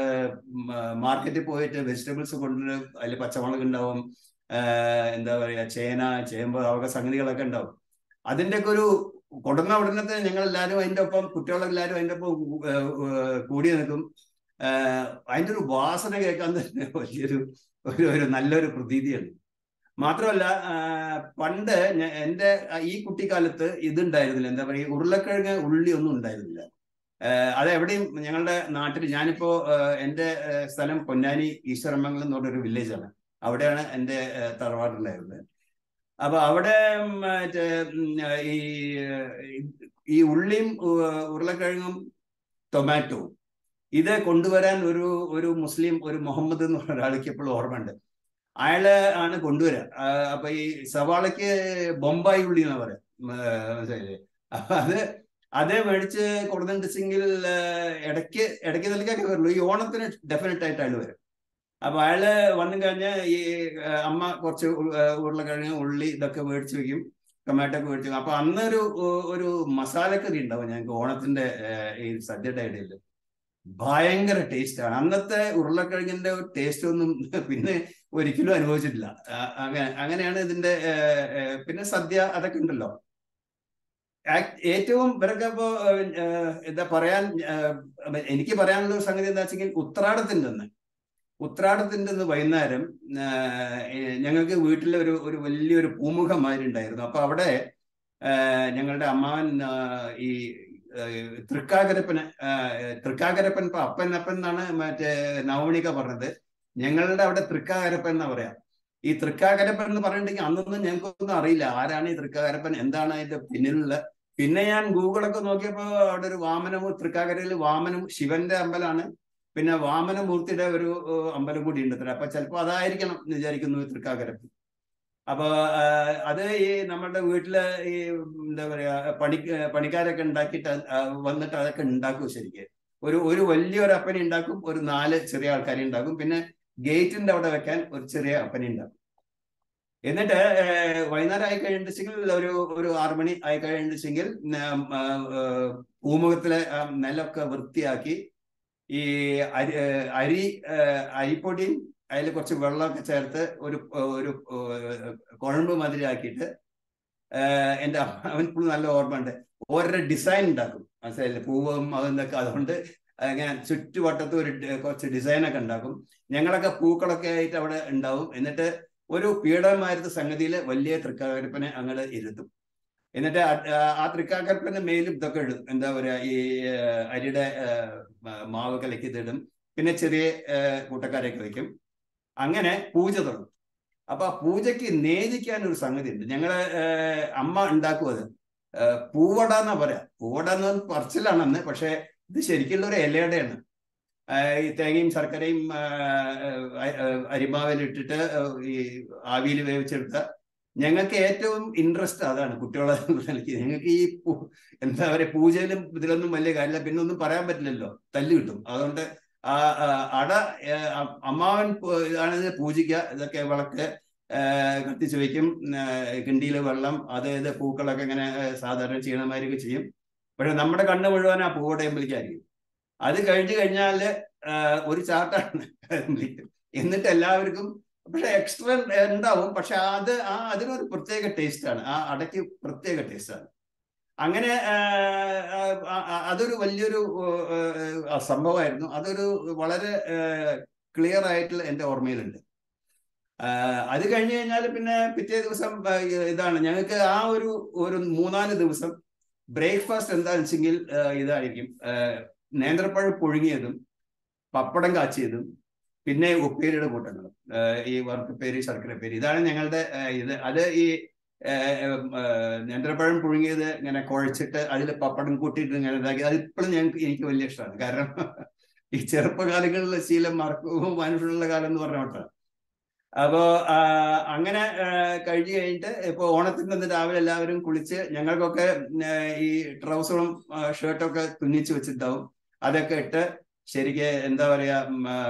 മാർക്കറ്റിൽ പോയിട്ട് വെജിറ്റബിൾസ് കൊണ്ടുവരും അതിൽ പച്ചമുളക് ഉണ്ടാവും ആഹ് എന്താ പറയാ ചേന ചേമ്പ് അവക സംഗതികളൊക്കെ ഉണ്ടാവും അതിന്റെ ഒക്കെ ഒരു കൊടുന്ന ഉടനെ തന്നെ ഞങ്ങൾ എല്ലാവരും അതിന്റെ ഒപ്പം കുട്ടികളെല്ലാവരും അതിന്റെ ഒപ്പം ഏഹ് ഏഹ് കൂടി നിൽക്കും ആഹ് അതിന്റെ ഒരു വാസന കേൾക്കാൻ തന്നെ വലിയൊരു ഒരു ഒരു നല്ലൊരു പ്രതീതിയാണ് മാത്രമല്ല ആഹ് പണ്ട് ഞ- എന്റെ ഈ കുട്ടിക്കാലത്ത് ഇതുണ്ടായിരുന്നില്ല എന്താ പറയുക ഈ ഉരുളക്കിഴങ്ങ് ഉള്ളി ഒന്നും ഉണ്ടായിരുന്നില്ല ആഹ് അത് എവിടെയും ഞങ്ങളുടെ നാട്ടിൽ ഞാനിപ്പോ ആഹ് എന്റെ ആഹ് സ്ഥലം പൊന്നാനി ഈശ്വരമംഗലം എന്ന് പറഞ്ഞൊരു വില്ലേജാണ് അവിടെയാണ് എൻ്റെ ആഹ് തറവാടുണ്ടായിരുന്നത് അപ്പൊ അവിടെ മറ്റേ ഉം, ഈ ഈ ഉള്ളിയും ഉ- ഉരുളക്കിഴങ്ങും ടൊമാറ്റോവും ഇത് കൊണ്ടുവരാൻ ഒരു ഒരു മുസ്ലിം ഒരു മുഹമ്മദ് എന്ന് പറഞ്ഞ ഒരാൾക്ക് എപ്പോഴും ഓർമ്മയുണ്ട് അയാള് ആണ് കൊണ്ടുവരിക ആ, അപ്പൊ ഈ സവാളയ്ക്ക് ബൊമ്പായി ഉള്ളി എന്നാ പറയാ ഉം, ആ, മനസ്സിലായില്ലേ അപ്പൊ അത് അത് മേടിച്ച് കൊടുത്തിട്ടുണ്ടെങ്കിൽ ഇടയ്ക്ക് ഇടയ്ക്ക് നിലക്കൊക്കെ വരുള്ളൂ ഈ ഓണത്തിന് ഡെഫിനറ്റ് ആയിട്ട് അയാൾ വരും അപ്പൊ അയാള് വന്നു കഴിഞ്ഞ് ഈ ആ, അമ്മ കുറച്ച് ഉ- ആ, ഉരുളക്കിഴങ്ങ് ഉള്ളി ഇതൊക്കെ മേടിച്ച് വെക്കും ടൊമാറ്റോ ഒക്കെ മേടിച്ച് വെക്കും അപ്പൊ അന്നൊരു ഒരു മസാലക്കറി ഉണ്ടാവും ഞങ്ങൾക്ക് ഓണത്തിന്റെ ആ, ഈ സദ്യയുടെ ഇടയിൽ ഭയങ്കര ടേസ്റ്റ് ആണ് അന്നത്തെ ഉരുളക്കിഴങ്ങിന്റെ ടേസ്റ്റ് ഒന്നും പിന്നെ ഒരിക്കലും അനുഭവിച്ചിട്ടില്ല ആ, അങ്ങനെ അങ്ങനെയാണ് ഇതിന്റെ ഏ, ഏ, പിന്നെ സദ്യ അതൊക്കെ ഉണ്ടല്ലോ ആക്- ഏറ്റവും ഇവരൊക്കെ ഇപ്പോ ഏ, എന്താ പറയാൻ ഏ, എനിക്ക് പറയാനുള്ള ഒരു സംഗതി എന്താ വെച്ചെങ്കിൽ ഉത്രാടത്തിന്റെ അന്ന് ഉത്രാടത്തിന്റെ അന്ന് വൈകുന്നേരം ആ, ഏ, ഞങ്ങൾക്ക് വീട്ടിൽ ഒരു ഒരു വലിയൊരു പൂമുഖം മാതിരി ഉണ്ടായിരുന്നു അപ്പൊ അവിടെ ആ, ഞങ്ങളുടെ അമ്മാവൻ ആ, ഈ ആ, തൃക്കാക്കരപ്പന് ആ, തൃക്കാക്കരപ്പൻ ഇപ്പൊ അപ്പൻ അപ്പൻ എന്നാണ് മറ്റേ നവമണിക്ക പറഞ്ഞത് ഞങ്ങളുടെ അവിടെ തൃക്കാക്കരപ്പൻ എന്നാ പറയാ ഈ തൃക്കാക്കരപ്പൻ എന്ന് പറഞ്ഞിട്ടുണ്ടെങ്കിൽ അന്നൊന്നും ഞങ്ങൾക്കൊന്നും അറിയില്ല ആരാണ് ഈ തൃക്കാക്കരപ്പൻ എന്താണ് അതിന്റെ പിന്നിലുള്ള പിന്നെ ഞാൻ ഗൂഗിളൊക്കെ നോക്കിയപ്പോ അവിടെ ഒരു വാമനമൂ തൃക്കാക്കരയിൽ വാമനം ശിവന്റെ അമ്പലമാണ് പിന്നെ വാമനമൂർത്തിയുടെ ഒരു ഏഹ്, അമ്പലം കൂടി ഉണ്ട് അത്ര അപ്പൊ ചിലപ്പോ അതായിരിക്കണം എന്ന് വിചാരിക്കുന്നു ഈ തൃക്കാക്കരപ്പൻ അപ്പൊ ആ, അത് ഈ നമ്മുടെ വീട്ടില് ഈ എന്താ പറയാ പണി പണിക്കാരൊക്കെ ഉണ്ടാക്കിയിട്ട് അത് ആ വന്നിട്ട് അതൊക്കെ ഉണ്ടാക്കും ശരിക്ക് ഒരു ഒരു വലിയൊരു അപ്പനെ ഉണ്ടാക്കും ഒരു നാല് ചെറിയ ആൾക്കാരെ ഉണ്ടാക്കും പിന്നെ ഗേറ്റിന്റെ അവിടെ വെക്കാൻ ഒരു ചെറിയ അപ്പനെ ഉണ്ടാക്കും എന്നിട്ട് ഏഹ്, വൈകുന്നേരം ആയി കഴിഞ്ഞിട്ടുണ്ടെങ്കിൽ ഒരു ഒരു ആറു മണി ആയി കഴിഞ്ഞിട്ടുണ്ടെങ്കിൽ പൂമുഖത്തിലെ ആ നിലമൊക്കെ വൃത്തിയാക്കി ഈ അരി ഏഹ്, അരി ഏഹ്, അരിപ്പൊടിയും അതിൽ കുറച്ച് വെള്ളമൊക്കെ ചേർത്ത് ഒരു ഒരു ഏഹ്, കുഴമ്പ് മാതിരി ആക്കിയിട്ട് ഏഹ്, എൻ്റെ അവൻ ഇപ്പോഴും നല്ല ഓർമ്മയുണ്ട് ഓരോ ഡിസൈൻ ഉണ്ടാക്കും മനസ്സിലായില്ലേ പൂവും അതെന്നൊക്കെ അതുകൊണ്ട് അങ്ങനെ ചുറ്റുവട്ടത്ത് ഒരു ഡി- കുറച്ച് ഡിസൈനൊക്കെ ഉണ്ടാക്കും ഞങ്ങളൊക്കെ പൂക്കളൊക്കെ ആയിട്ട് അവിടെ ഉണ്ടാവും എന്നിട്ട് ഒരു പീഠമായിരുന്ന സംഗതിയിൽ വലിയ തൃക്കാക്കരപ്പനെ അങ്ങോട്ട് ഇരുത്തും എന്നിട്ട് ആ- ആ- ആ തൃക്കാക്കരപ്പന്റെ മേലും ഇതൊക്കെ ഇടും എന്താ പറയാ ഈ ഏഹ്, അരിയുടെ ഏഹ്, മ- മാവ് കലക്കി ഇതിടും പിന്നെ ചെറിയ ഏഹ്, കൂട്ടക്കാരെയൊക്കെ വെക്കും അങ്ങനെ പൂജ തുടങ്ങും അപ്പൊ ആ പൂജയ്ക്ക് നേദിക്കാൻ ഒരു സംഗതി ഉണ്ട് ഞങ്ങള് ഏഹ്, അമ്മ ഉണ്ടാക്കും അത് ഏഹ്, പൂവട എന്നാ പറയാ പൂവട എന്ന് പറഞ്ഞാൽ പറച്ചിലാണ് അന്ന് പക്ഷെ ഇത് ശരിക്കുള്ള ഒരു ഇലയുടെയാണ് ആഹ് ഈ തേങ്ങയും ശർക്കരയും അരിമാവിലിട്ടിട്ട് ഈ ആവിയിൽ വേവിച്ചെടുത്ത ഞങ്ങൾക്ക് ഏറ്റവും ഇൻട്രസ്റ്റ് അതാണ് കുട്ടികളെ നിലയ്ക്ക് ഞങ്ങൾക്ക് ഈ പൂ- എന്താ പറയുക പൂജയിലും ഇതിലൊന്നും വലിയ കാര്യമില്ല പിന്നെ ഒന്നും പറയാൻ പറ്റില്ലല്ലോ തല്ല് കിട്ടും അതുകൊണ്ട് ആ ആ, അട ഏ, അ- അമ്മാവൻ പൂ- ആണ് ഇത് പൂജിക്കുക ഇതൊക്കെ വിളക്ക് ഏ, കത്തിച്ച് വെക്കും കിണ്ടിയിൽ വെള്ളം അതായത് പൂക്കളൊക്കെ ഇങ്ങനെ ഏ, സാധാരണ ചെയ്യണമാതിരിയൊക്കെ ചെയ്യും പക്ഷെ നമ്മുടെ കണ്ണ് മുഴുവൻ ആ പൂവോടെ അമ്പലിക്കായിരിക്കും അത് കഴിഞ്ഞു കഴിഞ്ഞാല് ആ, ഒരു ചാട്ടാണ് അമ്പലിക്കും എന്നിട്ട് എല്ലാവർക്കും പക്ഷെ എക്സ്ട്രാ ഉണ്ടാവും പക്ഷെ അത് ആ അതിനൊരു പ്രത്യേക ടേസ്റ്റ് ആണ് ആ അടയ്ക്ക് പ്രത്യേക ടേസ്റ്റ് ആണ് അങ്ങനെ ആ, ആ, ആ, അതൊരു വലിയൊരു ആ, സംഭവമായിരുന്നു അതൊരു വളരെ ക്ലിയർ ആയിട്ടുള്ള എൻ്റെ ഓർമ്മയിലുണ്ട് ആ, അത് കഴിഞ്ഞു കഴിഞ്ഞാൽ പിന്നെ പിറ്റേ ദിവസം ആ, ഇതാണ് ഞങ്ങൾക്ക് ആ ഒരു ഒരു മൂന്നാല് ദിവസം ബ്രേക്ക്ഫാസ്റ്റ് എന്താണെന്ന് വെച്ചെങ്കിൽ ആ, ഇതായിരിക്കും ആ, നേന്ത്രപ്പഴം പുഴുങ്ങിയതും പപ്പടം കാച്ചിയതും പിന്നെ ഉപ്പേരിയുടെ കൂട്ടങ്ങളും ആ, ഈ വറുത്തപ്പേരി ശർക്കരപ്പേരി ഇതാണ് ഞങ്ങളുടെ ആ, ഇത് അത് ഈ ആ, ആ, നേന്ത്രപ്പഴം പുഴുങ്ങിയത് ഇങ്ങനെ കുഴച്ചിട്ട് അതിൽ പപ്പടം കൂട്ടിയിട്ട് ഇങ്ങനെ ഇതാക്കി അത് ഇപ്പോഴും ഞങ്ങൾക്ക് എനിക്ക് വലിയ ഇഷ്ടമാണ് കാരണം ഈ ചെറുപ്പകാലങ്ങളിലെ ശീലം മറക്കും മനുഷ്യനുള്ള കാലം എന്ന് പറഞ്ഞ കേട്ടോ അപ്പോ ആ, അങ്ങനെ ആ, കഴിഞ്ഞ് കഴിഞ്ഞിട്ട് ഇപ്പൊ ഓണത്തിന്റെ അന്ന് രാവിലെ എല്ലാവരും കുളിച്ച് ഞങ്ങൾക്കൊക്കെ ആ, ഈ ട്രൗസറും ഷർട്ടൊക്കെ തുന്നിച്ച് വെച്ചിട്ടുണ്ടാവും അതൊക്കെ ഇട്ട് ശരിക്ക് എന്താ പറയാ ഉം, ആ,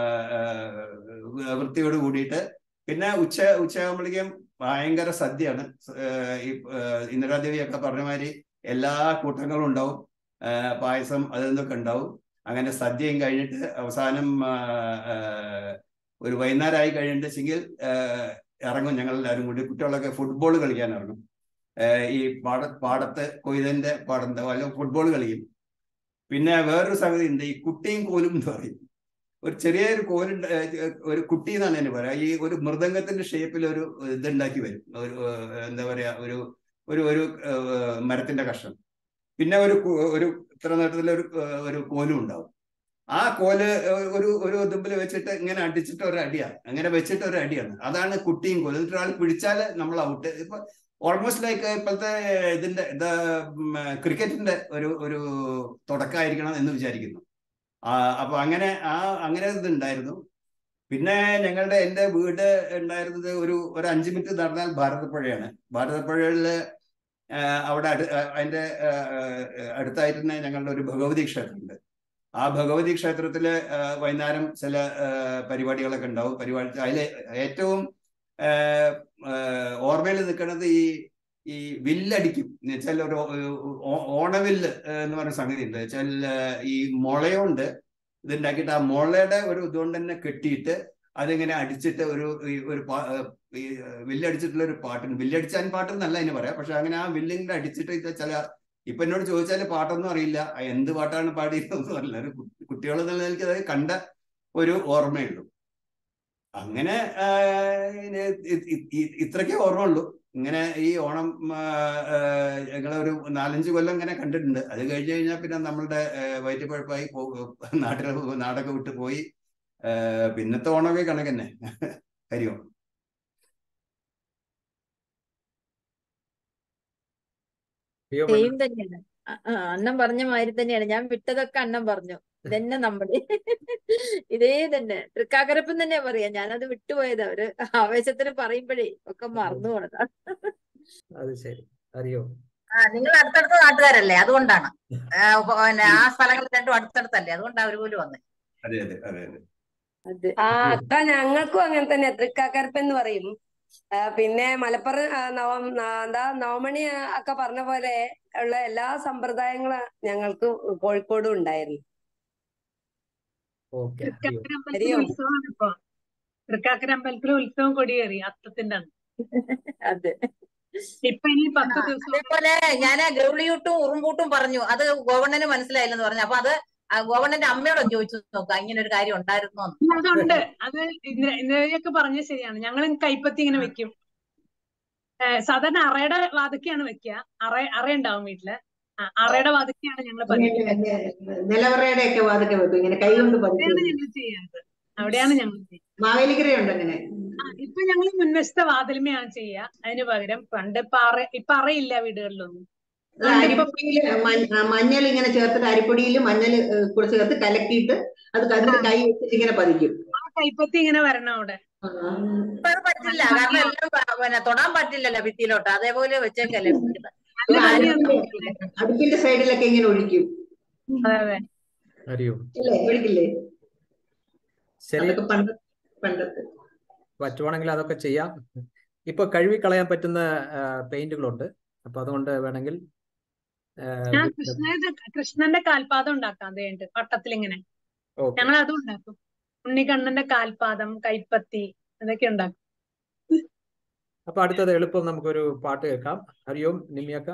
ആ, വൃത്തിയോട് കൂടിയിട്ട് പിന്നെ ഉച്ച ഉച്ചയാകുമ്പോഴേക്കും ഭയങ്കര സദ്യയാണ് ആ, ഈ ആ, ഇന്ദിരാദേവിയൊക്കെ പറഞ്ഞ മാതിരി എല്ലാ കൂട്ടങ്ങളും ഉണ്ടാവും ആ, പായസം അതൊക്കെ ഉണ്ടാവും അങ്ങനെ സദ്യയും കഴിഞ്ഞിട്ട് അവസാനം ആ, ആ, ഒരു വൈകുന്നേരമായി കഴിഞ്ഞിട്ടുണ്ടെങ്കിൽ ഇറങ്ങും ഞങ്ങൾ എല്ലാവരും കൂടി കുട്ടികളൊക്കെ ഫുട്ബോൾ കളിക്കാൻ ഇറങ്ങും ഏഹ് ഈ പാട പാടത്ത് കൊയ്തന്റെ പാടത്ത് വല്ല ഫുട്ബോൾ കളിക്കും പിന്നെ വേറൊരു സംഗതി ഉണ്ട് ഈ കുട്ടിയും കോലും എന്ന് പറയും ഒരു ചെറിയൊരു കോലുണ്ട് ഏഹ് ഒരു കുട്ടി എന്നാണ് എന്നെ പറയാ ഈ ഒരു മൃദംഗത്തിന്റെ ഷേപ്പിൽ ഒരു ഇതുണ്ടാക്കി വരും ഒരു ഏഹ് എന്താ പറയാ ഒരു ഒരു ഒരു ഏഹ് മരത്തിന്റെ കഷ്ണം പിന്നെ ഒരു കു- ഒരു ഇത്ര നീട്ടത്തിലൊരു ഏഹ് ഒരു കോലും ഉണ്ടാവും ആ കോല് ഒരു ഒരു ഇതുമ്പിൽ വെച്ചിട്ട് ഇങ്ങനെ അടിച്ചിട്ട് ഒരു അടിയാണ് അങ്ങനെ വെച്ചിട്ട് ഒരു അടിയാണ് അതാണ് കുട്ടിയും കോലും എന്നിട്ട് ഒരാൾ പിടിച്ചാൽ നമ്മൾ ഔട്ട് ഇപ്പൊ ഓൾമോസ്റ്റ് ലൈക്ക് ഇപ്പോഴത്തെ ഇതിന്റെ ഇത് ക്രിക്കറ്റിന്റെ ഒരു ഒരു തുടക്കമായിരിക്കണം എന്ന് വിചാരിക്കുന്നു ആ അപ്പൊ അങ്ങനെ ആ അങ്ങനെ ഇത് ഉണ്ടായിരുന്നു പിന്നെ ഞങ്ങളുടെ എൻ്റെ വീട് ഉണ്ടായിരുന്നത് ഒരു ഒരു അഞ്ച് മിനിറ്റ് നടന്നാൽ ഭാരതപ്പുഴയാണ് ഭാരതപ്പുഴയില് ആ, അവിടെ അടു ആ, അതിന്റെ ആ, ആ, അടുത്തായിട്ട് തന്നെ ഞങ്ങളുടെ ഒരു ഭഗവതി ക്ഷേത്രമുണ്ട് ആ ഭഗവതി ക്ഷേത്രത്തില് ആ, വൈകുന്നേരം ചില ആ, പരിപാടികളൊക്കെ ഉണ്ടാവും പരിപാടി അതില് ഏറ്റവും ആ, ആ, ഓർമ്മയിൽ നിൽക്കുന്നത് ഈ ഈ വില്ലടിക്കും എന്ന് വെച്ചാൽ ഒരു ഒരു ഓ- ഓണവില്ല് എന്ന് പറയുന്ന സംഗതി ഉണ്ട് വെച്ചാൽ ഈ മുളയുണ്ട് ഇതുണ്ടാക്കിയിട്ട് ആ മുളയുടെ ഒരു ഇതുകൊണ്ട് തന്നെ കെട്ടിയിട്ട് അതിങ്ങനെ അടിച്ചിട്ട് ഒരു ഈ ഒരു പാ- ഈ വില്ലടിച്ചിട്ടുള്ള ഒരു പാട്ടുണ്ട് വില്ലടിച്ചാൻ പാട്ട് എന്നല്ല അതിന് പറയാം പക്ഷെ അങ്ങനെ ആ വില്ലിങ്ങനെ അടിച്ചിട്ട് ഇത് ചില ഇപ്പൊ എന്നോട് ചോദിച്ചാൽ പാട്ടൊന്നും അറിയില്ല ആ എന്ത് പാട്ടാണ് പാടിയതെന്നൊന്നും അറിയില്ല ഒരു കുട്ടികൾ എന്നുള്ള നിലയ്ക്ക് അത് കണ്ട ഒരു ഓർമ്മയുള്ളൂ അങ്ങനെ ആ, ഇത് ഇത് ഇത് ഇത് ഇത്രയ്ക്കേ ഓർമ്മയുള്ളൂ ഇങ്ങനെ ഈ ഓണം ഞങ്ങൾ ഒരു നാലഞ്ച് കൊല്ലം ഇങ്ങനെ കണ്ടിട്ടുണ്ട് അത് കഴിഞ്ഞ് കഴിഞ്ഞാൽ പിന്നെ നമ്മളുടെ വയറ്റുപഴപ്പായി നാട്ടിൽ നാടൊക്കെ വിട്ട് പോയി ആ, പിന്നത്തെ ഓണമൊക്കെ കണക്കന്നെ ഹരിയോ അയ്യോ സെയിം തന്നെയാണ് അ- ആ, അണ്ണൻ പറഞ്ഞ മാതിരി തന്നെയാണ് ഞാൻ വിട്ടതൊക്കെ അണ്ണൻ പറഞ്ഞു ഇതന്നെ നമ്മള് ഇതേ തന്നെ തൃക്കാക്കരപ്പൻ തന്നെ പറയാ ഞാനത് വിട്ടുപോയതാ ഒരു ആവേശത്തിന് പറയുമ്പോഴേ ഒക്കെ മറന്നു പോണതാ അത് ശരി അറിയോ ആ നിങ്ങൾ അടുത്തടുത്ത നാട്ടുകാരല്ലേ അതുകൊണ്ടാണ് ആ, ഉപ്പ- പിന്നെ ആ സ്ഥലങ്ങൾ രണ്ടും അടുത്തടുത്തല്ലേ അതുകൊണ്ടാണ് അവര് പോലും വന്നത് അതെ അതെ അതെ അതെ അത് ആ അത്ര ഞങ്ങൾക്കും അങ്ങനെ തന്നെ തൃക്കാക്കരപ്പൻ എന്ന് പറയും ആ, പിന്നെ മലപ്പുറം ആ, നവ ന- എന്താ നവമണി ആ, ഒക്കെ പറഞ്ഞ പോലെ ഉള്ള എല്ലാ സമ്പ്രദായങ്ങളും ഞങ്ങൾക്ക് കോഴിക്കോടും ഉണ്ടായിരുന്നു ഓക്കെ അറിയോ തൃക്കാക്കര അമ്പലത്തിലെ അറിയോ ഉത്സവമാണ് ഇപ്പൊ തൃക്കാക്കര അമ്പലത്തിലെ ഉത്സവം കൊടിയേറി അത്തത്തിന്റെ അന്ന് അതെ ഇപ്പൊ ഇനി പത്ത് ദിവസം അതേപോലെ ഞാന് ഗൗളിയൂട്ടും ഉറുമ്പൂട്ടും പറഞ്ഞു അത് ഗോവണ്ണന് മനസ്സിലായില്ലെന്ന് പറഞ്ഞു അപ്പൊ അത് ആ ഗോവണ്ണന്റെ അമ്മയോട് ചോദിച്ചു നോക്കാം ഇങ്ങനെ ഒരു കാര്യം ഉണ്ടായിരുന്നോ എന്ന് അതുണ്ട് അത് ഇന്ന- ഇന്നലെയൊക്കെ പറഞ്ഞത് ശരിയാണ് ഞങ്ങൾ കൈപ്പത്തി ഇങ്ങനെ വെക്കും ഏഹ് സാധാരണ അറയുടെ വാതിക്കയാണ് വെക്കുക അറ അറ ഉണ്ടാവും വീട്ടില് ആ, അറയുടെ വാതിക്കയാണ് ഞങ്ങൾ പതിക്കുക നിലവറയുടെ ഒക്കെ വാതൊക്കെ വെക്കും ഇങ്ങനെ കൈ കൊണ്ട് പതിക്കും അവിടെയാണ് ഞങ്ങൾ ചെയ്യാറ് അവിടെയാണ് ഞങ്ങൾ ചെയ്യുക മാവേലിക്കരയുണ്ട് അങ്ങനെ ആ, ഇപ്പൊ ഞങ്ങൾ മുൻവശത്തെ വാതിലുമയാണ് ചെയ്യുക അതിന് പകരം പണ്ട് ഇപ്പൊ അറ ഇപ്പൊ അറയില്ല വീടുകളിലൊന്നും അത് അരിപ്പൊടിയില് മഞ്ഞ- മഞ്ഞൾ ഇങ്ങനെ ചേർത്തിട്ട് അരിപ്പൊടിയിൽ മഞ്ഞൾ കൂടെ ചേർത്ത് കലക്കിയിട്ട് അത് കണ്ടിട്ട് കൈ വെച്ചിട്ട് ഇങ്ങനെ പതിക്കും ആ കൈപ്പത്തി ഇങ്ങനെ വരണം അവിടെ ഇപ്പൊ അത് പറ്റില്ല കാരണം എല്ലാം പ- പിന്നെ തൊടാൻ പറ്റില്ലല്ലോ ഭിത്തിയിലോട്ട് അതേപോലെ വെച്ചേക്കല്ലേ വെക്കുന്നത്. നല്ല ആരും ഭംഗിയാണ് അടുപ്പിന്റെ സൈഡിലൊക്കെ ഇങ്ങനെ ഒഴിക്കും അതെ അതെ അറിയോ ഇല്ലേ ഒഴിക്കില്ലേ ശരി അതൊക്കെ പണ്ട് പണ്ടത്തെ പറ്റുവാണെങ്കിൽ അതൊക്കെ ചെയ്യാം ഇപ്പൊ കഴുകി കളയാൻ പറ്റുന്ന പെയിന്റുകളുണ്ട് അപ്പൊ അതുകൊണ്ട് വേണമെങ്കിൽ ആ, ഞാൻ വീട്ടില് കൃഷ്ണന്റെ കൃഷ്ണന്റെ കാൽപാദം ഉണ്ടാക്കാം അതേണ്ട് വട്ടത്തിൽ ഇങ്ങനെ ഓക്കെ ഞങ്ങൾ അതും ഉണ്ടാക്കും ഉണ്ണിക്കണ്ണന്റെ കാൽപാദം കൈപ്പത്തി അതൊക്കെ ഉണ്ടാക്കും അപ്പൊ അടുത്തത് എളുപ്പം നമുക്കൊരു പാട്ട് കേൾക്കാം അറിയോ നിമ്മിയക്ക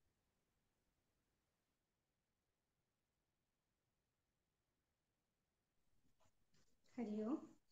ഹരിയോ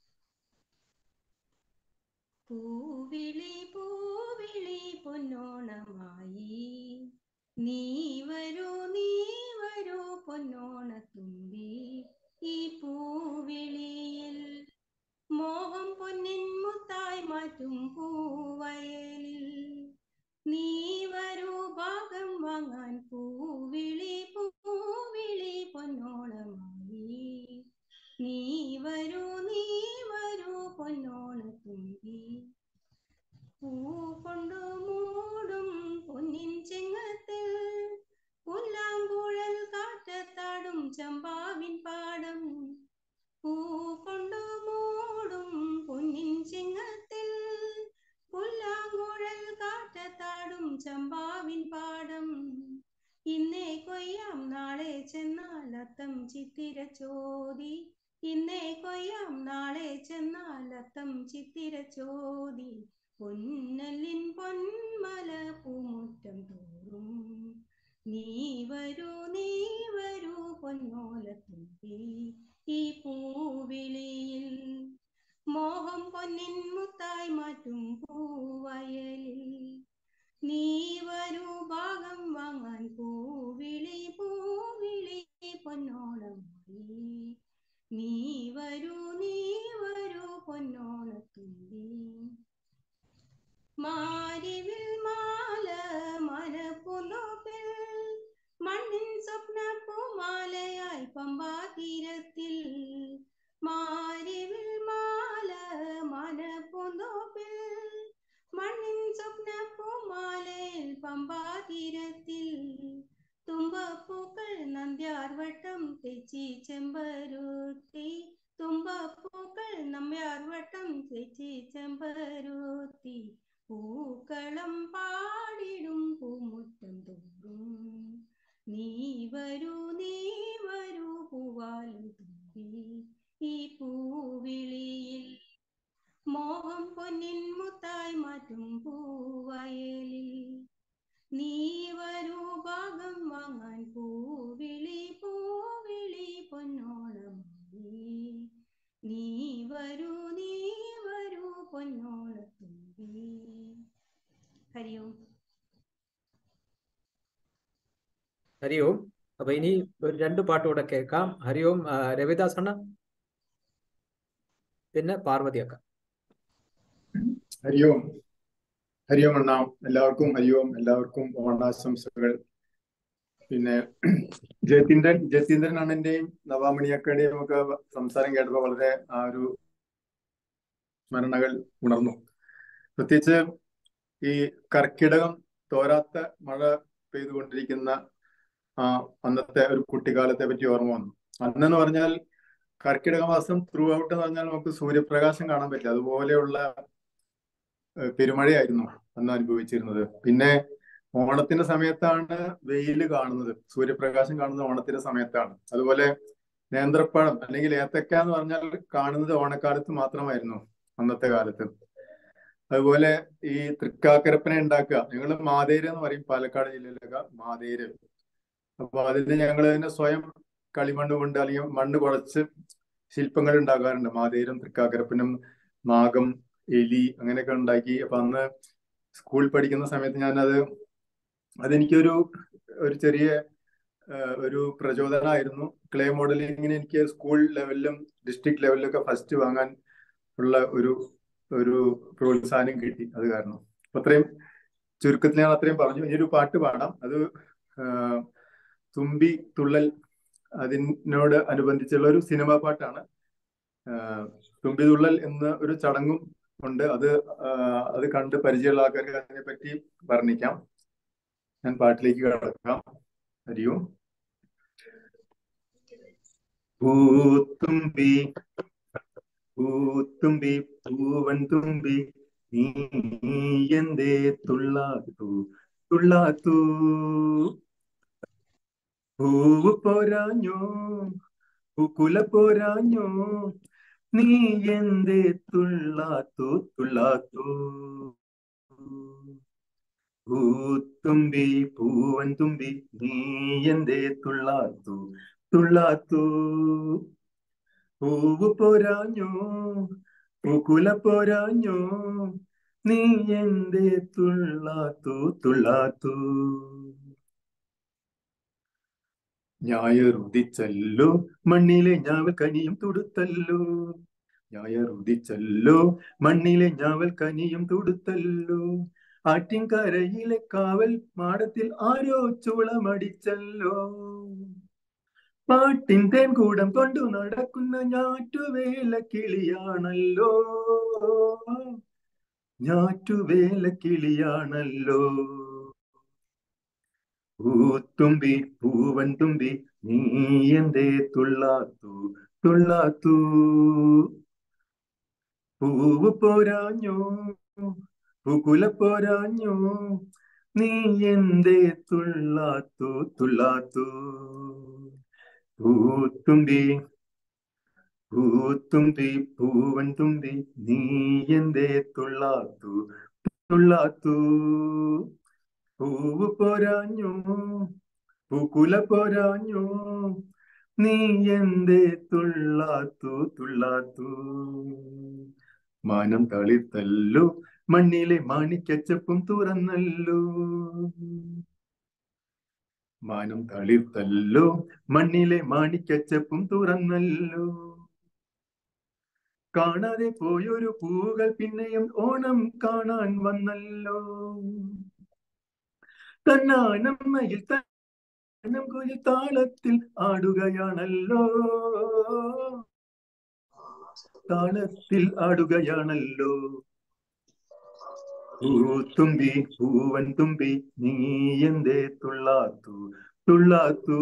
പൂവിളി പൂവിളി പൊന്നോണമായി നീ വരൂ നീ വരൂ പൊന്നോണത്തുമ്പി ഈ പൂവിളിയിൽ മോഹം പൊന്നിൻ മുത്തായി മാറ്റും പൂവയലിൽ നീ വരൂ ഭാഗം വാങ്ങാൻ പൂവിളി പൂവിളി പൊന്നോണമായി നീ വരൂ നീ വരൂ പൊന്നോണത്തുമ്പി പൂ കൊണ്ടു മൂടും പൊന്നിൻ ചെങ്ങത്തിൽ പുല്ലാങ്കുഴൽ കാറ്റത്താടും ചമ്പാവിൻ പാടം പൂ കൊണ്ടു മൂടും പൊന്നിൻ ചിങ്ങത്തിൽ പുല്ലാങ്കുഴൽ കാറ്റത്താടും ചമ്പാവിൻ പാടം ഇന്നേ കൊയ്യാം നാളെ ചെന്നാൽ അത്തം ചിത്തിര ചോതി ഇന്നേ കൊയ്യാം നാളെ ചെന്നാൽ അത്തം ചിത്തിര ചോതി പൊന്നല്ലിൻ പൊന്മല പൂമുറ്റം തോറും നീ വരൂ നീ വരൂ പൊന്നോലത്തുമ്പി ഈ പൂവിളിയിൽ മോഹം പൊന്നിൻ മുത്തായി മാറ്റും പൂവയലിൽ നീ വരൂ ഭാഗം വാങ്ങാൻ പൂവിളി പൂവിളി പൊന്നോണമായി നീ വരൂ നീ വരൂ പൊന്നോണത്തുമ്പി മാരിവിൽ മാല മനപ്പുനോപ്പിൽ മണ്ണിൻ സ്വപ്ന പൂമാലയായി പമ്പാ തീരത്തിൽ മാരിവിൽ മാല മനപ്പുനോപ്പിൽ മണ്ണിൻ സ്വപ്ന പൂമാലയിൽ പമ്പാ തീരത്തിൽ തുമ്പപ്പൂക്കൾ നന്ദ്യാർ വട്ടം തെച്ചി ചെമ്പരുത്തി തുമ്പപ്പൂക്കൾ നമ്മയാർ വട്ടം തെച്ചി ചെമ്പരുത്തി പൂക്കളം പാടിടും പൂമുറ്റം തോറും നീ വരൂ നീ വരൂ പൂവാലും തുമ്പി ഹരിയോം ഹരി ഓം അപ്പൊ ഇനി ഒരു രണ്ട് പാട്ട് കൂടെ കേൾക്കാം ഹരി ഓം ആ, രവിദാസ് അണ്ണ പിന്നെ പാർവതി അക്ക ഹരിയോം ഹരിയോം അണ്ണ എല്ലാവർക്കും ഹരിയോം എല്ലാവർക്കും ഓണാശംസകൾ പിന്നെ ജയതീന്ദ്രൻ ജയതീന്ദ്രൻ അണ്ണന്റെയും നവാമണി അക്കയുടെയും ഒക്കെ സംസാരം കേട്ടപ്പോൾ വളരെ ആ ഒരു സ്മരണകൾ ഉണർന്നു പ്രത്യേകിച്ച് ഈ കർക്കിടകം തോരാത്ത മഴ പെയ്തുകൊണ്ടിരിക്കുന്ന ആ അന്നത്തെ ഒരു കുട്ടിക്കാലത്തെ പറ്റി ഓർമ്മ വന്നു അന്നെന്ന് പറഞ്ഞാൽ കർക്കിടക മാസം ത്രൂ ഔട്ട് എന്ന് പറഞ്ഞാൽ നമുക്ക് സൂര്യപ്രകാശം കാണാൻ പറ്റില്ല അതുപോലെയുള്ള ഏഹ് പെരുമഴയായിരുന്നു അന്ന് അനുഭവിച്ചിരുന്നത് പിന്നെ ഓണത്തിന്റെ സമയത്താണ് വെയില് കാണുന്നത് സൂര്യപ്രകാശം കാണുന്നത് ഓണത്തിന്റെ സമയത്താണ് അതുപോലെ നേന്ത്രപ്പഴം അല്ലെങ്കിൽ ഏത്തക്ക എന്ന് പറഞ്ഞാൽ കാണുന്നത് ഓണക്കാലത്ത് മാത്രമായിരുന്നു അന്നത്തെ കാലത്ത് അതുപോലെ ഈ തൃക്കാക്കരപ്പനെ ഉണ്ടാക്കുക ഞങ്ങൾ മാതേര് എന്ന് പറയും പാലക്കാട് ജില്ലയിലൊക്കെ മാതേര് അപ്പൊ അതിന് ഞങ്ങൾ തന്നെ സ്വയം കളിമണ്ണ് കൊണ്ട് അല്ലെങ്കിൽ മണ്ണ് കുഴച്ച് ശില്പങ്ങൾ ഉണ്ടാക്കാറുണ്ട് മാതേരും തൃക്കാക്കരപ്പനും നാഗം എലി അങ്ങനെയൊക്കെ ഉണ്ടാക്കി അപ്പൊ അന്ന് സ്കൂൾ പഠിക്കുന്ന സമയത്ത് ഞാനത് അതെനിക്കൊരു ഒരു ചെറിയ ഏഹ്, ഒരു പ്രചോദനമായിരുന്നു ക്ലേ മോഡലിങ്ങിന് എനിക്ക് സ്കൂൾ ലെവലിലും ഡിസ്ട്രിക്ട് ലെവലിലൊക്കെ ഫസ്റ്റ് വാങ്ങാൻ ഉള്ള ഒരു ഒരു പ്രോത്സാഹനം കിട്ടി അത് കാരണം അപ്പൊ അത്രയും ചുരുക്കത്തിൽ ഞാൻ അത്രയും പറഞ്ഞു ഇനി ഒരു പാട്ട് പാടാം അത് ആഹ്, തുമ്പി തുള്ളൽ അതിനോട് അനുബന്ധിച്ചുള്ള ഒരു സിനിമാ പാട്ടാണ് ആഹ്, തുമ്പി തുള്ളൽ എന്ന ഒരു ചടങ്ങും ഉണ്ട് അത് ആഹ്, അത് കണ്ട് പരിചയമുള്ള ആൾക്കാർക്ക് അതിനെ പറ്റി വർണ്ണിക്കാം ഞാൻ പാട്ടിലേക്ക് കടക്കാം ഹരിയും പൂത്തുമ്പി പൂത്തുമ്പി പൂവൻ തുമ്പി നീ എന്തേ തുള്ളാത്തു തുള്ളാത്തു പൂവ് പോരാഞ്ഞോ പൂക്കുല പോരാഞ്ഞോ നീ എന്തേ തുള്ളാത്തു തുള്ളാത്തു പൂത്തുമ്പി പൂവൻ തുമ്പി നീ എന്തേ തുള്ളാത്തു തുള്ളാത്തു പൂവ് പോരാഞ്ഞോ പൂക്കുല പോരാഞ്ഞോ നീ എന്തേ തുള്ളാത്തു തുള്ളാത്തു ഞായറുദിച്ചല്ലോ മണ്ണിലെ ഞാവൽ കനിയും തുടുത്തല്ലോ ഞായറുദിച്ചല്ലോ മണ്ണിലെ ഞാവൽ കനിയും തുടുത്തല്ലോ ആറ്റിൻകരയിലെ കാവൽ മാടത്തിൽ ആരോ ചുളമടിച്ചല്ലോ പാട്ടിൻ തേൻകൂടം കൊണ്ടു നടക്കുന്ന ഞാറ്റുവേല കിളിയാണല്ലോ ഞാറ്റുവേല കിളിയാണല്ലോ പൂത്തുമ്പി പൂവൻ തുമ്പി നീ എന്തേ തുള്ളാത്തു തുള്ളാത്തു പൂവ് പോരാഞ്ഞോ പൂക്കുല പോരാഞ്ഞോ നീ എന്തേ തുള്ളാത്തു തുള്ളാത്തു പൂത്തുമ്പി പൂത്തുമ്പി പൂവൻ തുമ്പി നീ എന്തേ തുള്ളാത്തു തുള്ളാത്തു പൂവ് പോരാഞ്ഞോ പൂക്കുല പോരാഞ്ഞോ നീ എന്തേ തുള്ളാത്തു തുള്ളാത്തു മാനം തളിർത്തല്ലോ മണ്ണിലെ മാണിക്കച്ചപ്പും തുറന്നല്ലോ മാനം തളിർത്തല്ലോ മണ്ണിലെ മാണിക്കച്ചപ്പും തുറന്നല്ലോ കാണാതെ പോയൊരു പൂകൾ പിന്നെയും ഓണം കാണാൻ വന്നല്ലോ തന്നാനമ്മയിൽ തന്നം കുഴി താളത്തിൽ ആടുകയാണല്ലോ താളത്തിൽ ആടുകയാണല്ലോ പൂത്തുമ്പി പൂവൻ തുമ്പി നീ എന്തേ തുള്ളാത്തു തുള്ളാത്തു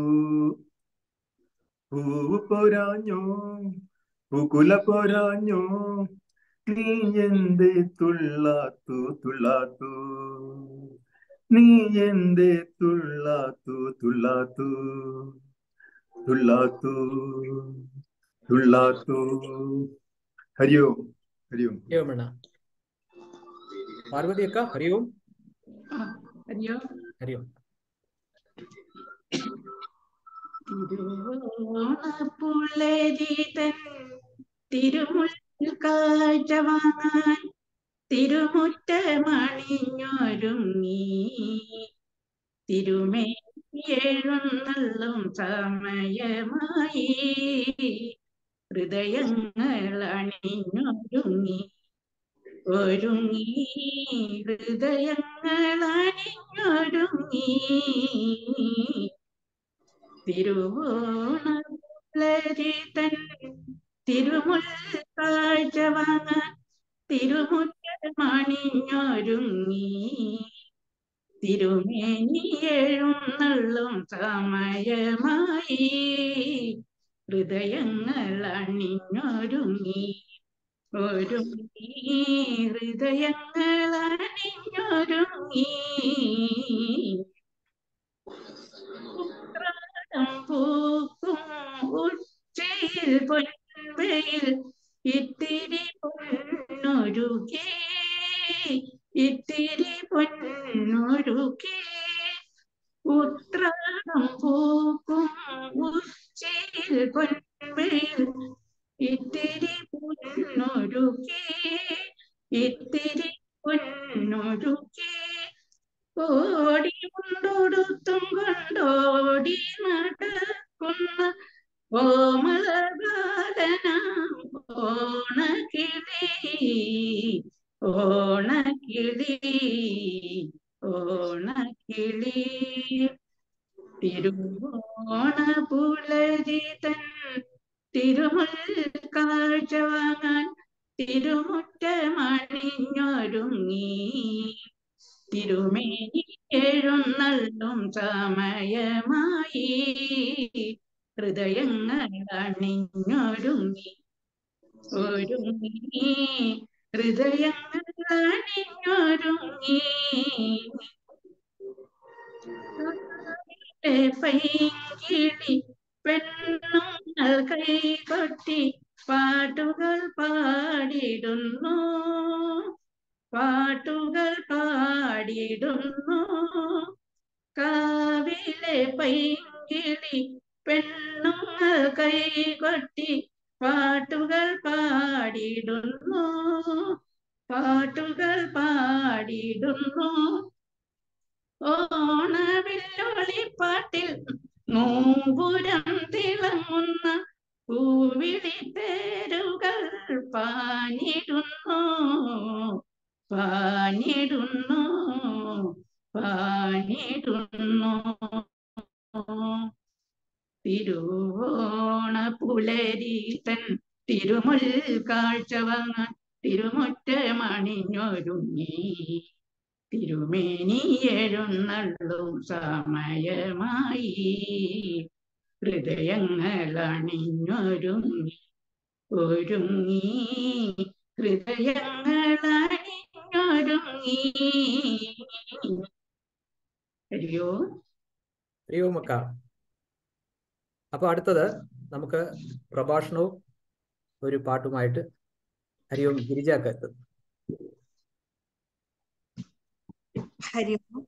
പൂവ് പോരാഞ്ഞോ പൂക്കുല പോരാഞ്ഞോ നീ എന്തേ തുള്ളാത്തു തുള്ളാത്തു നീ എന്തേ തുള്ളാത്തു തുള്ളാത്തു തുള്ളാത്തു തുള്ളാത്തു ഹരിയോ ഹരിയോ ഹരി ഓം അണ്ണ പാർവതി അക്ക ഹരി ഓം ഹരിയോ ഹരി ഓം തിരുവോണപ്പുള്ളരി തൻ തിരുമുൽ കാഴ്ച വാങ്ങാൻ തിരുമുറ്റമണിഞ്ഞൊരുങ്ങി തിരുമേഴുന്നള്ളും സമയമായി ഹൃദയങ്ങൾ അണിഞ്ഞൊരുങ്ങി ഒരുങ്ങി ഹൃദയങ്ങൾ അണിഞ്ഞൊരുങ്ങി തിരുവോണരി തൻ തിരുമുൽ കാഴ്ച വാങ്ങാൻ തിരുമുറ്റമണിഞ്ഞൊരുങ്ങി തിരുമേനി എഴുന്നള്ളും സമയമായി ഹൃദയങ്ങൾ അണിഞ്ഞൊരുങ്ങി ഒരുങ്ങി ഹൃദയങ്ങൾ അണിഞ്ഞൊരുങ്ങി ഉത്രാടം പൂക്കും ഉച്ചയിൽ പൊൻവെയിൽ ഇത്തിരി പൊന്നൊരുകേ ഇത്തിരി പൊന്നൊരുകേ ഉത്രാടം പൂക്കും ഉച്ചയിൽ പൊൻവെയിൽ ഇത്തിരി പൊന്നൊരുകേ ഇത്തിരി പൊന്നൊരുകേ ഓടി കൊണ്ടൊടുത്തും കൊണ്ടോടി നടക്കുന്ന ഓമളബാലനാം ഓണക്കിളി ഓണക്കിളി ഓണക്കിളി തിരുവോണ പുലരി തൻ തിരുമുൽ കാഴ്ച വാങ്ങാൻ തിരുമുറ്റമണിഞ്ഞൊരുങ്ങി തിരുമേനി എഴുന്നള്ളും സമയമായി ഹൃദയങ്ങൾ അണിഞ്ഞൊരുങ്ങി ഒരുങ്ങി ഹൃദയങ്ങൾ അണിഞ്ഞൊരുങ്ങി പൈങ്കിളി പെണ്ണുങ്ങൾ കൈകൊട്ടി പാട്ടുകൾ പാടിടുന്നു പാട്ടുകൾ പാടിടുന്നു കാവിലെ പൈങ്കിളി പെണ്ണുങ്ങൾ കൈകൊട്ടി പാട്ടുകൾ പാടിടുന്നു പാട്ടുകൾ പാടിടുന്നു ഓണവില്ലൊളിപ്പാട്ടിൽ നൂപുരം തിളങ്ങുന്ന പൂവിളി പേരുകൾ പാഞ്ഞിടുന്നു പാഞ്ഞിടുന്നു പാഞ്ഞിടുന്നു തിരുവോണ പുലരി തൻ തിരുമുൽ കാഴ്ച വാങ്ങാൻ തിരുമുറ്റമണിഞ്ഞൊരുങ്ങി തിരുമേനി എഴുന്നള്ളും സമയമായി ഹൃദയങ്ങൾ അണിഞ്ഞൊരുങ്ങി ഒരുങ്ങി ഹൃദയങ്ങൾ അണിഞ്ഞൊരുങ്ങി അയ്യോ അയ്യോ മക്ക അപ്പൊ അടുത്തത് നമുക്ക് പ്രഭാഷണവും ഒരു പാട്ടുമായിട്ട് ഹരിയോം ഗിരിജാക്ക എത്തും ഹരി ഓം.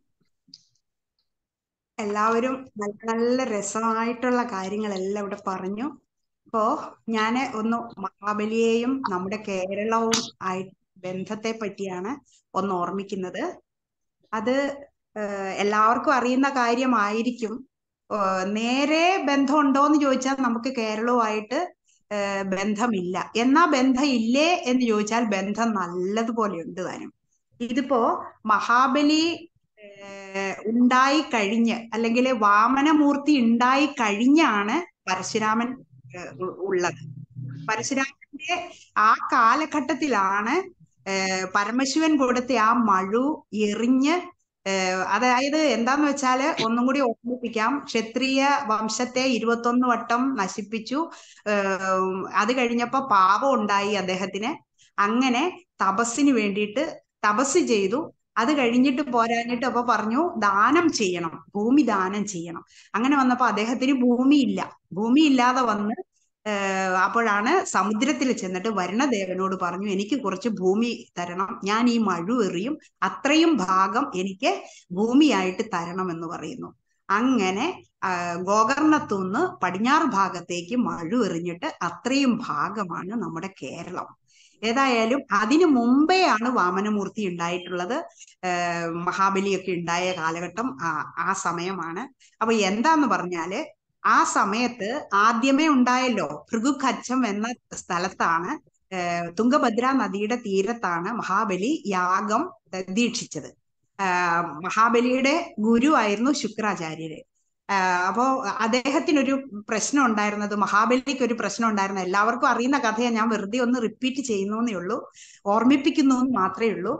എല്ലാവരും നല്ല നല്ല രസമായിട്ടുള്ള കാര്യങ്ങളെല്ലാം ഇവിടെ പറഞ്ഞു അപ്പോ ഞാൻ ഒന്ന് മഹാബലിയെയും നമ്മുടെ കേരളവും ആയിട്ട് ബന്ധത്തെ പറ്റിയാണ് ഒന്ന് ഓർമ്മിക്കുന്നത് അത് ഏഹ്, എല്ലാവർക്കും അറിയുന്ന കാര്യമായിരിക്കും ഏഹ്, നേരെ ബന്ധമുണ്ടോ എന്ന് ചോദിച്ചാൽ നമുക്ക് കേരളവുമായിട്ട് ഏഹ്, ബന്ധമില്ല എന്നാ ബന്ധം ഇല്ലേ എന്ന് ചോദിച്ചാൽ ബന്ധം നല്ലതുപോലെ ഉണ്ട് താനും ഇതിപ്പോ മഹാബലി ഏഹ്, ഉണ്ടായി കഴിഞ്ഞ് അല്ലെങ്കിൽ വാമനമൂർത്തി ഉണ്ടായി കഴിഞ്ഞാണ് പരശുരാമൻ ഏഹ്, ഉ- ഉള്ളത് പരശുരാമന്റെ ആ കാലഘട്ടത്തിലാണ് ഏഹ്, പരമശിവൻ കൊടുത്ത ആ മഴു എറിഞ്ഞ് ഏഹ്, അതായത് എന്താന്ന് വെച്ചാല് ഒന്നും കൂടി ഓർമ്മിപ്പിക്കാം ക്ഷത്രിയ വംശത്തെ ഇരുപത്തൊന്ന് വട്ടം നശിപ്പിച്ചു ഏഹ്, അത് കഴിഞ്ഞപ്പോ പാപം ഉണ്ടായി അദ്ദേഹത്തിന് അങ്ങനെ തപസ്സിന് വേണ്ടിയിട്ട് തപസ് ചെയ്തു അത് കഴിഞ്ഞിട്ട് പോരാഞ്ഞിട്ട് അപ്പൊ പറഞ്ഞു ദാനം ചെയ്യണം ഭൂമി ദാനം ചെയ്യണം അങ്ങനെ വന്നപ്പോ അദ്ദേഹത്തിന് ഭൂമിയില്ല ഭൂമി ഇല്ലാതെ വന്ന് ഏഹ് അപ്പോഴാണ് സമുദ്രത്തിൽ ചെന്നിട്ട് വരുണദേവനോട് പറഞ്ഞു എനിക്ക് കുറച്ച് ഭൂമി തരണം ഞാൻ ഈ മഴു എറിയും അത്രയും ഭാഗം എനിക്ക് ഭൂമിയായിട്ട് തരണം എന്ന് പറയുന്നു അങ്ങനെ ആ, ഗോകർണത്തുനിന്ന് പടിഞ്ഞാറ് ഭാഗത്തേക്ക് മഴു എറിഞ്ഞിട്ട് അത്രയും ഭാഗമാണ് നമ്മുടെ കേരളം ഏതായാലും അതിനു മുമ്പെയാണ് വാമനമൂർത്തി ഉണ്ടായിട്ടുള്ളത് ഏഹ് മഹാബലിയൊക്കെ ഉണ്ടായ കാലഘട്ടം ആ ആ സമയമാണ് അപ്പൊ എന്താന്ന് പറഞ്ഞാല് ആ സമയത്ത് ആദ്യമേ ഉണ്ടായല്ലോ ഭൃഗുഖച്ചം എന്ന സ്ഥലത്താണ് ഏഹ് തുംഗഭദ്ര നദിയുടെ തീരത്താണ് മഹാബലി യാഗം ഏഹ് ദീക്ഷിച്ചത് ആഹ് മഹാബലിയുടെ ഗുരു ആയിരുന്നു ശുക്രാചാര്യര് ആഹ് അപ്പോ അദ്ദേഹത്തിനൊരു പ്രശ്നം ഉണ്ടായിരുന്നത് മഹാബലിക്ക് ഒരു പ്രശ്നം ഉണ്ടായിരുന്നത് എല്ലാവർക്കും അറിയുന്ന കഥയെ ഞാൻ വെറുതെ ഒന്ന് റിപ്പീറ്റ് ചെയ്യുന്നു എന്നേ ഉള്ളൂ ഓർമ്മിപ്പിക്കുന്നു എന്ന് മാത്രമേ ഉള്ളൂ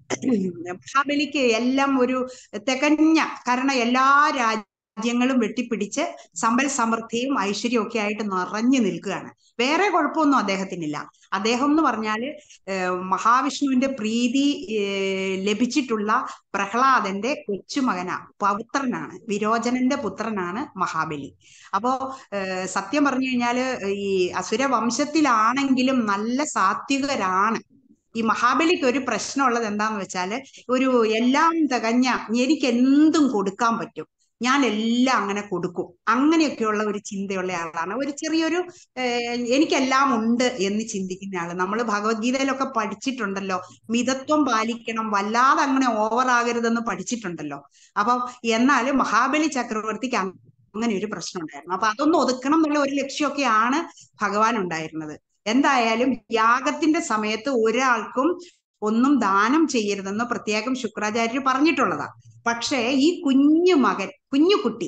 മഹാബലിക്ക് എല്ലാം ഒരു തികഞ്ഞ കാരണം എല്ലാ രാജ്യങ്ങളും വെട്ടിപ്പിടിച്ച് സമ്പൽ സമൃദ്ധിയും ഐശ്വര്യവും ഒക്കെ ആയിട്ട് നിറഞ്ഞു നിൽക്കുകയാണ് വേറെ കുഴപ്പമൊന്നും അദ്ദേഹത്തിനില്ല അദ്ദേഹം എന്ന് പറഞ്ഞാല് ഏഹ് മഹാവിഷ്ണുവിന്റെ പ്രീതി ഏഹ് ലഭിച്ചിട്ടുള്ള പ്രഹ്ലാദന്റെ കൊച്ചുമകനാ പൗത്രനാണ് വിരോചനന്റെ പുത്രനാണ് മഹാബലി അപ്പോ ഏഹ് സത്യം പറഞ്ഞു കഴിഞ്ഞാല് ഈ അസുര വംശത്തിലാണെങ്കിലും നല്ല സാത്വികരാണ് ഈ മഹാബലിക്ക് ഒരു പ്രശ്നമുള്ളത് എന്താന്ന് വെച്ചാല് ഒരു എല്ലാം തികഞ്ഞ എനിക്ക് എന്തും കൊടുക്കാൻ പറ്റും ഞാൻ എല്ലാം അങ്ങനെ കൊടുക്കും അങ്ങനെയൊക്കെയുള്ള ഒരു ചിന്തയുള്ള ആളാണ് ഒരു ചെറിയൊരു ഏഹ് എനിക്കെല്ലാം ഉണ്ട് എന്ന് ചിന്തിക്കുന്ന ആള് നമ്മൾ ഭഗവത്ഗീതയിലൊക്കെ പഠിച്ചിട്ടുണ്ടല്ലോ മിതത്വം പാലിക്കണം വല്ലാതെ അങ്ങനെ ഓവർ ആകരുതെന്ന് പഠിച്ചിട്ടുണ്ടല്ലോ അപ്പം എന്നാൽ മഹാബലി ചക്രവർത്തിക്ക് അങ്ങനെ ഒരു പ്രശ്നം ഉണ്ടായിരുന്നു അപ്പൊ അതൊന്ന് ഒതുക്കണം എന്നുള്ള ഒരു ലക്ഷ്യമൊക്കെയാണ് ഭഗവാൻ ഉണ്ടായിരുന്നത് എന്തായാലും യാഗത്തിന്റെ സമയത്ത് ഒരാൾക്കും ഒന്നും ദാനം ചെയ്യരുതെന്ന് പ്രത്യേകം ശുക്രാചാര്യർ പറഞ്ഞിട്ടുള്ളതാ പക്ഷേ ഈ കുഞ്ഞു മകൻ കുഞ്ഞു കുട്ടി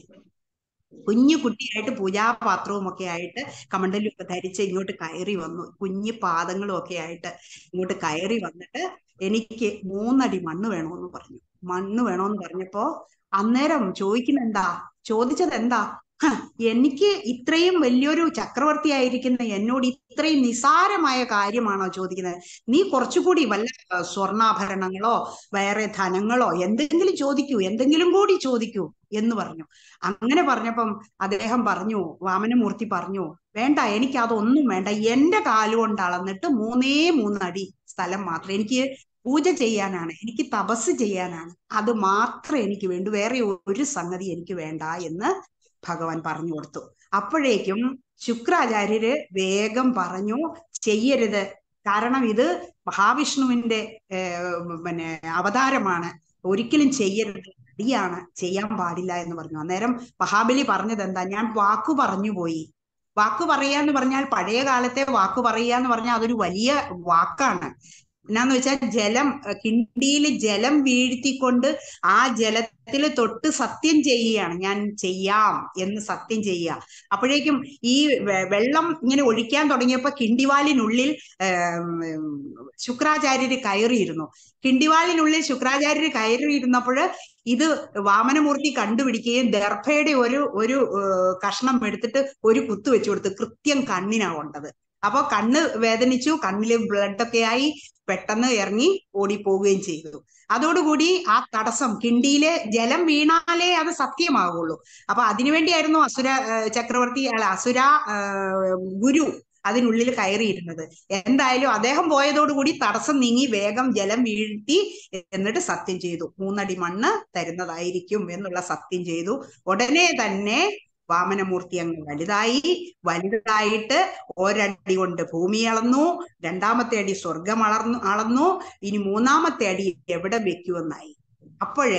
കുഞ്ഞു കുട്ടിയായിട്ട് പൂജാപാത്രവും ഒക്കെ ആയിട്ട് കമണ്ടലും ഒക്കെ ധരിച്ച് ഇങ്ങോട്ട് കയറി വന്നു കുഞ്ഞു പാദങ്ങളും ഒക്കെ ആയിട്ട് ഇങ്ങോട്ട് കയറി വന്നിട്ട് എനിക്ക് മൂന്നടി മണ്ണ് വേണമെന്ന് പറഞ്ഞു മണ്ണ് വേണമെന്ന് പറഞ്ഞപ്പോ അന്നേരം ചോദിക്കുന്ന എന്താ ചോദിച്ചത് എന്താ "ഹ, എനിക്ക് ഇത്രയും വലിയൊരു ചക്രവർത്തി ആയിരിക്കുന്ന എന്നോട് ഇത്രയും നിസാരമായ കാര്യമാണോ ചോദിക്കുന്നത് നീ കുറച്ചുകൂടി വല്ല ആ, സ്വർണ്ണാഭരണങ്ങളോ വേറെ ധനങ്ങളോ എന്തെങ്കിലും ചോദിക്കൂ എന്തെങ്കിലും കൂടി ചോദിക്കൂ എന്ന് പറഞ്ഞു അങ്ങനെ പറഞ്ഞപ്പം അദ്ദേഹം പറഞ്ഞു വാമനമൂർത്തി പറഞ്ഞു വേണ്ട എനിക്ക് അതൊന്നും വേണ്ട എന്റെ കാലുകൊണ്ട് അളന്നിട്ട് മൂന്നേ മൂന്നടി സ്ഥലം മാത്രം എനിക്ക് പൂജ ചെയ്യാനാണ് എനിക്ക് തപസ് ചെയ്യാനാണ് അത് മാത്രമേ എനിക്ക് വേണ്ടൂ വേറെ ഒരു സംഗതി എനിക്ക് വേണ്ട എന്ന് ഭഗവാൻ പറഞ്ഞു കൊടുത്തു അപ്പോഴേക്കും ശുക്രാചാര്യര് വേഗം പറഞ്ഞു ചെയ്യരുത് കാരണം ഇത് മഹാവിഷ്ണുവിന്റെ ഏർ, പിന്നെ അവതാരമാണ് ഒരിക്കലും ചെയ്യരുത് അടിയാണ് ചെയ്യാൻ പാടില്ല എന്ന് പറഞ്ഞു അന്നേരം മഹാബലി പറഞ്ഞത് എന്താ ഞാൻ വാക്കു പറഞ്ഞു പോയി വാക്കു പറയുക എന്ന് പറഞ്ഞാൽ പഴയ കാലത്തെ വാക്കു പറയുക എന്ന് പറഞ്ഞാൽ അതൊരു വലിയ വാക്കാണ് എന്നാന്ന് വെച്ചാൽ ജലം കിണ്ടിയിൽ ജലം വീഴ്ത്തിക്കൊണ്ട് ആ ജലത്തിൽ തൊട്ട് സത്യം ചെയ്യുകയാണ് ഞാൻ ചെയ്യാം എന്ന് സത്യം ചെയ്യുക അപ്പോഴേക്കും ഈ വെ- വെള്ളം ഇങ്ങനെ ഒഴിക്കാൻ തുടങ്ങിയപ്പോ കിണ്ടിവാലിനുള്ളിൽ ഏം, ഉം, ശുക്രാചാര്യര് കയറിയിരുന്നു കിണ്ടിവാലിനുള്ളിൽ ശുക്രാചാര്യര് കയറിയിരുന്നപ്പോൾ ഇത് വാമനമൂർത്തി കണ്ടുപിടിക്കുകയും ദർഭയുടെ ഒരു ഒരു ഏർ, കഷ്ണം എടുത്തിട്ട് ഒരു കുത്തു വെച്ചു കൊടുത്തു കൃത്യം കണ്ണിനാ കൊണ്ടത് അപ്പൊ കണ്ണ് വേദനിച്ചു കണ്ണില് ബ്ലഡ് ഒക്കെ ആയി പെട്ടെന്ന് ഇറങ്ങി ഓടിപ്പോവുകയും ചെയ്തു അതോടുകൂടി ആ തടസ്സം കിണ്ടിയിലെ ജലം വീണാലേ അത് സത്യമാകുള്ളൂ അപ്പൊ അതിനുവേണ്ടിയായിരുന്നു അസുര ഏർ, ചക്രവർത്തി അല്ല അസുര ഏർ, ഗുരു അതിനുള്ളിൽ കയറിയിരുന്നത് എന്തായാലും അദ്ദേഹം പോയതോടുകൂടി തടസ്സം നീങ്ങി വേഗം ജലം വീഴ്ത്തി എന്നിട്ട് സത്യം ചെയ്തു മൂന്നടി മണ്ണ് തരുന്നതായിരിക്കും എന്നുള്ള സത്യം ചെയ്തു ഉടനെ തന്നെ വാമനമൂർത്തി അങ്ങ് വലുതായി വലുതായിട്ട് ഒരടി കൊണ്ട് ഭൂമി അളന്നു രണ്ടാമത്തെ അടി സ്വർഗം അളർന്നു അളന്നു ഇനി മൂന്നാമത്തെ അടി എവിടെ വെക്കുമെന്നായി അപ്പോഴ്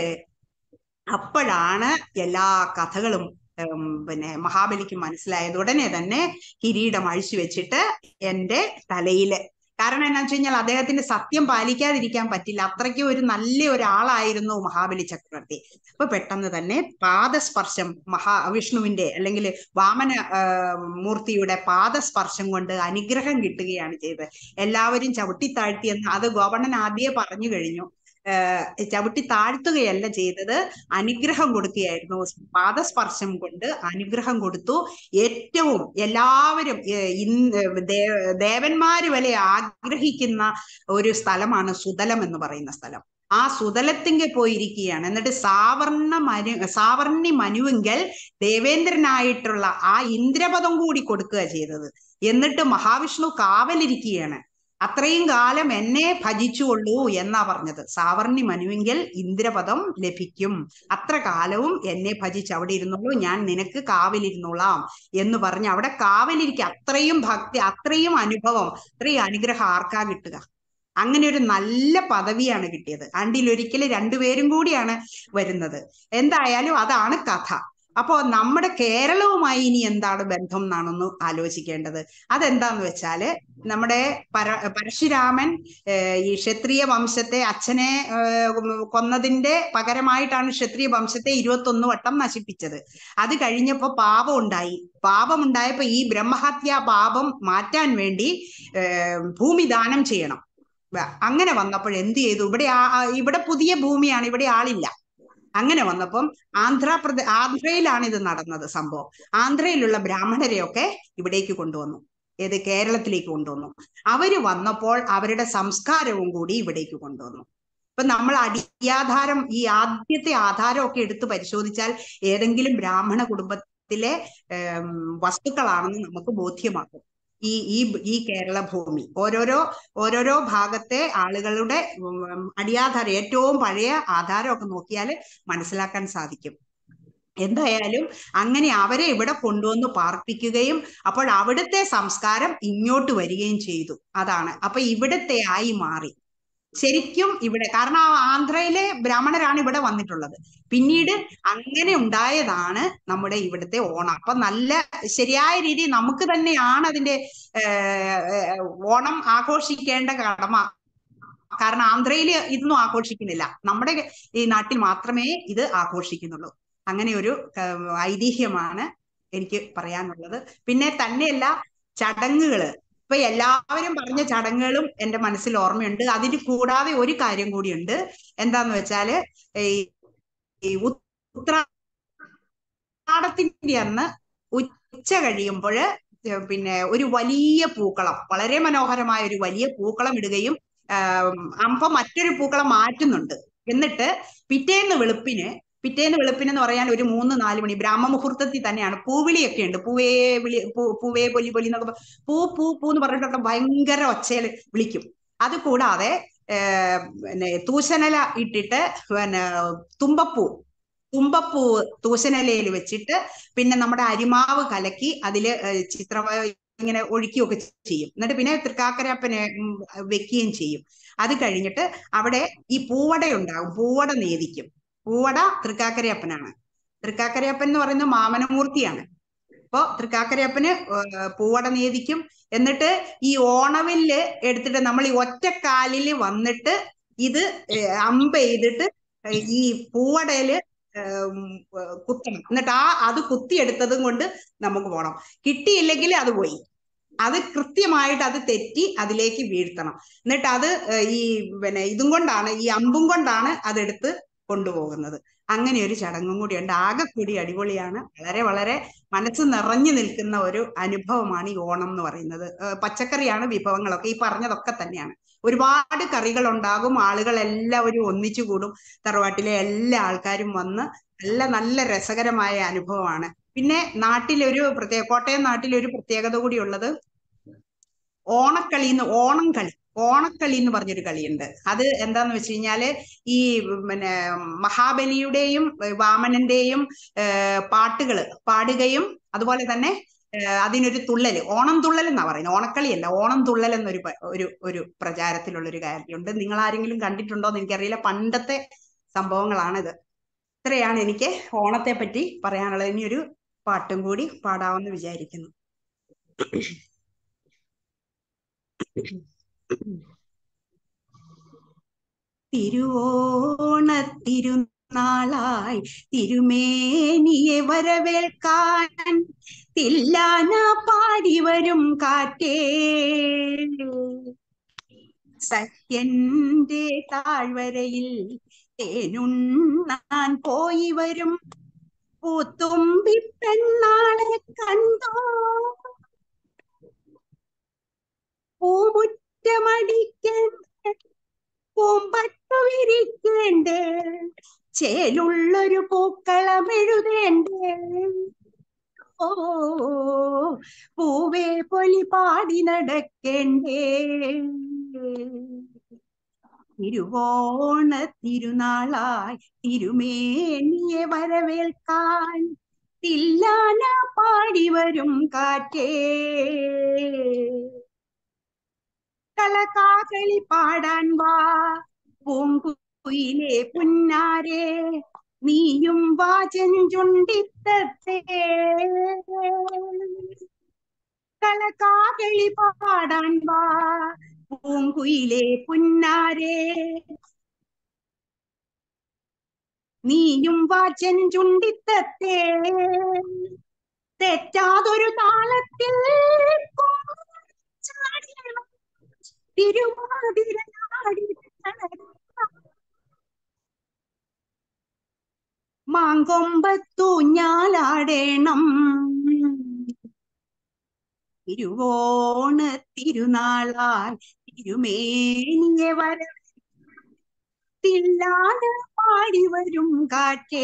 അപ്പോഴാണ് എല്ലാ കഥകളും ഉം, പിന്നെ മഹാബലിക്ക് മനസ്സിലായത് ഉടനെ തന്നെ കിരീടം അഴിച്ചു വെച്ചിട്ട് എന്റെ തലയില് കാരണം എന്നാ വെച്ച് കഴിഞ്ഞാൽ അദ്ദേഹത്തിന് സത്യം പാലിക്കാതിരിക്കാൻ പറ്റില്ല അത്രയ്ക്ക് ഒരു നല്ല ഒരാളായിരുന്നു മഹാബലി ചക്രവർത്തി അപ്പൊ പെട്ടെന്ന് തന്നെ പാദസ്പർശം മഹാവിഷ്ണുവിന്റെ അല്ലെങ്കിൽ വാമന ആ, മൂർത്തിയുടെ പാദസ്പർശം കൊണ്ട് അനുഗ്രഹം കിട്ടുകയാണ് ചെയ്തത് എല്ലാവരും ചവിട്ടി താഴ്ത്തിയെന്ന് അത് ഗോവർണൻ ആദ്യമേ പറഞ്ഞു കഴിഞ്ഞു ഏഹ് ചവിട്ടി താഴ്ത്തുകയല്ല ചെയ്തത് അനുഗ്രഹം കൊടുക്കുകയായിരുന്നു പാദസ്പർശം കൊണ്ട് അനുഗ്രഹം കൊടുത്തു ഏറ്റവും എല്ലാവരും ഏഹ് ഇന്ന് ദേ- ദേവന്മാര് വരെ ആഗ്രഹിക്കുന്ന ഒരു സ്ഥലമാണ് സുതലം എന്ന് പറയുന്ന സ്ഥലം ആ സുതലത്തിങ്കൽ പോയിരിക്കുകയാണ് എന്നിട്ട് സാവർണ മനു സാവർണി മനുവെങ്കിൽ ദേവേന്ദ്രനായിട്ടുള്ള ആ ഇന്ദ്രപദം കൂടി കൊടുക്കുക ചെയ്തത് എന്നിട്ട് മഹാവിഷ്ണു കാവലിരിക്കുകയാണ് അത്രയും കാലം എന്നെ ഭജിച്ചുകൊള്ളൂ എന്നാ പറഞ്ഞത് സാവർണി മനുവെങ്കിൽ ഇന്ദ്രപദം ലഭിക്കും അത്ര കാലവും എന്നെ ഭജിച്ച് അവിടെ ഇരുന്നുള്ളൂ ഞാൻ നിനക്ക് കാവലിരുന്നോളാം എന്ന് പറഞ്ഞ് അവിടെ കാവലിരിക്കുക അത്രയും ഭക്തി അത്രയും അനുഭവം അത്രയും അനുഗ്രഹം ആർക്കാ കിട്ടുക അങ്ങനെ ഒരു നല്ല പദവിയാണ് കിട്ടിയത് ആണ്ടിലൊരിക്കൽ രണ്ടുപേരും കൂടിയാണ് വരുന്നത് എന്തായാലും അതാണ് കഥ അപ്പോ നമ്മുടെ കേരളവുമായി ഇനി എന്താണ് ബന്ധം എന്നാണൊന്ന് ആലോചിക്കേണ്ടത് അതെന്താന്ന് വെച്ചാല് നമ്മുടെ പര പരശുരാമൻ ഏഹ് ഈ ക്ഷത്രിയ വംശത്തെ അച്ഛനെ ഏഹ് കൊന്നതിന്റെ പകരമായിട്ടാണ് ക്ഷത്രിയ വംശത്തെ ഇരുപത്തൊന്ന് വട്ടം നശിപ്പിച്ചത് അത് കഴിഞ്ഞപ്പോ പാപം ഉണ്ടായി പാപം ഉണ്ടായപ്പോ ഈ ബ്രഹ്മഹത്യ പാപം മാറ്റാൻ വേണ്ടി ഏഹ് ഭൂമി ദാനം ചെയ്യണം വ- അങ്ങനെ വന്നപ്പോൾ എന്ത് ചെയ്തു ഇവിടെ ആ- ആ- ഇവിടെ പുതിയ ഭൂമിയാണ് ഇവിടെ ആളില്ല അങ്ങനെ വന്നപ്പം ആന്ധ്രാപ്രദേ ആന്ധ്രയിലാണ് ഇത് നടന്നത് സംഭവം ആന്ധ്രയിലുള്ള ബ്രാഹ്മണരെയൊക്കെ ഇവിടേക്ക് കൊണ്ടുവന്നു ഏത് കേരളത്തിലേക്ക് കൊണ്ടുവന്നു അവര് വന്നപ്പോൾ അവരുടെ സംസ്കാരവും കൂടി ഇവിടേക്ക് കൊണ്ടുവന്നു ഇപ്പൊ നമ്മൾ അടിയാധാരം ഈ ആദ്യത്തെ ആധാരമൊക്കെ എടുത്ത് പരിശോധിച്ചാൽ ഏതെങ്കിലും ബ്രാഹ്മണ കുടുംബത്തിലെ ഏം, വസ്തുക്കളാണെന്ന് നമുക്ക് ബോധ്യമാക്കും ഈ ഈ ഈ കേരള ഭൂമി ഓരോരോ ഓരോരോ ഭാഗത്തെ ആളുകളുടെ ഉം, അടിയാധാരം ഏറ്റവും പഴയ ആധാരമൊക്കെ നോക്കിയാൽ മനസ്സിലാക്കാൻ സാധിക്കും എന്തായാലും അങ്ങനെ അവരെ ഇവിടെ കൊണ്ടുവന്ന് പാർപ്പിക്കുകയും അപ്പോൾ അവിടുത്തെ സംസ്കാരം ഇങ്ങോട്ട് വരികയും ചെയ്തു അതാണ് അപ്പൊ ഇവിടത്തെ ആയി മാറി ശരിക്കും ഇവിടെ കാരണം ആ ആന്ധ്രയിലെ ബ്രാഹ്മണരാണ് ഇവിടെ വന്നിട്ടുള്ളത് പിന്നീട് അങ്ങനെ ഉണ്ടായതാണ് നമ്മുടെ ഇവിടുത്തെ ഓണം അപ്പൊ നല്ല ശരിയായ രീതി നമുക്ക് തന്നെയാണ് അതിന്റെ ഏർ, ഏർ, ഓണം ആഘോഷിക്കേണ്ട കടമ കാരണം ആന്ധ്രയിൽ ഇതൊന്നും ആഘോഷിക്കുന്നില്ല നമ്മുടെ ഈ നാട്ടിൽ മാത്രമേ ഇത് ആഘോഷിക്കുന്നുള്ളൂ അങ്ങനെ ഒരു ഏർ, ഐതിഹ്യമാണ് എനിക്ക് പറയാനുള്ളത് പിന്നെ തന്നെയല്ല ചടങ്ങുകള് ഇപ്പൊ എല്ലാവരും പറഞ്ഞ ചടങ്ങുകളും എന്റെ മനസ്സിൽ ഓർമ്മയുണ്ട് അതിന് കൂടാതെ ഒരു കാര്യം കൂടിയുണ്ട് എന്താന്ന് വെച്ചാല് ഈ ഈ ഉത്രാടത്തിന്റെ അന്ന് ഉച്ച കഴിയുമ്പോൾ പിന്നെ ഒരു വലിയ പൂക്കളം വളരെ മനോഹരമായ ഒരു വലിയ പൂക്കളം ഇടുകയും ആം, അമ്പ മറ്റൊരു പൂക്കളം മാറ്റുന്നുണ്ട് എന്നിട്ട് പിറ്റേന്ന് വെളുപ്പിന് പിറ്റേന്ന് വെളുപ്പിന് എന്ന് പറയാൻ ഒരു മൂന്ന് നാല് മണി ബ്രാഹ്മമുഹൂർത്തത്തിൽ തന്നെയാണ് പൂവിളിയൊക്കെ ഉണ്ട് പൂവേ വിളി പൂ- പൂവേ പൊലി പൊലി എന്നൊക്കെ പ- പൂ പൂ പൂ എന്ന് പറഞ്ഞിട്ടൊക്കെ ഭയങ്കര ഒച്ചയിൽ വിളിക്കും അത് കൂടാതെ ഏർ, പിന്നെ തൂശനല ഇട്ടിട്ട് പിന്നെ തുമ്പപ്പൂ തുമ്പപ്പൂ തൂശനിലയിൽ വെച്ചിട്ട് പിന്നെ നമ്മുടെ അരിമാവ് കലക്കി അതില് ഏഹ് ചിത്ര ഇങ്ങനെ ഒഴിക്കുകയൊക്കെ ചെയ്യും എന്നിട്ട് പിന്നെ തൃക്കാക്കരപ്പനെ ഉം വെക്കുകയും ചെയ്യും അത് കഴിഞ്ഞിട്ട് അവിടെ ഈ പൂവട ഉണ്ടാകും പൂവട നേദിക്കും പൂവട തൃക്കാക്കരയപ്പനാണ് തൃക്കാക്കരയപ്പൻ എന്ന് പറയുന്നത് മാമനമൂർത്തിയാണ് അപ്പോ തൃക്കാക്കരയപ്പന് ഏഹ് പൂവട നേദിക്കും എന്നിട്ട് ഈ ഓണവില്ല് എടുത്തിട്ട് നമ്മൾ ഈ ഒറ്റക്കാലില് വന്നിട്ട് ഇത് ഏഹ് അമ്പ് ചെയ്തിട്ട് ഈ പൂവടയില് ഏം, ഏഹ് കുത്തണം എന്നിട്ട് ആ അത് കുത്തിയെടുത്തതും കൊണ്ട് നമുക്ക് പോണം കിട്ടിയില്ലെങ്കിൽ അത് പോയി അത് കൃത്യമായിട്ട് അത് തെറ്റി അതിലേക്ക് വീഴ്ത്തണം എന്നിട്ട് അത് ഏഹ് ഈ പിന്നെ ഇതും കൊണ്ടാണ് ഈ അമ്പും കൊണ്ടാണ് അതെടുത്ത് കൊണ്ടുപോകുന്നത് അങ്ങനെ ഒരു ചടങ്ങും കൂടിയുണ്ട് ആകെ കൂടി അടിപൊളിയാണ് വളരെ വളരെ മനസ്സ് നിറഞ്ഞു നിൽക്കുന്ന ഒരു അനുഭവമാണ് ഈ ഓണം എന്ന് പറയുന്നത് ഏഹ് പച്ചക്കറിയാണ് വിഭവങ്ങളൊക്കെ ഈ പറഞ്ഞതൊക്കെ തന്നെയാണ് ഒരുപാട് കറികൾ ഉണ്ടാകും ആളുകൾ എല്ലാവരും ഒന്നിച്ചു കൂടും തറവാട്ടിലെ എല്ലാ ആൾക്കാരും വന്ന് നല്ല നല്ല രസകരമായ അനുഭവമാണ് പിന്നെ നാട്ടിലൊരു പ്രത്യേക കോട്ടയം നാട്ടിലൊരു പ്രത്യേകത കൂടി ഉള്ളത് ഓണക്കളി എന്ന് ഓണം കളി ഓണക്കളി എന്ന് പറഞ്ഞൊരു കളിയുണ്ട് അത് എന്താന്ന് വെച്ച് കഴിഞ്ഞാല് ഈ പിന്നെ മഹാബലിയുടെയും ഏഹ് വാമനന്റെയും ഏഹ് പാട്ടുകള് പാടുകയും അതുപോലെ തന്നെ ഏഹ് അതിനൊരു തുള്ളല് ഓണം തുള്ളൽ എന്നാ പറയുന്നത് ഓണക്കളിയല്ല ഓണം തുള്ളൽ എന്നൊരു പ- ഒരു ഒരു പ്രചാരത്തിലുള്ള ഒരു കാര്യമുണ്ട് നിങ്ങൾ ആരെങ്കിലും കണ്ടിട്ടുണ്ടോ എന്ന് എനിക്കറിയില്ല പണ്ടത്തെ സംഭവങ്ങളാണിത് ഇത്രയാണ് എനിക്ക് ഓണത്തെ പറ്റി പറയാനുള്ളത് ഇനി ഒരു പാട്ടും കൂടി പാടാമെന്ന് വിചാരിക്കുന്നു തിരുവോണത്തിരുനാളായി തിരുമേനിയെ വരവേൽക്കാൻ തില്ലാന പാടി വരും കാറ്റേ സത്യന്റെ താഴ്വരയിൽ തേനുണ്ണാൻ പോയി വരും പൂത്തുമ്പി പെണ്ണാളെ കണ്ടോ പൂമുറ്റമടിക്കേണ്ട പൂമ്പട്ടു വിരിക്കേണ്ടേ ചേലുള്ളൊരു പൂക്കളം എഴുതേണ്ടേ പൂവേ പൊലി പാടി നടക്കേണ്ടേ തിരുവോണ തിരുനാളായി തിരുമേനിയെ വരവേൽക്കാൻ തില്ലാന പാടി വരും കാറ്റേ കലകാകളി പാടാൻ വാ പൂങ്കുയിലെ പുന്നാരെ നീയും വാചൻ ചുണ്ടിത്തത്തെ കളകാകളി പാടാൻ വാ പൂങ്കുയിലെ പുന്നാരെ നീയും വാചൻ ചുണ്ടിത്തത്തെ തെറ്റാതൊരു താളത്തിൽ ചാടിയണം തിരുവാതിര മാങ്കൊമ്പത്തു ഞാലാടേണം തിരുവോണ തിരുനാളാൽ തിരുമേനിയെ വരത്തില്ലാതെ പാടി വരും കാറ്റേ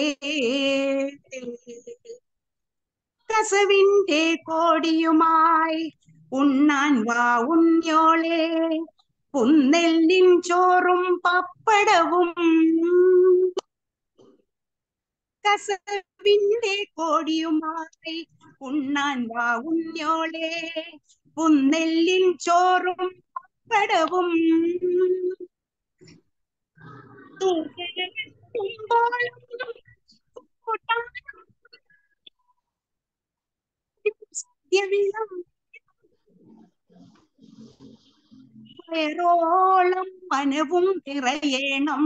കസവിന്റെ കോടിയുമായി ഉണ്ണാൻ വാ ഉണ്ണിയോളെ പുന്നെല്ലിൻ ചോറും പപ്പടവും കസവിന്റെ കോടിയുമായി ഉണ്ണാൻ വാ ഉണ്ണിയോളെ പുന്നെല്ലിൻ ചോറും പപ്പടവും സദ്യവിളം വയറോളം മനവും നിറയണം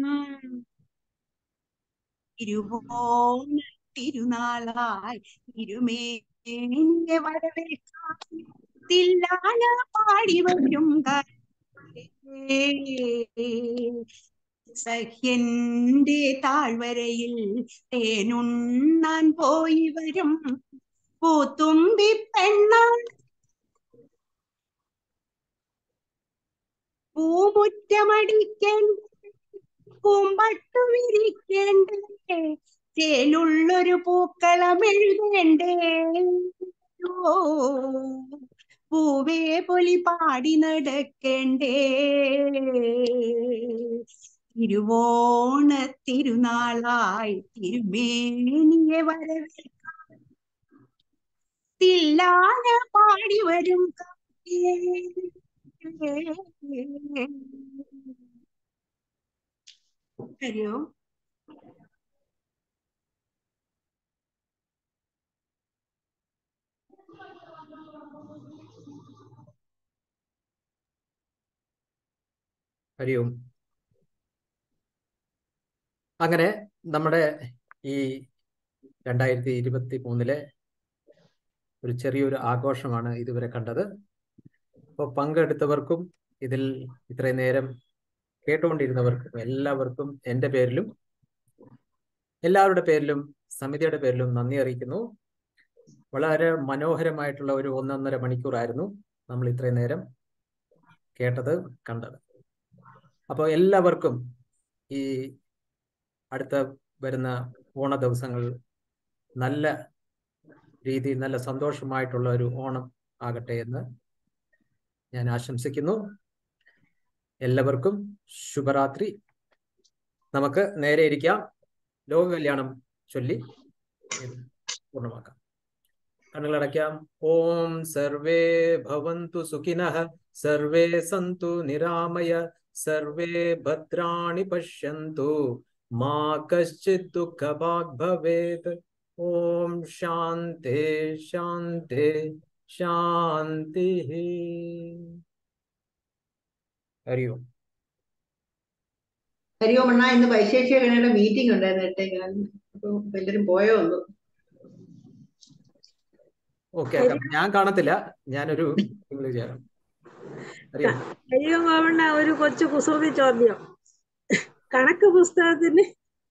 തിരുവോണ തിരുനാളായി തിരുമേനിയെ വരവേൽക്കാൻ തില്ലാന പാടി വരും സഹ്യന്റെ താഴ്വരയിൽ തേനുണ്ണാൻ പോയി വരും പൂത്തുമ്പി പെണ്ണാൻ പൂമുറ്റമടിക്കേണ്ട പൂമ്പട്ടു വിരിക്കേണ്ടേ തേനുള്ളൊരു പൂക്കളം എഴുതേണ്ടേ ഓ പൂവേ പൊലി പാടി നടക്കേണ്ടേ തിരുവോണ തിരുനാളായി തിരുമേനിയെ വരവേൽക്കാൻ തില്ലാന പാടി വരും കാറ്റേ. ഹരിയോ ഹരി ഓം അങ്ങനെ നമ്മുടെ ഈ രണ്ടായിരത്തി ഇരുപത്തി മൂന്നിലെ ഒരു ചെറിയൊരു ആഘോഷമാണ് ഇതുവരെ കണ്ടത് അപ്പോൾ പങ്കെടുത്തവർക്കും ഇതിൽ ഇത്രയും നേരം കേട്ടുകൊണ്ടിരുന്നവർക്കും എല്ലാവർക്കും എൻ്റെ പേരിലും എല്ലാവരുടെ പേരിലും സമിതിയുടെ പേരിലും നന്ദി അറിയിക്കുന്നു വളരെ മനോഹരമായിട്ടുള്ള ഒരു ഒന്നൊന്നര മണിക്കൂറായിരുന്നു നമ്മൾ ഇത്രയും നേരം കേട്ടത് കണ്ടത് അപ്പോൾ എല്ലാവർക്കും ഈ അടുത്ത വരുന്ന ഓണ ദിവസങ്ങൾ നല്ല രീതിയിൽ നല്ല സന്തോഷമായിട്ടുള്ള ഒരു ഓണം ആകട്ടെ എന്ന് ഞാൻ ആശംസിക്കുന്നു എല്ലാവർക്കും ശുഭരാത്രി നമുക്ക് നേരെ ഇരിക്കാം ലോക കല്യാണം ചൊല്ലി ഇത് പൂർണ്ണമാക്കാം കണ്ണുകളടയ്ക്കാം ഓം സർവേ ഭവന്തു സുഖിനഃ സർവേ സന്തു നിരാമയ സർവേ ഭദ്രാണി പശ്യന്തു മാ കശ്ചിത് ദുഃഖഭാഗ് ഭവേത് ഓം ശാന്തി ശാന്തി ശാന്തി ഹരി ഓം ഹരിയോം അണ്ണാ ഇന്ന് വൈശേഷിക ഗണയുടെ മീറ്റിംഗ് ഉണ്ടായിരുന്നു എട്ടേക്കാൽ അപ്പൊ എല്ലാരും പോയോ ഒന്ന് ഓക്കെ ഞാൻ കാണത്തില്ല ഞാനൊരു ഇത് ചെയ്യാം ഹരി ഓം അയ്യോ മാവണ്ണ ഒരു കൊച്ചു കുസൃതി ചോദ്യം കണക്ക് പുസ്തകത്തിന്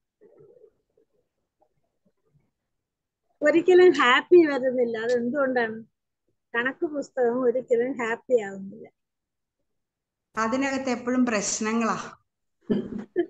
ഒരിക്കലും ഹാപ്പി വരുന്നില്ല അത് എന്തുകൊണ്ടാണ് കണക്ക് പുസ്തകം ഒരിക്കലും ഹാപ്പി ആവുന്നില്ല അതിനകത്ത് എപ്പോഴും പ്രശ്നങ്ങളാ